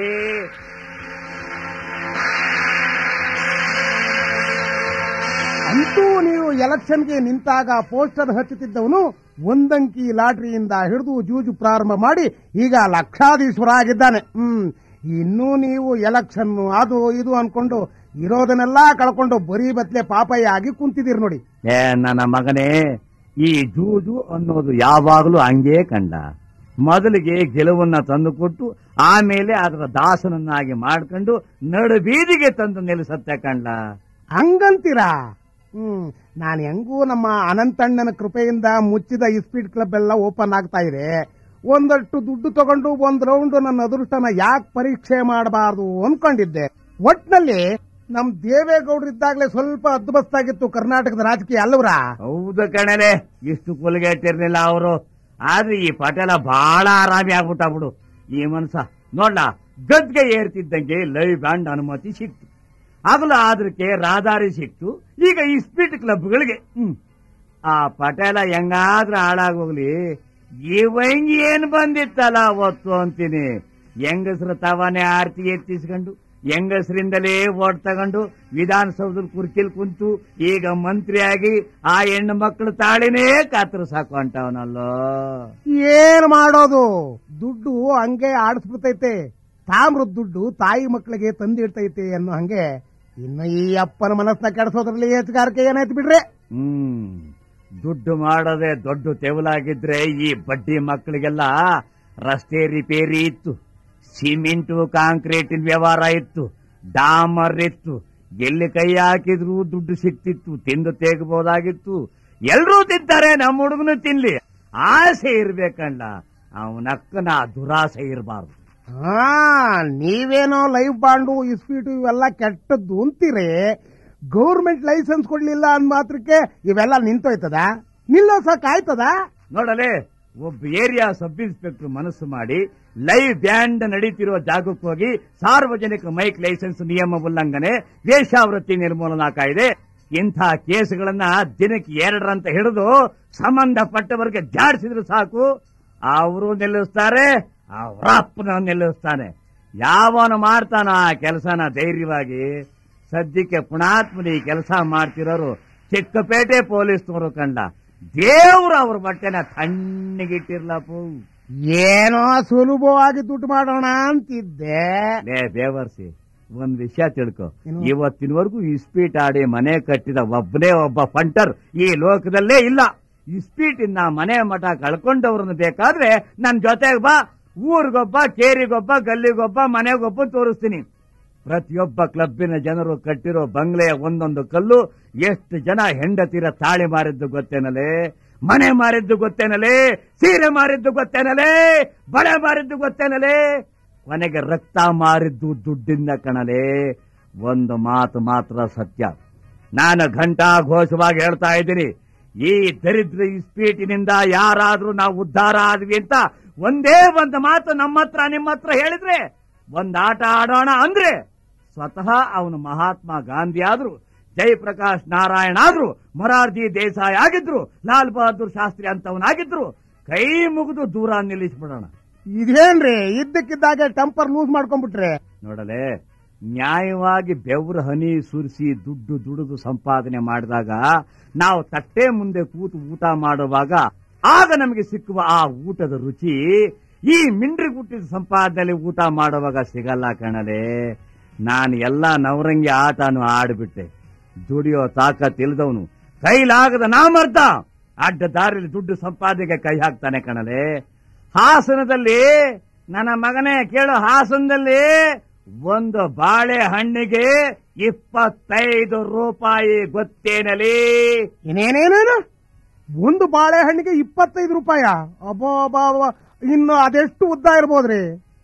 B: ಅಂತೂ ನೀವು ಎಲೆಕ್ಷನ್ಗೆ ನಿಂತಾಗ ಪೋಸ್ಟರ್ ಹಚ್ಚುತ್ತಿದ್ದವನು ಒಂದಂಕಿ ಲಾಟ್ರಿಯಿಂದ ಹಿಡಿದು ಜೂಜು ಪ್ರಾರಂಭ ಮಾಡಿ ಈಗ ಲಕ್ಷಾಧೀಶ್ವರ ಆಗಿದ್ದಾನೆ ಹ್ಮ್ ಇನ್ನೂ ನೀವು ಎಲೆಕ್ಷನ್ ಅದು ಇದು ಅನ್ಕೊಂಡು ಇರೋದನ್ನೆಲ್ಲ ಕಳ್ಕೊಂಡು ಬರೀ ಬತ್ಲೆ ಪಾಪಯ್ಯ ಆಗಿ ಕುಂತಿದ್ದೀರಿ ನೋಡಿ
A: ಏ ನನ್ನ ಮಗನೇ ಈ ಜೂಜು ಅನ್ನೋದು ಯಾವಾಗಲೂ ಹಂಗೇ ಕಂಡ ಮೊದಲಿಗೆ ಗೆಲುವನ್ನ ತಂದುಕೊಟ್ಟು ಆಮೇಲೆ ಅದರ ದಾಸನನ್ನಾಗಿ ಮಾಡ್ಕೊಂಡು ನಡು ಬೀದಿಗೆ ತಂದು ನಿಲ್ಲಿಸತ್ತೆ ಕಂಡ
B: ಹಂಗಂತೀರಾ ಹ್ಮ್ ನಾನು ಹೆಂಗೂ ನಮ್ಮ ಅನಂತಣ್ಣನ ಕೃಪೆಯಿಂದ ಮುಚ್ಚಿದ ಇಸ್ಪೀಟ್ ಕ್ಲಬ್ ಎಲ್ಲ ಓಪನ್ ಆಗ್ತಾ ಇದೆ ಒಂದಷ್ಟು ದುಡ್ಡು ತಗೊಂಡು ಒಂದ್ ರೌಂಡ್ ನನ್ನ ಅದೃಷ್ಟನ ಯಾಕೆ ಪರೀಕ್ಷೆ ಮಾಡಬಾರ್ದು ಅನ್ಕೊಂಡಿದ್ದೆ ಒಟ್ನಲ್ಲಿ ನಮ್ ದೇವೇಗೌಡರಿದ್ದಾಗಲೇ ಸ್ವಲ್ಪ ಅದ್ಭುತಾಗಿತ್ತು ಕರ್ನಾಟಕದ ರಾಜಕೀಯ ಅಲ್ಲವ್ರ
A: ಹೌದು ಕಣಲೆ ಇಷ್ಟು ಕುಲ್ಗೆಟ್ಟಿರ್ಲಿಲ್ಲ ಅವರು ಆದ್ರೆ ಈ ಪಟೇಲ ಬಹಳ ಆರಾಮಿ ಆಗ್ಬಿಟ್ಟ ಬಿಡು ಈ ಮನ್ಸ ನೋಡ್ಲ ಗದ್ಗೆ ಏರ್ತಿದ್ದಂಗೆ ಲೈವ್ ಬ್ಯಾಂಡ್ ಅನುಮತಿ ಸಿಕ್ತು ಆಗಲು ಆದ್ರಕ್ಕೆ ರಾದಾರಿ ಸಿಕ್ತು ಈಗ ಈ ಸ್ಪೀಟ್ ಕ್ಲಬ್ಗಳಿಗೆ ಹ್ಮ್ ಆ ಪಟೇಲ ಹೆಂಗಾದ್ರೂ ಹಾಳಾಗೋಗ್ಲಿ ಇವಂಗ್ ಏನ್ ಬಂದಿತ್ತಲ್ಲ ಅವತ್ತು ಅಂತೀನಿ ಹೆಂಗಸ್ರ ತವಾನೆ ಆರ್ತಿ ಎತ್ತಿಸ್ಕೊಂಡು ಹೆಂಗಸರಿಂದಲೇ ಓಟ್ ತಗೊಂಡು ವಿಧಾನಸೌಧದ ಕುರ್ಚಿಲ್ ಕುಂತು ಈಗ ಮಂತ್ರಿಯಾಗಿ ಆ ಹೆಣ್ಣು ಮಕ್ಕಳು ತಾಳಿನೇ ಕಾತರ ಸಾಕು ಅಂಟವನಲ್ಲೋ
B: ಏನ್ ಮಾಡೋದು ದುಡ್ಡು ಹಂಗೆ ಆಡಿಸ್ಬಿಡ್ತೈತೆ ತಾಮ್ರದ ದುಡ್ಡು ತಾಯಿ ಮಕ್ಕಳಿಗೆ ತಂದಿಡ್ತೈತೆ ಅನ್ನೋ ಹಂಗೆ ಇನ್ನು ಈ ಅಪ್ಪನ ಮನಸ್ಸನ್ನ ಕೆಡಿಸೋದ್ರಲ್ಲಿ ಹೆಚ್ಚುಗಾರಿಕೆ ಏನಾಯ್ತು ಬಿಡ್ರಿ
A: ಹ್ಮ್ ದುಡ್ಡು ಮಾಡೋದೇ ದೊಡ್ಡ ತೆವಲಾಗಿದ್ರೆ ಈ ಬಡ್ಡಿ ಮಕ್ಕಳಿಗೆಲ್ಲ ರಸ್ತೆ ರಿಪೇರಿ ಇತ್ತು ಸಿಮೆಂಟು ಕಾಂಕ್ರೀಟಿನ ವ್ಯವಹಾರ ಇತ್ತು ಡಾಮರ್ ಇತ್ತು ಎಲ್ಲಿ ಕೈ ಹಾಕಿದ್ರು ದುಡ್ಡು ಸಿಕ್ತಿತ್ತು ತಿಂದು ತೆಗಬಹುದಾಗಿತ್ತು ಎಲ್ರೂ ತಿಂತಾರೆ ನಮ್ಮ ಹುಡುಗನು ತಿನ್ಲಿ ಆಸೆ ಇರ್ಬೇಕಂಡ ಅವನಕ್ಕನ ದುರಾಸೆ ಇರಬಾರ್ದು
B: ಹಾ ನೀವೇನೋ ಲೈಫ್ ಬಾಂಡು ಇಸ್ಪೀಟು ಇವೆಲ್ಲ ಕೆಟ್ಟದ್ದು ಅಂತೀರಿ ಗೌರ್ಮೆಂಟ್ ಲೈಸೆನ್ಸ್ ಕೊಡ್ಲಿಲ್ಲ ಅಂದ್ ಮಾತ್ರಕ್ಕೆ ಇವೆಲ್ಲ ನಿಂತೋಯ್ತದ ನಿಲ್ಲೋಸಕ್ ಆಯ್ತದ
A: ನೋಡಲೆ ಒಬ್ಬ ಏರಿಯಾ ಸಬ್ ಇನ್ಸ್ಪೆಕ್ಟರ್ ಮನಸ್ಸು ಮಾಡಿ ಲೈವ್ ಬ್ಯಾಂಡ್ ನಡೀತಿರೋ ಜಾಗಕ್ಕೆ ಹೋಗಿ ಸಾರ್ವಜನಿಕ ಮೈಕ್ ಲೈಸೆನ್ಸ್ ನಿಯಮ ಉಲ್ಲಂಘನೆ ವೇಷಾವೃತ್ತಿ ನಿರ್ಮೂಲನಾ ಕಾಯ್ದೆ ಇಂಥ ಕೇಸುಗಳನ್ನ ದಿನಕ್ಕೆ ಎರಡರಂತ ಹಿಡಿದು ಸಂಬಂಧಪಟ್ಟವರಿಗೆ ಜಾಡಿಸಿದ್ರು ಸಾಕು ಅವರು ನಿಲ್ಲಿಸ್ತಾರೆ ಅವರ ಅಪ್ಪನ ನಿಲ್ಲಿಸ್ತಾನೆ ಯಾವನು ಮಾಡ್ತಾನ ಆ ಕೆಲಸನ ಧೈರ್ಯವಾಗಿ ಸದ್ಯಕ್ಕೆ ಪುಣಾತ್ಮನಿ ಈ ಕೆಲಸ ಮಾಡ್ತಿರೋರು ಚಿಕ್ಕಪೇಟೆ ಪೊಲೀಸ್ನವರು ಕಂಡ ದೇವ್ರು ಅವ್ರ ಬಟ್ಟೆನ ತಣ್ಣಗಿಟ್ಟಿರ್ಲಪ್ಪು
B: ಏನೋ ಸುಲಭವಾಗಿ ದುಡ್ಡು ಮಾಡೋಣ ಅಂತಿದ್ದೆ
A: ಲೇ ಬೇವರ್ಸಿ ಒಂದ್ ವಿಷಯ ತಿಳ್ಕೊ
B: ಏನು?
A: ಇವತ್ತಿನವರೆಗೂ ಇಸ್ಪೀಟ್ ಆಡಿ ಮನೆ ಕಟ್ಟಿದ ಒಬ್ಬನೇ ಒಬ್ಬ ಫಂಟರ್ ಈ ಲೋಕದಲ್ಲೇ ಇಲ್ಲ ಇಸ್ಪೀಟ್ ಇನ್ನ ಮನೆ ಮಠ ಕಳ್ಕೊಂಡವ್ರನ್ನ ಬೇಕಾದ್ರೆ ನನ್ ಜೊತೆಗೆ ಬಾ ಊರಿಗೊಬ್ಬ ಕೇರಿಗೊಬ್ಬ ಗಲ್ಲಿಗೊಬ್ಬ ಮನೆಗೊಬ್ಬ ತೋರಿಸ್ತೀನಿ ಪ್ರತಿಯೊಬ್ಬ ಕ್ಲಬ್ಬಿನ ಜನರು ಕಟ್ಟಿರೋ ಬಂಗ್ಲೆಯ ಒಂದೊಂದು ಕಲ್ಲು ಎಷ್ಟು ಜನ ಹೆಂಡತಿರ ತಾಳಿ ಮಾರಿದ್ದು ಗೊತ್ತೇನಲೇ ಮನೆ ಮಾರಿದ್ದು ಗೊತ್ತೇನಲೇ ಸೀರೆ ಮಾರಿದ್ದು ಗೊತ್ತೇನಲೇ ಬಳೆ ಮಾರಿದ್ದು ಗೊತ್ತೇನಲೇ ಕೊನೆಗೆ ರಕ್ತ ಮಾರಿದ್ದು ದುಡ್ಡಿಂದ ಕಣಲೇ ಒಂದು ಮಾತು ಮಾತ್ರ ಸತ್ಯ ನಾನು ಘಂಟಾ ಘೋಷವಾಗಿ ಹೇಳ್ತಾ ಇದ್ದೀನಿ ಈ ದರಿದ್ರ ಇಸ್ಪೀಟಿನಿಂದ ಯಾರಾದ್ರೂ ನಾವು ಉದ್ಧಾರ ಆದ್ವಿ ಅಂತ ಒಂದೇ ಒಂದು ಮಾತು ನಮ್ಮ ಹತ್ರ ನಿಮ್ಮ ಹತ್ರ ಹೇಳಿದ್ರೆ ಒಂದ್ ಆಟ ಆಡೋಣ ಅಂದ್ರೆ ಸ್ವತಃ ಅವನು ಮಹಾತ್ಮ ಗಾಂಧಿ ಆದ್ರು ಜಯಪ್ರಕಾಶ್ ನಾರಾಯಣ ಆದ್ರು ಮೊರಾರ್ಜಿ ದೇಸಾಯಿ ಆಗಿದ್ರು ಲಾಲ್ ಬಹದ್ದೂರ್ ಶಾಸ್ತ್ರಿ ಅಂತವನಾಗಿದ್ರು ಕೈ ಮುಗಿದು ದೂರ ನಿಲ್ಲಿಸ್ಬಿಡೋಣ
B: ಇದೇನ್ರಿ ಇದ್ದಕ್ಕಿದ್ದಾಗೆ ಟೆಂಪರ್ ಲೂಸ್ ಮಾಡ್ಕೊಂಡ್ಬಿಟ್ರೆ
A: ನೋಡಲೆ ನ್ಯಾಯವಾಗಿ ಬೆವರು ಹನಿ ಸುರಿಸಿ ದುಡ್ಡು ದುಡಿದು ಸಂಪಾದನೆ ಮಾಡಿದಾಗ ನಾವು ತಟ್ಟೆ ಮುಂದೆ ಕೂತು ಊಟ ಮಾಡುವಾಗ ಆಗ ನಮಗೆ ಸಿಕ್ಕುವ ಆ ಊಟದ ರುಚಿ ಈ ಮಿಂಡ್ರಿ ಹುಟ್ಟಿದ ಸಂಪಾದನೆಯಲ್ಲಿ ಊಟ ಮಾಡುವಾಗ ಸಿಗಲ್ಲ ಕಣಲೆ ನಾನು ಎಲ್ಲಾ ನವರಂಗಿ ಆಟನು ಆಡ್ಬಿಟ್ಟೆ ದುಡಿಯೋ ತಾಕತ್ ಇಲ್ದವನು ಕೈಲಾಗದ ನಾಮರ್ದ ಅಡ್ಡ ದಾರಿಯಲ್ಲಿ ದುಡ್ಡು ಸಂಪಾದನೆಗೆ ಕೈ ಹಾಕ್ತಾನೆ ಕಣಲೆ ಹಾಸನದಲ್ಲಿ ನನ್ನ ಮಗನೇ ಕೇಳು ಹಾಸನದಲ್ಲಿ ಒಂದು ಬಾಳೆ ಹಣ್ಣಿಗೆ ಇಪ್ಪತ್ತೈದು ರೂಪಾಯಿ ಗೊತ್ತೇನಲಿ
B: ಇನ್ನೇನೇನೇನು ಒಂದು ಬಾಳೆಹಣ್ಣಿಗೆ ಇಪ್ಪತ್ತೈದು ರೂಪಾಯ ಅಬ್ಬೋ ಅಬ್ಬಾ ಅಬ್ಬಾ. ಇನ್ನು ಅದೆಷ್ಟು ಉದ್ದ ಇರ್ಬೋದ್ರಿ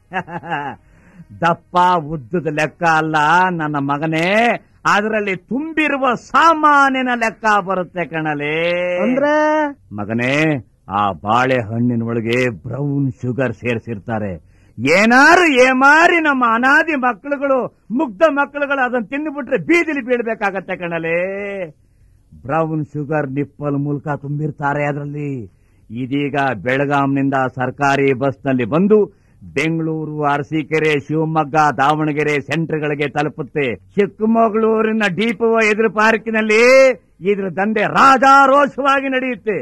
A: ದಪ್ಪ ಉದ್ದದ ಲೆಕ್ಕ ಅಲ್ಲ ನನ್ನ ಮಗನೇ ಅದರಲ್ಲಿ ತುಂಬಿರುವ ಸಾಮಾನಿನ ಲೆಕ್ಕ ಬರುತ್ತೆ ಕಣಲೆ
B: ಅಂದ್ರೆ
A: ಮಗನೇ ಆ ಬಾಳೆಹಣ್ಣಿನ ಒಳಗೆ ಬ್ರೌನ್ ಶುಗರ್ ಸೇರಿಸಿರ್ತಾರೆ ಏನಾರು ಏಮಾರಿ ನಮ್ಮ ಅನಾದಿ ಮಕ್ಕಳುಗಳು ಮುಗ್ಧ ಮಕ್ಕಳುಗಳು ಅದನ್ನ ತಿಂದುಬಿಟ್ರೆ ಬೀದಿಲಿ ಬೀಳ್ಬೇಕಾಗತ್ತೆ ಕಣಲೆ ಬ್ರೌನ್ ಶುಗರ್ ನಿಪ್ಪಲ್ ಮೂಲಕ ತುಂಬಿರ್ತಾರೆ ಅದರಲ್ಲಿ ಇದೀಗ ಬೆಳಗಾಂನಿಂದ ಸರ್ಕಾರಿ ಬಸ್ನಲ್ಲಿ ಬಂದು ಬೆಂಗಳೂರು ಅರಸೀಕೆರೆ ಶಿವಮೊಗ್ಗ ದಾವಣಗೆರೆ ಸೆಂಟರ್ಗಳಿಗೆ ತಲುಪುತ್ತೆ ಚಿಕ್ಕಮಗಳೂರಿನ ಡಿಪೋ ಎದುರು ಪಾರ್ಕಿನಲ್ಲಿ ಇದ್ರ ದಂಧೆ ರಾಜಾರೋಷವಾಗಿ ನಡೆಯುತ್ತೆ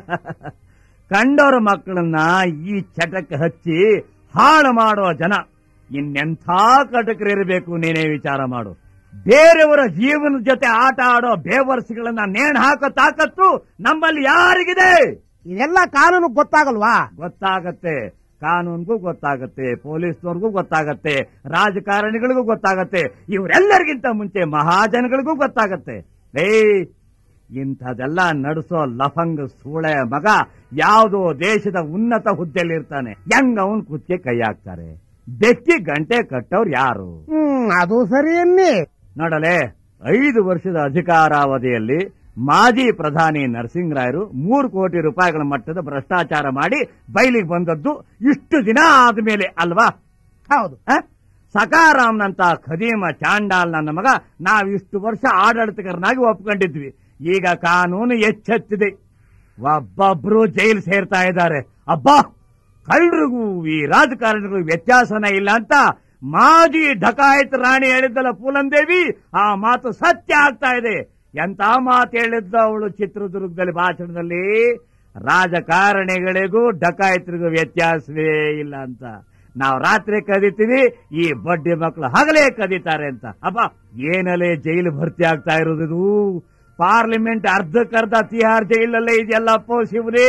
A: ಕಂಡವರ ಮಕ್ಕಳನ್ನ ಈ ಚಟಕ್ಕೆ ಹಚ್ಚಿ ಹಾಳು ಮಾಡೋ ಜನ ಇನ್ನೆಂಥ ಕಟಕರಿರಬೇಕು ನೀನೇ ವಿಚಾರ ಮಾಡು ಬೇರೆಯವರ ಜೀವನದ ಜೊತೆ ಆಟ ಆಡೋ ಬೇವರ್ಸಿಗಳನ್ನ ನೇಣು ಹಾಕೋ ತಾಕತ್ತು ನಮ್ಮಲ್ಲಿ ಯಾರಿಗಿದೆ
B: ಇದೆಲ್ಲ ಕಾನೂನು ಗೊತ್ತಾಗಲ್ವಾ
A: ಗೊತ್ತಾಗತ್ತೆ ಕಾನೂನ್ಗೂ ಗೊತ್ತಾಗತ್ತೆ ಪೊಲೀಸ್ನವ್ರಿಗೂ ಗೊತ್ತಾಗತ್ತೆ ರಾಜಕಾರಣಿಗಳಿಗೂ ಗೊತ್ತಾಗತ್ತೆ ಇವರೆಲ್ಲರಿಗಿಂತ ಮುಂಚೆ ಮಹಾಜನಗಳಿಗೂ ಗೊತ್ತಾಗತ್ತೆ ಏ ಇಂಥದೆಲ್ಲ ನಡೆಸೋ ಲಫಂಗ್ ಸೂಳೆ ಮಗ ಯಾವುದೋ ದೇಶದ ಉನ್ನತ ಹುದ್ದೆಯಲ್ಲಿರ್ತಾನೆ ಹೆಂಗ್ ಅವನ್ ಕುತ್ತಿಗೆ ಕೈ ಹಾಕ್ತಾರೆ ಬೆಕ್ಕಿ ಗಂಟೆ ಕಟ್ಟೋರು ಯಾರು
B: ಹ್ಮ್ ಅದು ಸರಿ ಅನ್ನಿ
A: ನೋಡಲೆ ಐದು ವರ್ಷದ ಅಧಿಕಾರಾವಧಿಯಲ್ಲಿ ಮಾಜಿ ಪ್ರಧಾನಿ ನರಸಿಂಹರಾಯರು ಮೂರು ಕೋಟಿ ರೂಪಾಯಿಗಳ ಮಟ್ಟದ ಭ್ರಷ್ಟಾಚಾರ ಮಾಡಿ ಬಯಲಿಗೆ ಬಂದದ್ದು ಇಷ್ಟು ದಿನ ಆದ್ಮೇಲೆ ಅಲ್ವಾ
B: ಹೌದು
A: ಆ? ಸಕಾರಾಮ್ನಂತ ಖದೀಮ ಚಾಂಡಾಲ್ ನನ್ನ ಮಗ ನಾವು ಇಷ್ಟು ವರ್ಷ ಆಡಳಿತಗಾರನಾಗಿ ಒಪ್ಕೊಂಡಿದ್ವಿ ಈಗ ಕಾನೂನು ಎಚ್ಚೆತ್ತಿದೆ ಒಬ್ಬೊಬ್ರು ಜೈಲು ಸೇರ್ತಾ ಇದ್ದಾರೆ ಅಬ್ಬಾ ಕಳ್ಳರಿಗೂ ಈ ರಾಜಕಾರಣಿಗೂ ವ್ಯತ್ಯಾಸನೇ ಇಲ್ಲ ಅಂತ ಮಾಜಿ ಢಕಾಯತ್ ರಾಣಿ ಹೇಳಿದ್ದಲ್ಲ ಪೂಲಂದೇವಿ ಆ ಮಾತು ಸತ್ಯ ಆಗ್ತಾ ಇದೆ ಎಂತ ಮಾತು ಹೇಳಿದ್ದ ಅವಳು ಚಿತ್ರದುರ್ಗದಲ್ಲಿ ಭಾಷಣದಲ್ಲಿ ರಾಜಕಾರಣಿಗಳಿಗೂ ಡಕಾಯತ್ರಿಗೂ ವ್ಯತ್ಯಾಸವೇ ಇಲ್ಲ ಅಂತ ನಾವು ರಾತ್ರಿ ಕದೀತೀವಿ ಈ ಬಡ್ಡಿ ಮಕ್ಕಳು ಹಗಲೇ ಕದೀತಾರೆ ಅಂತ ಅಬ್ಬ ಏನಲ್ಲೇ ಜೈಲು ಭರ್ತಿ ಆಗ್ತಾ ಇರೋದು ಇದು ಪಾರ್ಲಿಮೆಂಟ್ ಅರ್ಧಕ್ಕರ್ಧ ತಿಹಾರ್ ಜೈಲಲ್ಲೇ ಇದೆಯಲ್ಲಪ್ಪ ಶಿವನೇ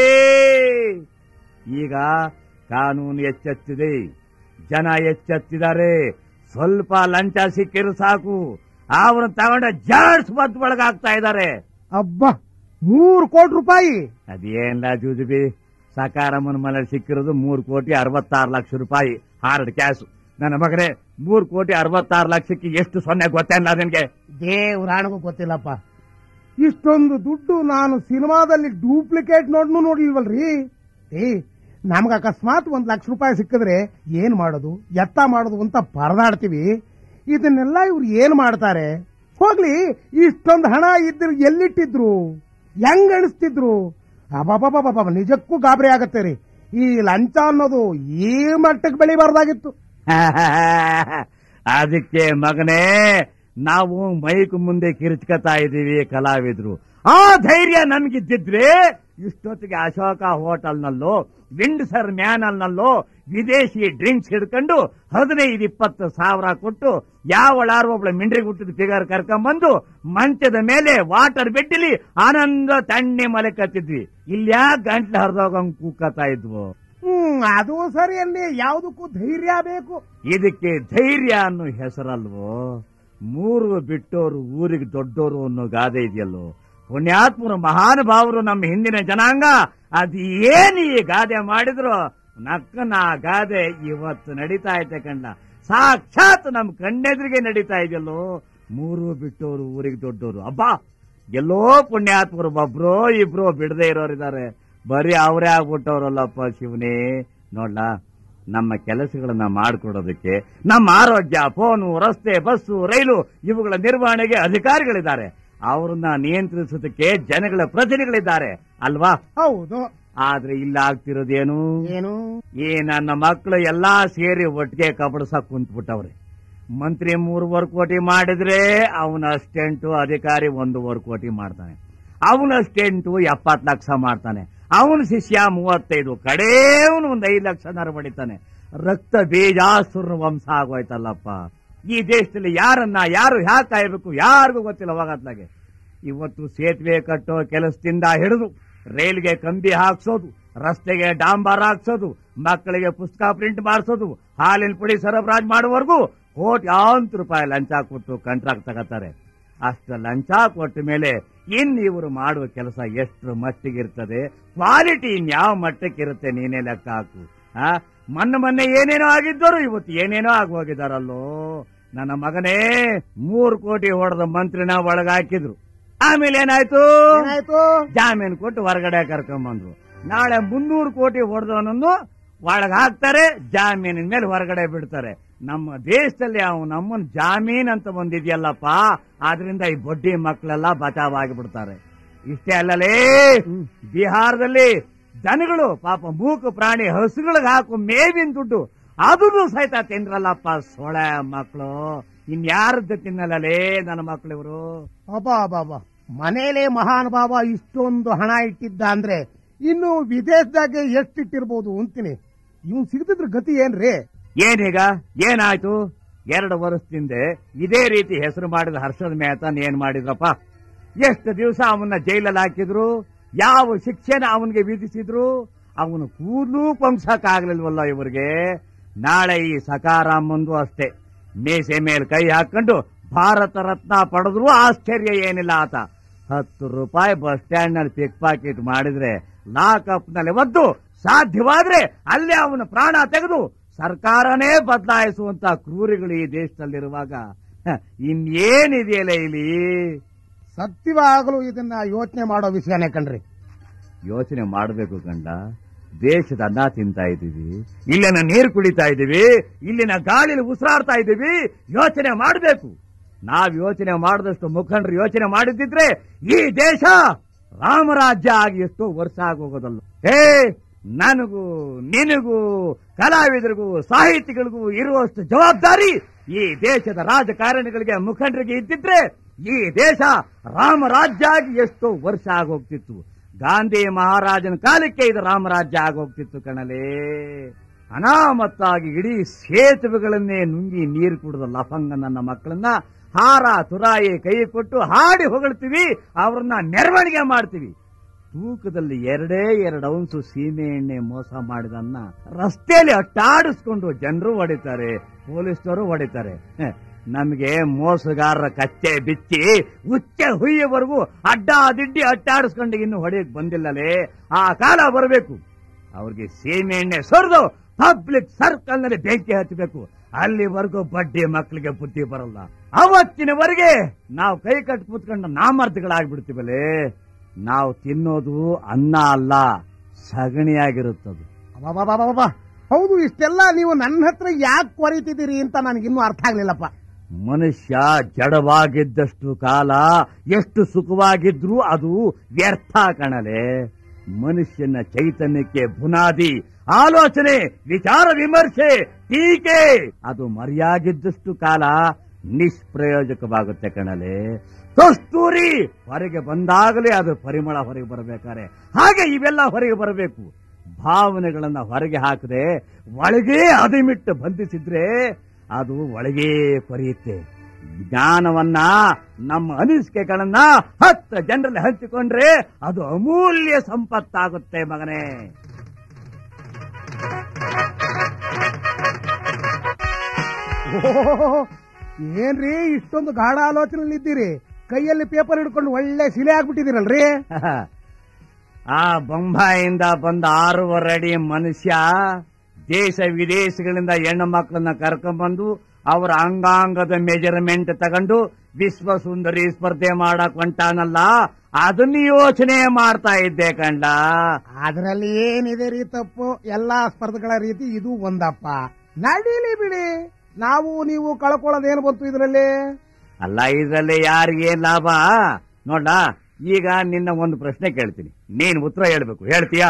A: ಈಗ ಕಾನೂನು ಎಚ್ಚೆತ್ತಿದೆ ಜನ ಎಚ್ಚೆತ್ತಿದ್ದಾರೆ ಸ್ವಲ್ಪ ಲಂಚ ಸಿಕ್ಕಿರು ಸಾಕು ಅವ್ರನ್ನ ತಗೊಂಡ ಜಾಡ್ಸ್ ಬದ್ ಒಳಗಾಗ್ತಾ ಇದ್ದಾರೆ
B: ಅಬ್ಬಾ ಮೂರು ಕೋಟಿ ರೂಪಾಯಿ
A: ಅದೇನ್ಲ ಜೂಜುಬಿ ಸಕಾರಮ್ಮನ ಮನೆ ಸಿಕ್ಕಿರೋದು ಮೂರು ಕೋಟಿ ಅರವತ್ತಾರು ಲಕ್ಷ ರೂಪಾಯಿ ಹಾರ್ಡ್ ಕ್ಯಾಶ್ ನನ್ನ ಮಗನೇ ಮೂರು ಕೋಟಿ ಅರವತ್ತಾರು ಲಕ್ಷಕ್ಕೆ ಎಷ್ಟು ಸೊನ್ನೆ ಗೊತ್ತೇನಲ್ಲ ನಿನ್ಗೆ
B: ದೇವ್ರಾಣಗೂ ಗೊತ್ತಿಲ್ಲಪ್ಪ ಇಷ್ಟೊಂದು ದುಡ್ಡು ನಾನು ಸಿನಿಮಾದಲ್ಲಿ ಡೂಪ್ಲಿಕೇಟ್ ನೋಡ್ನು ನೋಡಿಲ್ವಲ್ರಿ ಏ ನಮ್ಗ ಅಕಸ್ಮಾತ್ ಒಂದ್ ಲಕ್ಷ ರೂಪಾಯಿ ಸಿಕ್ಕಿದ್ರೆ ಏನ್ ಮಾಡೋದು ಎತ್ತ ಮಾಡೋದು ಅಂತ ಪರದಾಡ್ತೀವಿ ಇದನ್ನೆಲ್ಲ ಇವ್ರು ಏನ್ ಮಾಡ್ತಾರೆ ಹೋಗ್ಲಿ ಇಷ್ಟೊಂದು ಹಣ ಇದ್ರ ಎಲ್ಲಿಟ್ಟಿದ್ರು ಹೆಂಗ್ ಅಣಿಸ್ತಿದ್ರು ಅಬಾಬಾಬಾಬಾ ನಿಜಕ್ಕೂ ಗಾಬರಿ ಆಗತ್ತೆ ರೀ ಈ ಲಂಚ ಅನ್ನೋದು ಈ ಮಟ್ಟಕ್ಕೆ ಬೆಳಿಬಾರ್ದಾಗಿತ್ತು
A: ಅದಕ್ಕೆ ಮಗನೇ ನಾವು ಮೈಕ್ ಮುಂದೆ ಕಿರ್ಚ್ಕತಾ ಇದೀವಿ ಕಲಾವಿದ್ರು ಆ ಧೈರ್ಯ ನಮ್ಗಿದ್ದಿದ್ರೆ ಇಷ್ಟೊತ್ತಿಗೆ ಅಶೋಕ ಹೋಟೆಲ್ನಲ್ಲೋ ವಿಂಡ್ಸರ್ ಮ್ಯಾನಲ್ನಲ್ಲೋ ವಿದೇಶಿ ಡ್ರಿಂಕ್ಸ್ ಹಿಡ್ಕೊಂಡು ಹದಿನೈದು ಇಪ್ಪತ್ತು ಸಾವಿರ ಕೊಟ್ಟು ಯಾವಳಾರು ಒಬ್ಳ ಮಿಂಡ್ರಿ ಹುಟ್ಟಿದ ಫಿಗರ್ ಕರ್ಕೊಂಬಂದು ಮಂಚದ ಮೇಲೆ ವಾಟರ್ ಬೆಡ್ಡಿಲಿ ಆನಂದ ತಣ್ಣೆ ಮಲೆ ಕತ್ತಿದ್ವಿ ಇಲ್ಯಾ ಗಂಟ್ಲು ಹರಿದೋಗಂಗ್ ಕೂಕತಾ ಇದ್ವು
B: ಹ್ಮ್ ಅದು ಸರಿ ಅಲ್ಲಿ ಯಾವುದಕ್ಕೂ ಧೈರ್ಯ ಬೇಕು
A: ಇದಕ್ಕೆ ಧೈರ್ಯ ಅನ್ನೋ ಹೆಸರಲ್ವೋ ಮೂರು ಬಿಟ್ಟೋರು ಊರಿಗೆ ದೊಡ್ಡೋರು ಅನ್ನೋ ಗಾದೆ ಇದೆಯಲ್ಲೋ ಪುಣ್ಯಾತ್ಮರು ಮಹಾನುಭಾವರು ನಮ್ಮ ಹಿಂದಿನ ಜನಾಂಗ ಅದು ಏನು ಈ ಗಾದೆ ಮಾಡಿದ್ರು ನಕ್ಕನ ಆ ಗಾದೆ ಇವತ್ತು ನಡೀತಾ ಐತೆ ಕಂಡ ಸಾಕ್ಷಾತ್ ನಮ್ ಕಣ್ಣೆದ್ರಿಗೆ ನಡೀತಾ ಇದೆಯಲ್ಲೋ ಮೂರು ಬಿಟ್ಟೋರು ಊರಿಗೆ ದೊಡ್ಡೋರು ಅಬ್ಬಾ ಎಲ್ಲೋ ಪುಣ್ಯಾತ್ಮರು ಒಬ್ರೋ ಇಬ್ರೋ ಬಿಡದೆ ಇರೋರಿದ್ದಾರೆ ಬರೀ ಅವರೇ ಆಗ್ಬಿಟ್ಟವ್ರಲ್ಲಪ್ಪ ಶಿವನೇ ನೋಡ್ಲಾ ನಮ್ಮ ಕೆಲಸಗಳನ್ನ ಮಾಡಿಕೊಡೋದಕ್ಕೆ ನಮ್ಮ ಆರೋಗ್ಯ ಫೋನು ರಸ್ತೆ ಬಸ್ಸು ರೈಲು ಇವುಗಳ ನಿರ್ವಹಣೆಗೆ ಅಧಿಕಾರಿಗಳಿದ್ದಾರೆ ಅವ್ರನ್ನ ನಿಯಂತ್ರಿಸೋದಕ್ಕೆ ಜನಗಳ ಪ್ರತಿನಿಧಿಗಳಿದ್ದಾರೆ ಅಲ್ವಾ
B: ಹೌದು
A: ಆದ್ರೆ ಇಲ್ಲ ಆಗ್ತಿರೋದೇನು
B: ಏನು
A: ಈ ನನ್ನ ಮಕ್ಕಳು ಎಲ್ಲಾ ಸೇರಿ ಒಟ್ಟಿಗೆ ಕಬಡ್ಸಕ್ ಕುಂತ್ಬಿಟ್ಟವ್ರೆ ಮಂತ್ರಿ ಮೂರುವರೆ ಕೋಟಿ ಮಾಡಿದ್ರೆ ಅವನ ಅಸ್ಟೆಂಟು ಅಧಿಕಾರಿ ಒಂದೂವರೆ ಕೋಟಿ ಮಾಡ್ತಾನೆ ಅವನ ಅಸ್ಟೆಂಟು ಎಪ್ಪತ್ ಲಕ್ಷ ಮಾಡ್ತಾನೆ ಅವನ ಶಿಷ್ಯ ಮೂವತ್ತೈದು ಕಡೇವನು ಒಂದ್ ಐದು ಲಕ್ಷ ನರ ಹೊಡಿತಾನೆ ರಕ್ತ ಬೀಜಾಸುರ ವಂಶ ಆಗೋಯ್ತಲ್ಲಪ್ಪ ಈ ದೇಶದಲ್ಲಿ ಯಾರನ್ನ ಯಾರು ಹ್ಯಾಕ್ ಕಾಯ್ಬೇಕು ಯಾರಿಗೂ ಗೊತ್ತಿಲ್ಲ ಹೋಗತ್ಲಾಗೆ ಇವತ್ತು ಸೇತುವೆ ಕಟ್ಟೋ ಕೆಲಸದಿಂದ ಹಿಡಿದು ರೈಲ್ಗೆ ಕಂಬಿ ಹಾಕ್ಸೋದು ರಸ್ತೆಗೆ ಡಾಂಬಾರ್ ಹಾಕ್ಸೋದು ಮಕ್ಕಳಿಗೆ ಪುಸ್ತಕ ಪ್ರಿಂಟ್ ಮಾಡಿಸೋದು ಹಾಲಿನ ಪುಡಿ ಸರಬರಾಜು ಮಾಡುವವರೆಗೂ ಕೋಟ್ಯಾಂತರ ರೂಪಾಯಿ ಲಂಚ ಕೊಟ್ಟು ಕಾಂಟ್ರಾಕ್ಟ್ ತಗೋತಾರೆ ಅಷ್ಟು ಲಂಚ ಕೊಟ್ಟ ಮೇಲೆ ಇನ್ ಇವರು ಮಾಡುವ ಕೆಲಸ ಎಷ್ಟು ಮಟ್ಟಿಗಿರ್ತದೆ ಕ್ವಾಲಿಟಿ ಇನ್ಯಾವ ಮಟ್ಟಕ್ಕಿರುತ್ತೆ ನೀನೇ ಲೆಕ್ಕ ಹಾಕು ಆ ಮೊನ್ನೆ ಮೊನ್ನೆ ಏನೇನೋ ಆಗಿದ್ದರು ಇವತ್ತು ಏನೇನೋ ಆಗಿ ಹೋಗಿದಾರಲ್ಲೋ ನನ್ನ ಮಗನೇ ಮೂರು ಕೋಟಿ ಹೊಡೆದ ಮಂತ್ರಿನ ಒಳಗಾಕಿದ್ರು ಆಮೇಲೆ ಏನಾಯ್ತು
B: ಏನಾಯ್ತು
A: ಜಾಮೀನು ಕೊಟ್ಟು ಹೊರಗಡೆ ಕರ್ಕೊಂಬಂದ್ರು ನಾಳೆ ಮುನ್ನೂರು ಕೋಟಿ ಹೊಡೆದವನನ್ನು ಒಳಗ ಹಾಕ್ತಾರೆ ಜಾಮೀನಿನ ಮೇಲೆ ಹೊರಗಡೆ ಬಿಡ್ತಾರೆ ನಮ್ಮ ದೇಶದಲ್ಲಿ ಅವ್ ನಮ್ಮನ್ ಜಾಮೀನ್ ಅಂತ ಒಂದಿದೆಯಲ್ಲಪ್ಪ ಆದ್ರಿಂದ ಈ ಬಡ್ಡಿ ಮಕ್ಕಳೆಲ್ಲ ಬಚಾವಾಗಿ ಬಿಡ್ತಾರೆ ಇಷ್ಟೇ ಅಲ್ಲಲೇ ಬಿಹಾರದಲ್ಲಿ ದನಗಳು ಪಾಪ ಮೂಕು ಪ್ರಾಣಿ ಹಸುಗಳಿಗೆ ಹಾಕು ಮೇವಿನ ದುಡ್ಡು ಅದನ್ನು ಸಹಿತ ತಿಂದ್ರಲ್ಲಪ್ಪ ಸೊಳೆ ಮಕ್ಕಳು ಇನ್ಯಾರದ್ದು ತಿನ್ನಲ್ಲಲೇ ನನ್ನ ಮಕ್ಕಳು ಇವರು
B: ಅಬ್ಬಾ ಅಬ್ಬಾ ಮನೇಲೆ ಮಹಾನುಭಾವ ಇಷ್ಟೊಂದು ಹಣ ಇಟ್ಟಿದ್ದ ಅಂದ್ರೆ ಇನ್ನು ವಿದೇಶದಾಗೆ ಎಷ್ಟಿಟ್ಟಿರ್ಬೋದು ಅಂತೀನಿ ಇವ್ನ್ ಸಿಗದಿದ್ರ ಗತಿ ಏನ್ರಿ
A: ಏನೀಗ ಏನಾಯ್ತು ಎರಡು ವರ್ಷದಿಂದ ಇದೇ ರೀತಿ ಹೆಸರು ಮಾಡಿದ ಹರ್ಷದ ಮೆಹತಾನ್ ಏನ್ ಮಾಡಿದ್ರಪ್ಪ ಎಷ್ಟು ದಿವಸ ಅವನ್ನ ಜೈಲಲ್ಲಿ ಹಾಕಿದ್ರು ಯಾವ ಶಿಕ್ಷೆನ ಅವನಿಗೆ ವಿಧಿಸಿದ್ರು ಅವನು ಕೂದಲು ಪಂಸಕ್ ಆಗ್ಲಿಲ್ವಲ್ಲ ಇವರಿಗೆ ನಾಳೆ ಈ ಸಕಾರಾಮಂದು ಅಷ್ಟೇ ಮೇಸೆ ಮೇಲೆ ಕೈ ಹಾಕೊಂಡು ಭಾರತ ರತ್ನ ಪಡೆದ್ರು ಆಶ್ಚರ್ಯ ಏನಿಲ್ಲ ಆತ ಹತ್ತು ರೂಪಾಯಿ ಬಸ್ ಸ್ಟ್ಯಾಂಡ್ ನಲ್ಲಿ ಪಿಕ್ ಪಾಕೆಟ್ ಮಾಡಿದ್ರೆ ಲಾಕಪ್ ನಲ್ಲಿ ಒದ್ದು ಸಾಧ್ಯವಾದ್ರೆ ಅಲ್ಲೇ ಅವನ ಪ್ರಾಣ ತೆಗೆದು ಸರ್ಕಾರನೇ ಬದಲಾಯಿಸುವಂತ ಕ್ರೂರಿಗಳು ಈ ದೇಶದಲ್ಲಿರುವಾಗ ಹ, ಇನ್ನೇನಿದೆಯಲ್ಲ ಇಲ್ಲಿ
B: ಸತ್ಯವಾಗಲೂ ಇದನ್ನ ಯೋಚನೆ ಮಾಡೋ ವಿಷಯನೇ ಕಣ್ರಿ
A: ಯೋಚನೆ ಮಾಡಬೇಕು ಕಂಡ ದೇಶದ ಅನ್ನ ತಿಂತಾ ಇದ್ದೀವಿ ಇಲ್ಲಿನ ನೀರು ಕುಡಿತಾ ಇದ್ದೀವಿ ಇಲ್ಲಿನ ಗಾಳಿಲಿ ಉಸಿರಾಡ್ತಾ ಇದ್ದೀವಿ ಯೋಚನೆ ಮಾಡಬೇಕು ನಾವ್ ಯೋಚನೆ ಮಾಡಿದಷ್ಟು ಮುಖಂಡರು ಯೋಚನೆ ಮಾಡಿದ್ದಿದ್ರೆ ಈ ದೇಶ ರಾಮರಾಜ್ಯ ಆಗಿ ಎಷ್ಟೋ ವರ್ಷ ಆಗೋಗೋದಲ್ಲ ಹೇ ನನಗೂ ನಿನಗೂ ಕಲಾವಿದರಿಗೂ ಸಾಹಿತಿಗಳಿಗೂ ಇರುವಷ್ಟು ಜವಾಬ್ದಾರಿ ಈ ದೇಶದ ರಾಜಕಾರಣಿಗಳಿಗೆ ಮುಖಂಡರಿಗೆ ಇದ್ದಿದ್ರೆ ಈ ದೇಶ ರಾಮರಾಜ್ಯ ಆಗಿ ಎಷ್ಟೋ ವರ್ಷ ಆಗೋಗ್ತಿತ್ತು ಗಾಂಧಿ ಮಹಾರಾಜನ ಕಾಲಕ್ಕೆ ಇದು ರಾಮರಾಜ್ಯ ಆಗೋಗ್ತಿತ್ತು ಕಣಲೇ ಅನಾಮತ್ತಾಗಿ ಇಡೀ ಸೇತುವೆಗಳನ್ನೇ ನುಂಗಿ ನೀರು ಕುಡಿದ ಲಫಂಗ ನನ್ನ ಮಕ್ಕಳನ್ನ ಹಾರ ತುರಾಯಿ ಕೈ ಕೊಟ್ಟು ಹಾಡಿ ಹೊಗಳ್ತೀವಿ ಅವ್ರನ್ನ ನೆರವಣಿಗೆ ಮಾಡ್ತೀವಿ ತೂಕದಲ್ಲಿ ಎರಡೇ ಎರಡು ಔನ್ಸು ಸೀಮೆ ಎಣ್ಣೆ ಮೋಸ ಮಾಡಿದನ್ನ ರಸ್ತೆಯಲ್ಲಿ ಅಟ್ಟಾಡಿಸ್ಕೊಂಡು ಜನರು ಹೊಡಿತಾರೆ ಪೊಲೀಸರು ಹೊಡಿತಾರೆ ಹೆ, ನಮಗೆ ಮೋಸಗಾರರ ಕಚ್ಚೆ ಬಿಚ್ಚಿ ಉಚ್ಚೆ ಹುಯ್ಯವರೆಗೂ ಅಡ್ಡ ದಿಡ್ಡಿ ಅಟ್ಟಾಡಿಸ್ಕೊಂಡು ಇನ್ನು ಹೊಡೆಯಕ್ ಬಂದಿಲ್ಲಲೇ ಆ ಕಾಲ ಬರಬೇಕು ಅವ್ರಿಗೆ ಸೀಮೆ ಎಣ್ಣೆ ಸುರಿದು ಪಬ್ಲಿಕ್ ಸರ್ಕಲ್ ನಲ್ಲಿ ಬೆಂಕಿ ಹಚ್ಚಬೇಕು ಅಲ್ಲಿವರೆಗೂ ಬಡ್ಡಿ ಮಕ್ಕಳಿಗೆ ಬುದ್ಧಿ ಬರಲ್ಲ ಅವತ್ತಿನವರೆಗೆ ನಾವು ಕೈ ಕಟ್ಟಿ ಕೂತ್ಕೊಂಡು ನಾಮರ್ದಿಗಳಾಗ್ಬಿಡ್ತೀವಲ್ಲೇ ನಾವು ತಿನ್ನೋದು ಅನ್ನ ಅಲ್ಲ ಸಗಣಿಯಾಗಿರುತ್ತದು
B: ಅಬ್ಬಬ್ಬಬ್ಬಬ್ಬ. ಹೌದು ಇಷ್ಟೆಲ್ಲ ನೀವು ನನ್ನ ಹತ್ರ ಯಾಕೆ ಕೊರಿತಿದ್ದೀರಿ ಅಂತ ನನಗಿನ್ನೂ ಅರ್ಥ ಆಗ್ಲಿಲ್ಲಪ್ಪ
A: ಮನುಷ್ಯ ಜಡವಾಗಿದ್ದಷ್ಟು ಕಾಲ ಎಷ್ಟು ಸುಖವಾಗಿದ್ರೂ ಅದು ವ್ಯರ್ಥ ಕಣಲೆ ಮನುಷ್ಯನ ಚೈತನ್ಯಕ್ಕೆ ಬುನಾದಿ ಆಲೋಚನೆ ವಿಚಾರ ವಿಮರ್ಶೆ ಟೀಕೆ ಅದು ಮರೆಯಾಗಿದ್ದಷ್ಟು ಕಾಲ ನಿಷ್ಪ್ರಯೋಜಕವಾಗುತ್ತೆ ಕಣಲೆ ಕಸ್ತೂರಿ ಹೊರಗೆ ಬಂದಾಗಲೇ ಅದು ಪರಿಮಳ ಹೊರಗೆ ಬರಬೇಕಾರೆ ಹಾಗೆ ಇವೆಲ್ಲ ಹೊರಗೆ ಬರಬೇಕು ಭಾವನೆಗಳನ್ನ ಹೊರಗೆ ಹಾಕದೆ ಒಳಗೇ ಅದಿಮಿಟ್ಟು ಬಂಧಿಸಿದ್ರೆ ಅದು ಒಳಗೇ ಕೊರೆಯುತ್ತೆ ಜ್ಞಾನವನ್ನ ನಮ್ಮ ಅನಿಸಿಕೆಗಳನ್ನ ಹತ್ತು ಜನರಲ್ಲಿ ಹಂಚಿಕೊಂಡ್ರೆ ಅದು ಅಮೂಲ್ಯ ಸಂಪತ್ತಾಗುತ್ತೆ ಮಗನೇ
B: ಓಹೋ, ಏನ್ರಿ ಇಷ್ಟೊಂದು ಗಾಢ ಆಲೋಚನೆಯಲ್ಲಿ ಇದ್ದೀರಿ ಕೈಯಲ್ಲಿ ಪೇಪರ್ ಹಿಡ್ಕೊಂಡು ಒಳ್ಳೆ ಶಿಲೆ ಆಗ್ಬಿಟ್ಟಿದ್ದೀರಲ್ರಿ
A: ಆ ಬೊಂಬಾಯಿಂದ ಬಂದ ಆರೂವರೆ ಅಡಿ ಮನುಷ್ಯ ದೇಶ ವಿದೇಶಗಳಿಂದ ಹೆಣ್ಣು ಮಕ್ಕಳನ್ನ ಕರ್ಕೊಂಡ್ಬಂದು ಅವರ ಅಂಗಾಂಗದ ಮೆಜರ್ಮೆಂಟ್ ತಗೊಂಡು ವಿಶ್ವ ಸುಂದರಿ ಸ್ಪರ್ಧೆ ಮಾಡಕ್ ಹೊಂಟಾನಲ್ಲ ಅದನ್ನ ಯೋಚನೆ ಮಾಡ್ತಾ ಇದ್ದೆ ಕಂಡ
B: ಅದರಲ್ಲಿ ಏನಿದೆ ರೀ ತಪ್ಪು ಎಲ್ಲಾ ಸ್ಪರ್ಧೆಗಳ ರೀತಿ ಇದು ಒಂದಪ್ಪ ನಡೀಲಿ ಬಿಡಿ ನಾವು ನೀವು ಕಳ್ಕೊಳ್ಳೋದೇನು ಬಂತು ಇದರಲ್ಲಿ
A: ಅಲ್ಲ ಇದ್ರಲ್ಲಿ ಯಾರಿಗೆ ಲಾಭ ನೋಡ ಈಗ ನಿನ್ನ ಒಂದು ಪ್ರಶ್ನೆ ಕೇಳ್ತೀನಿ ನೀನ್ ಉತ್ತರ ಹೇಳ್ಬೇಕು ಹೇಳ್ತೀಯಾ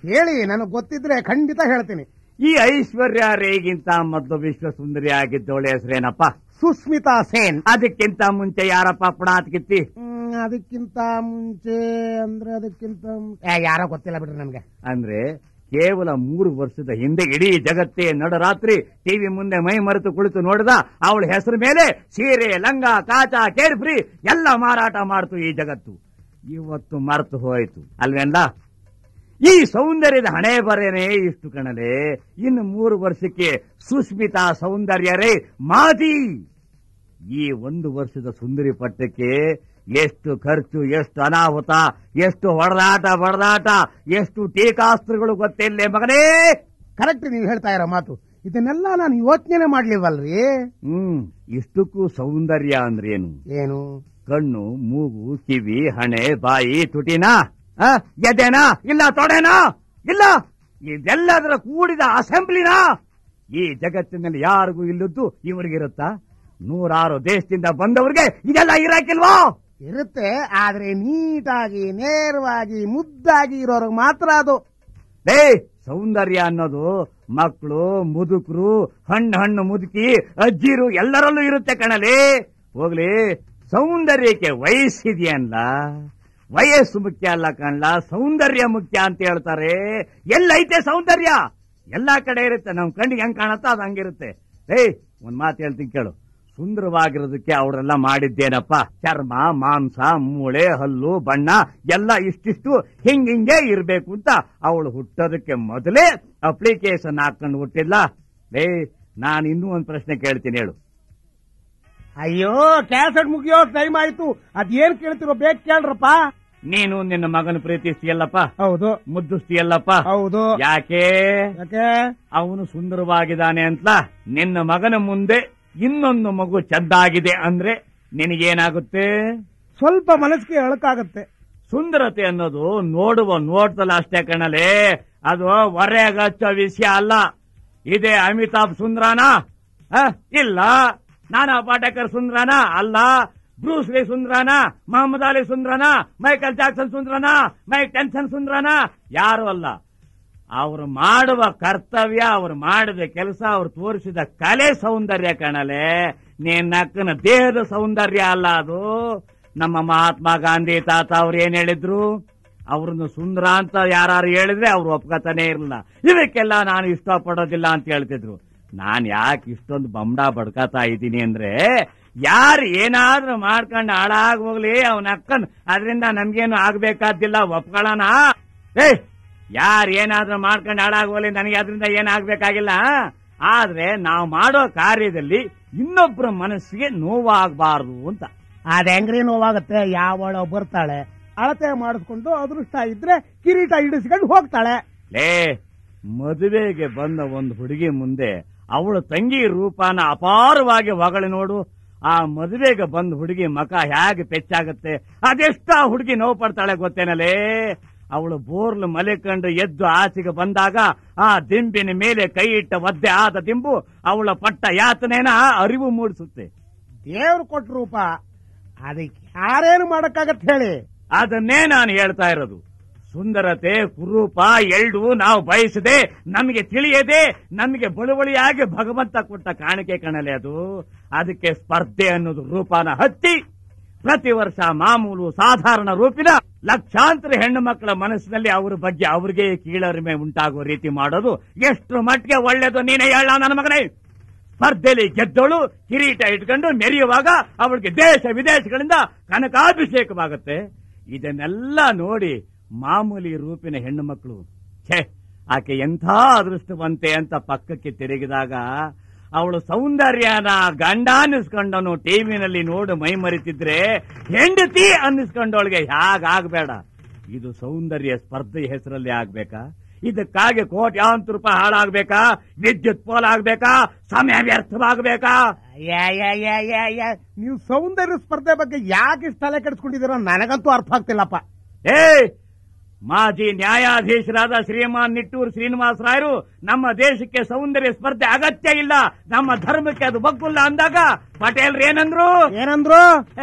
B: ಹೇಳಿ ನನಗೆ ಗೊತ್ತಿದ್ರೆ ಖಂಡಿತ ಹೇಳ್ತೀನಿ
A: ಈ ಐಶ್ವರ್ಯ ರೇಗಿಂತ ಮೊದಲು ವಿಶ್ವ ಸುಂದರಿ ಆಗಿದ್ದವಳೆ ಹೆಸರೇನಪ್ಪ
B: ಸುಸ್ಮಿತಾ ಸೇನ್
A: ಅದಕ್ಕಿಂತ ಮುಂಚೆ ಯಾರಪ್ಪ ಪುಣಾತ್ ಕಿತ್ತಿ
B: ಹ್ಮ್, ಅದಕ್ಕಿಂತ ಮುಂಚೆ ಅಂದ್ರೆ ಅದಕ್ಕಿಂತ ಮು- ಏ, ಯಾರೋ ಗೊತ್ತಿಲ್ಲ ಬಿಡ್ರಿ ನನ್ಗೆ
A: ಅಂದ್ರೆ ಕೇವಲ ಮೂರು ವರ್ಷದ ಹಿಂದೆ ಇಡೀ ಜಗತ್ತೇ ನಡರಾತ್ರಿ ಟಿವಿ ಮುಂದೆ ಮೈ ಮರೆತು ಕುಳಿತು ನೋಡಿದ ಅವಳ ಹೆಸರು ಮೇಲೆ ಸೀರೆ ಲಂಗ ಕಾಚ ಕೇರ್ಫ್ರಿ ಎಲ್ಲ ಮಾರಾಟ ಮಾಡ್ತು ಈ ಜಗತ್ತು ಇವತ್ತು ಮರೆತು ಹೋಯ್ತು ಅಲ್ವೇನ್ಲ ಈ ಸೌಂದರ್ಯದ ಹಣೆ ಬರೇನೆ ಇಷ್ಟು ಕಣಲೆ ಇನ್ನು ಮೂರು ವರ್ಷಕ್ಕೆ ಸುಸ್ಮಿತಾ ಸೌಂದರ್ಯರೇ ಮಾತಿ ಈ ಒಂದು ವರ್ಷದ ಸುಂದರಿ ಪಟ್ಟಕ್ಕೆ ಎಷ್ಟು ಖರ್ಚು ಎಷ್ಟು ಅನಾಹುತ ಎಷ್ಟು ಹೊಡೆದಾಟ ಬಡದಾಟ ಎಷ್ಟು ಟೀಕಾಸ್ತ್ರಗಳು ಗೊತ್ತಿಲ್ಲೇ ಮಗನೇ
B: ಕರೆಕ್ಟ್ ನೀವು ಹೇಳ್ತಾ ಇರೋ ಮಾತು ಇದನ್ನೆಲ್ಲ ನಾನು ಯೋಚನೆ ಮಾಡ್ಲಿವಲ್ರಿ
A: ಹ್ಮ್ ಇಷ್ಟಕ್ಕೂ ಸೌಂದರ್ಯ ಅಂದ್ರೇನು
B: ಏನು
A: ಕಣ್ಣು ಮೂಗು ಕಿವಿ ಹಣೆ ಬಾಯಿ ತುಟಿನಾ ಆ? ಎದೆನಾ ಇಲ್ಲ ತೊಡೆನಾ ಇಲ್ಲ ಇದೆಲ್ಲದರ ಕೂಡಿದ ಅಸೆಂಬ್ಲಿನಾ ಈ ಜಗತ್ತಿನಲ್ಲಿ ಯಾರಿಗೂ ಇಲ್ಲದ್ದು ಇವರಿಗಿರುತ್ತಾ ನೂರಾರು ದೇಶದಿಂದ ಬಂದವರಿಗೆ ಇದೆಲ್ಲ ಇರಾಕಿಲ್ವಾ
B: ಇರುತ್ತೆ ಆದ್ರೆ ನೀಟಾಗಿ ನೇರವಾಗಿ ಮುದ್ದಾಗಿ ಇರೋರ್ಗೆ ಮಾತ್ರ ಅದು
A: ಡೇ ಸೌಂದರ್ಯ ಅನ್ನೋದು ಮಕ್ಕಳು ಮುದುಕರು ಹಣ್ಣು ಹಣ್ಣು ಮುದುಕಿ ಅಜ್ಜಿರು ಎಲ್ಲರಲ್ಲೂ ಇರುತ್ತೆ ಕಣಲಿ ಹೋಗ್ಲಿ ಸೌಂದರ್ಯಕ್ಕೆ ವಯಸ್ಸಿದೆಯಲ್ಲ ವಯಸ್ಸು ಮುಖ್ಯ ಅಲ್ಲ ಕಣ್ಲ ಸೌಂದರ್ಯ ಮುಖ್ಯ ಅಂತ ಹೇಳ್ತಾರೆ ಎಲ್ಲೈತೆ ಸೌಂದರ್ಯ ಎಲ್ಲಾ ಕಡೆ ಇರುತ್ತೆ ನಮ್ ಕಣ್ಣಿಗೆ ಹೆಂಗ್ ಕಾಣುತ್ತೋ ಅದು ಹಂಗಿರುತ್ತೆ ಏಯ್ ಒಂದ್ ಮಾತು ಹೇಳ್ತೀನಿ ಕೇಳು ಸುಂದರವಾಗಿರೋದಕ್ಕೆ ಅವರೆಲ್ಲ ಮಾಡಿದ್ದೇನಪ್ಪ ಚರ್ಮ ಮಾಂಸ ಮೂಳೆ ಹಲ್ಲು ಬಣ್ಣ ಎಲ್ಲ ಇಷ್ಟಿಷ್ಟು ಹಿಂಗ್ ಹಿಂಗೆ ಇರ್ಬೇಕು ಅಂತ ಅವಳು ಹುಟ್ಟೋದಕ್ಕೆ ಮೊದಲೇ ಅಪ್ಲಿಕೇಶನ್ ಹಾಕೊಂಡು ಹುಟ್ಟಿಲ್ಲ ಏ ನಾನು ಇನ್ನೂ ಒಂದ್ ಪ್ರಶ್ನೆ ಕೇಳ್ತೀನಿ ಹೇಳು
B: ಅಯ್ಯೋ ಕ್ಯಾಸೆಟ್ ಮುಗಿಯೋ ಟೈಮ್ ಆಯ್ತು ಅದೇನ್ ಕೇಳ್ತಿರೋ ಬೇಗ ಕೇಳ್ರಪ್ಪ
A: ನೀನು ನಿನ್ನ ಮಗನ ಪ್ರೀತಿಸ್ತೀಯಲ್ಲಪ್ಪ
B: ಹೌದು
A: ಮುದ್ದಿಸ್ತೀಯಲ್ಲಪ್ಪ
B: ಹೌದು
A: ಯಾಕೆ
B: ಯಾಕೆ
A: ಅವನು ಸುಂದರವಾಗಿದ್ದಾನೆ ಅಂತ ನಿನ್ನ ಮಗನ ಮುಂದೆ ಇನ್ನೊಂದು ಮಗು ಚಂದಾಗಿದೆ ಅಂದ್ರೆ ನಿನಗೇನಾಗುತ್ತೆ
B: ಸ್ವಲ್ಪ ಮನಸ್ಸಿಗೆ ಎಳಕಾಗತ್ತೆ
A: ಸುಂದರತೆ ಅನ್ನೋದು ನೋಡುವ ನೋಟದಲ್ಲಿ ಅಷ್ಟೇ ಕಣಲೆ ಅದು ಹೊರೆಗಚ್ಚೋ ವಿಷಯ ಅಲ್ಲ ಇದೇ ಅಮಿತಾಬ್ ಸುಂದ್ರನಾ ಆ? ಇಲ್ಲ ನಾನಾ ಪಾಟೇಕರ್ ಸುಂದ್ರನಾ ಅಲ್ಲ ಬ್ರೂಸ್ ಲಿ ಸುಂದ್ರನಾ ಮೊಹಮ್ಮದ್ ಅಲಿ ಸುಂದ್ರನಾ ಮೈಕಲ್ ಜಾಕ್ಸನ್ ಸುಂದ್ರನಾ ಮೈಕ್ ಟೆನ್ಸನ್ ಸುಂದ್ರನಾ ಯಾರು ಅಲ್ಲ ಅವರು ಮಾಡುವ ಕರ್ತವ್ಯ ಅವರು ಮಾಡಿದ ಕೆಲಸ ಅವರು ತೋರಿಸಿದ ಕಲೆ ಸೌಂದರ್ಯ ಕಾಣಲೆ ನಿನ್ನಕ್ಕನ ದೇಹದ ಸೌಂದರ್ಯ ಅಲ್ಲ ಅದು ನಮ್ಮ ಮಹಾತ್ಮ ಗಾಂಧಿ ತಾತ ಅವ್ರು ಏನ್ ಹೇಳಿದ್ರು ಅವ್ರನ್ನ ಸುಂದರ ಅಂತ ಯಾರು ಹೇಳಿದ್ರೆ ಅವ್ರು ಒಪ್ಕೋತಾನೆ ಇರಲಿಲ್ಲ ಇದಕ್ಕೆಲ್ಲ ನಾನು ಇಷ್ಟಪಡೋದಿಲ್ಲ ಅಂತ ಹೇಳ್ತಿದ್ರು ನಾನ್ ಯಾಕೆ ಇಷ್ಟೊಂದು ಬಂಬಡ ಬಡ್ಕತಾ ಇದ್ದೀನಿ ಅಂದ್ರೆ ಯಾರು ಏನಾದ್ರೂ ಮಾಡ್ಕೊಂಡು ಹಾಳಾಗ್ ಹೋಗ್ಲಿ ಅವನ ಅಕ್ಕನ್ ಅದರಿಂದ ನಮ್ಗೇನು ಆಗ್ಬೇಕಾದಿಲ್ಲ ಒಪ್ಕೊಳ್ಳೋಣ ಏ ಯಾರು ಏನಾದ್ರೂ ಮಾಡ್ಕೊಂಡು ಹಾಳಾಗೋಲಿ ನನಗೆ ಅದರಿಂದ ಏನಾಗ್ಬೇಕಾಗಿಲ್ಲ ಆದ್ರೆ ನಾವು ಮಾಡೋ ಕಾರ್ಯದಲ್ಲಿ ಇನ್ನೊಬ್ಬರ ಮನಸ್ಸಿಗೆ ನೋವಾಗಬಾರದು ಅಂತ
B: ಅದ ಹೆಂಗ್ರಿ ನೋವಾಗತ್ತೆ ಯಾವಳ ಬರ್ತಾಳೆ ಅಳತೆ ಮಾಡಿಸ್ಕೊಂಡು ಅದೃಷ್ಟ ಇದ್ರೆ ಕಿರೀಟ ಇಡಿಸ್ಕೊಂಡು ಹೋಗ್ತಾಳೆ
A: ಲೇ ಮದುವೆಗೆ ಬಂದ ಒಂದು ಹುಡುಗಿ ಮುಂದೆ ಅವಳ ತಂಗಿ ರೂಪನ ಅಪಾರವಾಗಿ ಹೊಗಳಿ ನೋಡು ಆ ಮದುವೆಗೆ ಬಂದ ಹುಡುಗಿ ಮಕ ಹೇಗೆ ಪೆಚ್ಚಾಗತ್ತೆ ಅದೆಷ್ಟ ಆ ಹುಡುಗಿ ನೋವು ಪಡ್ತಾಳೆ ಗೊತ್ತೇನಲೇ ಅವಳು ಬೋರ್ಲು ಮಲೆಕಂಡು ಎದ್ದು ಆಚೆಗೆ ಬಂದಾಗ ಆ ದಿಂಬಿನ ಮೇಲೆ ಕೈ ಇಟ್ಟ ಒದ್ದೆ ಆದ ದಿಂಬು ಅವಳ ಪಟ್ಟ ಯಾತನೆನ ಅರಿವು ಮೂಡಿಸುತ್ತೆ
B: ದೇವ್ರು ಕೊಟ್ಟ ರೂಪ ಅದಕ್ಕೆ ಯಾರೇನು ಮಾಡಕ್ಕಾಗತ್ತೆ ಹೇಳಿ
A: ಅದನ್ನೇ ನಾನು ಹೇಳ್ತಾ ಇರೋದು ಸುಂದರತೆ ಕುರೂಪ ಎಲ್ಡು ನಾವು ಬಯಸದೆ ನಮಗೆ ತಿಳಿಯದೆ ನಮಗೆ ಬಳುವಳಿಯಾಗಿ ಭಗವಂತ ಕೊಟ್ಟ ಕಾಣಿಕೆ ಕಣಲೆ ಅದು ಅದಕ್ಕೆ ಸ್ಪರ್ಧೆ ಅನ್ನೋದು ರೂಪನ ಹತ್ತಿ ಪ್ರತಿ ವರ್ಷ ಮಾಮೂಲು ಸಾಧಾರಣ ರೂಪಿನ ಲಕ್ಷಾಂತರ ಹೆಣ್ಣು ಮಕ್ಕಳ ಮನಸ್ಸಿನಲ್ಲಿ ಅವರ ಬಗ್ಗೆ ಅವರಿಗೆ ಕೀಳರಿಮೆ ಉಂಟಾಗುವ ರೀತಿ ಮಾಡೋದು ಎಷ್ಟು ಮಟ್ಟಿಗೆ ಒಳ್ಳೇದು ನೀನೇ ಹೇಳ ನನ್ನ ಮಗನೇ ಸ್ಪರ್ಧೆಯಲ್ಲಿ ಗೆದ್ದವಳು ಕಿರೀಟ ಇಟ್ಕೊಂಡು ಮೆರೆಯುವಾಗ ಅವಳಿಗೆ ದೇಶ ವಿದೇಶಗಳಿಂದ ಕನಕಾಭಿಷೇಕವಾಗುತ್ತೆ ಇದನ್ನೆಲ್ಲ ನೋಡಿ ಮಾಮೂಲಿ ರೂಪಿನ ಹೆಣ್ಣು ಮಕ್ಕಳು ಛೇ ಆಕೆ ಎಂಥ ಅದೃಷ್ಟವಂತೆ ಅಂತ ಪಕ್ಕಕ್ಕೆ ತಿರುಗಿದಾಗ ಅವಳು ಸೌಂದರ್ಯನ ಗಂಡ ಅನ್ನಿಸ್ಕೊಂಡವನು ಟಿವಿನಲ್ಲಿ ನೋಡು ಮೈ ಮರಿತಿದ್ರೆ ಹೆಂಡತಿ ಅನ್ನಿಸ್ಕೊಂಡವಳಿಗೆ ಹೇಗಾಗಬೇಡ ಇದು ಸೌಂದರ್ಯ ಸ್ಪರ್ಧೆ ಹೆಸರಲ್ಲಿ ಆಗ್ಬೇಕಾ ಇದಕ್ಕಾಗಿ ಕೋಟ್ಯಾಂತರ ರೂಪಾಯಿ ಹಾಳಾಗ್ಬೇಕಾ ವಿದ್ಯುತ್ ಪೋಲ್ ಆಗ್ಬೇಕಾ ಸಮಯ ವ್ಯರ್ಥವಾಗ್ಬೇಕಾ
B: ಯಾ, ಯಾ, ಯಾ, ಯಾ, ಯಾ. ನೀವು ಸೌಂದರ್ಯ ಸ್ಪರ್ಧೆ ಬಗ್ಗೆ ಯಾಕೆ ಇಷ್ಟ್ ತಲೆ ಕೆಡಿಸ್ಕೊಂಡಿದ್ದೀರೋ ನನಗಂತೂ ಅರ್ಥ ಆಗ್ತಿಲ್ಲಪ್ಪ
A: ಏ ಮಾಜಿ ನ್ಯಾಯಾಧೀಶರಾದ ಶ್ರೀಮಾನ್ ನಿಟ್ಟೂರ್ ಶ್ರೀನಿವಾಸ ರಾಯರು ನಮ್ಮ ದೇಶಕ್ಕೆ ಸೌಂದರ್ಯ ಸ್ಪರ್ಧೆ ಅಗತ್ಯ ಇಲ್ಲ ನಮ್ಮ ಧರ್ಮಕ್ಕೆ ಅದು ಬಗ್ಗುಲ್ಲ ಅಂದಾಗ ಪಟೇಲ್ರು ಏನಂದ್ರು
B: ಏನಂದ್ರು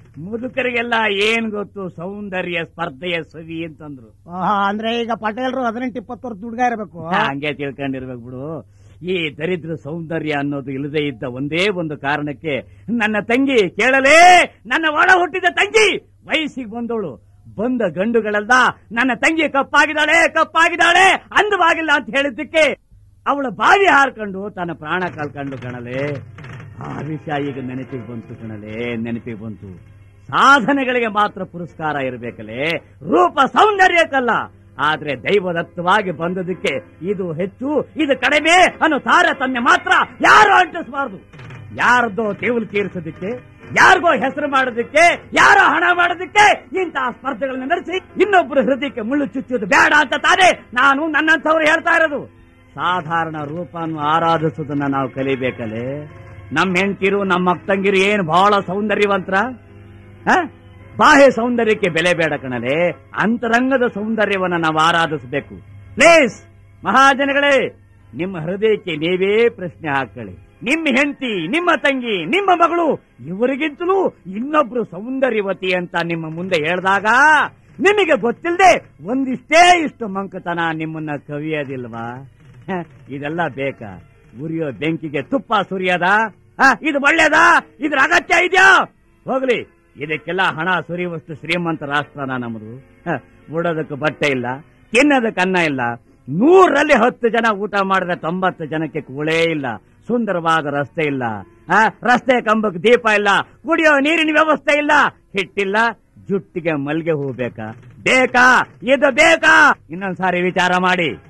A: ಮುದುಕರಿಗೆಲ್ಲ ಏನ್ ಗೊತ್ತು ಸೌಂದರ್ಯ ಸ್ಪರ್ಧೆಯ ಸವಿ ಅಂತಂದ್ರು
B: ಆಹಾ, ಅಂದ್ರೆ ಈಗ ಪಟೇಲ್ರು ಹದಿನೆಂಟು ಇಪ್ಪತ್ತು ವರ್ಷ ಹುಡುಗ ಇರಬೇಕು
A: ಹಂಗೆ ತಿಳ್ಕೊಂಡಿರ್ಬೇಕು ಬಿಡು ಈ ದರಿದ್ರ ಸೌಂದರ್ಯ ಅನ್ನೋದು ಇಲ್ಲದೆ ಇದ್ದ ಒಂದೇ ಒಂದು ಕಾರಣಕ್ಕೆ ನನ್ನ ತಂಗಿ ಕೇಳಲೇ ನನ್ನ ಒಳ ಹುಟ್ಟಿದ ತಂಗಿ ವಯಸ್ಸಿಗೆ ಬಂದವಳು ಬಂದ ಗಂಡುಗಳೆಲ್ಲ ನನ್ನ ತಂಗಿ ಕಪ್ಪಾಗಿದ್ದಾಳೆ ಕಪ್ಪಾಗಿದ್ದಾಳೆ ಅಂದವಾಗಿಲ್ಲ ಅಂತ ಹೇಳಿದ್ದಕ್ಕೆ ಅವಳ ಬಾವಿ ಹಾರ್ಕೊಂಡು ತನ್ನ ಪ್ರಾಣ ಕಳ್ಕೊಂಡು ಕಣಲೆ ಆ ವಿಷಯ ಈಗ ನೆನಪಿಗೆ ಬಂತು ಕಣಲೆ ನೆನಪಿಗೆ ಬಂತು ಸಾಧನೆಗಳಿಗೆ ಮಾತ್ರ ಪುರಸ್ಕಾರ ಇರಬೇಕಲ್ಲೇ ರೂಪ ಸೌಂದರ್ಯಕ್ಕಲ್ಲ ಆದ್ರೆ ದೈವದತ್ತವಾಗಿ ಬಂದದಕ್ಕೆ ಇದು ಹೆಚ್ಚು ಇದು ಕಡಿಮೆ ಅನ್ನೋ ತಾರತಮ್ಯ ಮಾತ್ರ ಯಾರು ಅಂಟಿಸಬಾರದು ಯಾರದೋ ತೇವಲು ತೀರಿಸೋದಕ್ಕೆ ಯಾರಿಗೋ ಹೆಸರು ಮಾಡೋದಕ್ಕೆ ಯಾರೋ ಹಣ ಮಾಡೋದಕ್ಕೆ ಇಂತಹ ಸ್ಪರ್ಧೆಗಳನ್ನ ನಡೆಸಿ ಇನ್ನೊಬ್ಬರು ಹೃದಯಕ್ಕೆ ಮುಳ್ಳು ಚುಚ್ಚುವುದು ಬೇಡ ಅಂತ ತಾನೇ ನಾನು ನನ್ನಂಥವ್ರು ಹೇಳ್ತಾ ಇರೋದು ಸಾಧಾರಣ ರೂಪವನ್ನು ಆರಾಧಿಸೋದನ್ನ ನಾವು ಕಲಿಬೇಕಲ್ಲೇ ನಮ್ಮ ಹೆಂಡತಿರು ನಮ್ಮ ಅಕ್ಕಂಗಿರು ಏನು ಬಹಳ ಸೌಂದರ್ಯವಂತರ ಹ? ಬಾಹ್ಯ ಸೌಂದರ್ಯಕ್ಕೆ ಬೆಲೆ ಬೇಡ ಕಣಲೆ ಅಂತರಂಗದ ಸೌಂದರ್ಯವನ್ನ ನಾವು ಆರಾಧಿಸಬೇಕು ಪ್ಲೀಸ್ ಮಹಾಜನಗಳೇ ನಿಮ್ಮ ಹೃದಯಕ್ಕೆ ನೀವೇ ಪ್ರಶ್ನೆ ಹಾಕೊಳ್ಳಿ ನಿಮ್ಮ ಹೆಂಡತಿ ನಿಮ್ಮ ತಂಗಿ ನಿಮ್ಮ ಮಗಳು ಇವರಿಗಿಂತಲೂ ಇನ್ನೊಬ್ರು ಸೌಂದರ್ಯವತಿ ಅಂತ ನಿಮ್ಮ ಮುಂದೆ ಹೇಳಿದಾಗ ನಿಮಗೆ ಗೊತ್ತಿಲ್ಲದೆ ಒಂದಿಷ್ಟೇ ಇಷ್ಟು ಮಂಕತನ ನಿಮ್ಮನ್ನ ಕವಿಯೋದಿಲ್ವಾ ಹ, ಇದೆಲ್ಲ ಬೇಕಾ ಉರಿಯೋ ಬೆಂಕಿಗೆ ತುಪ್ಪ ಸುರಿಯದ ಹ, ಇದು ಒಳ್ಳೇದಾ ಇದ್ರ ಅಗತ್ಯ ಇದೆಯಾ ಹೋಗ್ಲಿ ಇದಕ್ಕೆಲ್ಲ ಹಣ ಸುರಿಯುವಷ್ಟು ಶ್ರೀಮಂತ ರಾಷ್ಟ್ರನ ನಮ್ಮದು ಹ, ಉಡೋದಕ್ಕೆ ಬಟ್ಟೆ ಇಲ್ಲ ತಿನ್ನೋದಕ್ಕೆ ಅನ್ನ ಇಲ್ಲ ನೂರಲ್ಲಿ ಹತ್ತು ಜನ ಊಟ ಮಾಡಿದ್ರೆ ತೊಂಬತ್ತು ಜನಕ್ಕೆ ಕೂಳೇ ಇಲ್ಲ ಸುಂದರವಾದ ರಸ್ತೆ ಇಲ್ಲ ಆ, ರಸ್ತೆ ಕಂಬಕ್ಕೆ ದೀಪ ಇಲ್ಲ ಕುಡಿಯೋ ನೀರಿನ ವ್ಯವಸ್ಥೆ ಇಲ್ಲ ಹಿಟ್ಟಿಲ್ಲ ಜುಟ್ಟಿಗೆ ಮಲ್ಗೆ ಹೂ ಬೇಕಾ ಬೇಕಾ ಇದು ಬೇಕಾ ಇನ್ನೊಂದ್ಸಾರಿ ವಿಚಾರ ಮಾಡಿ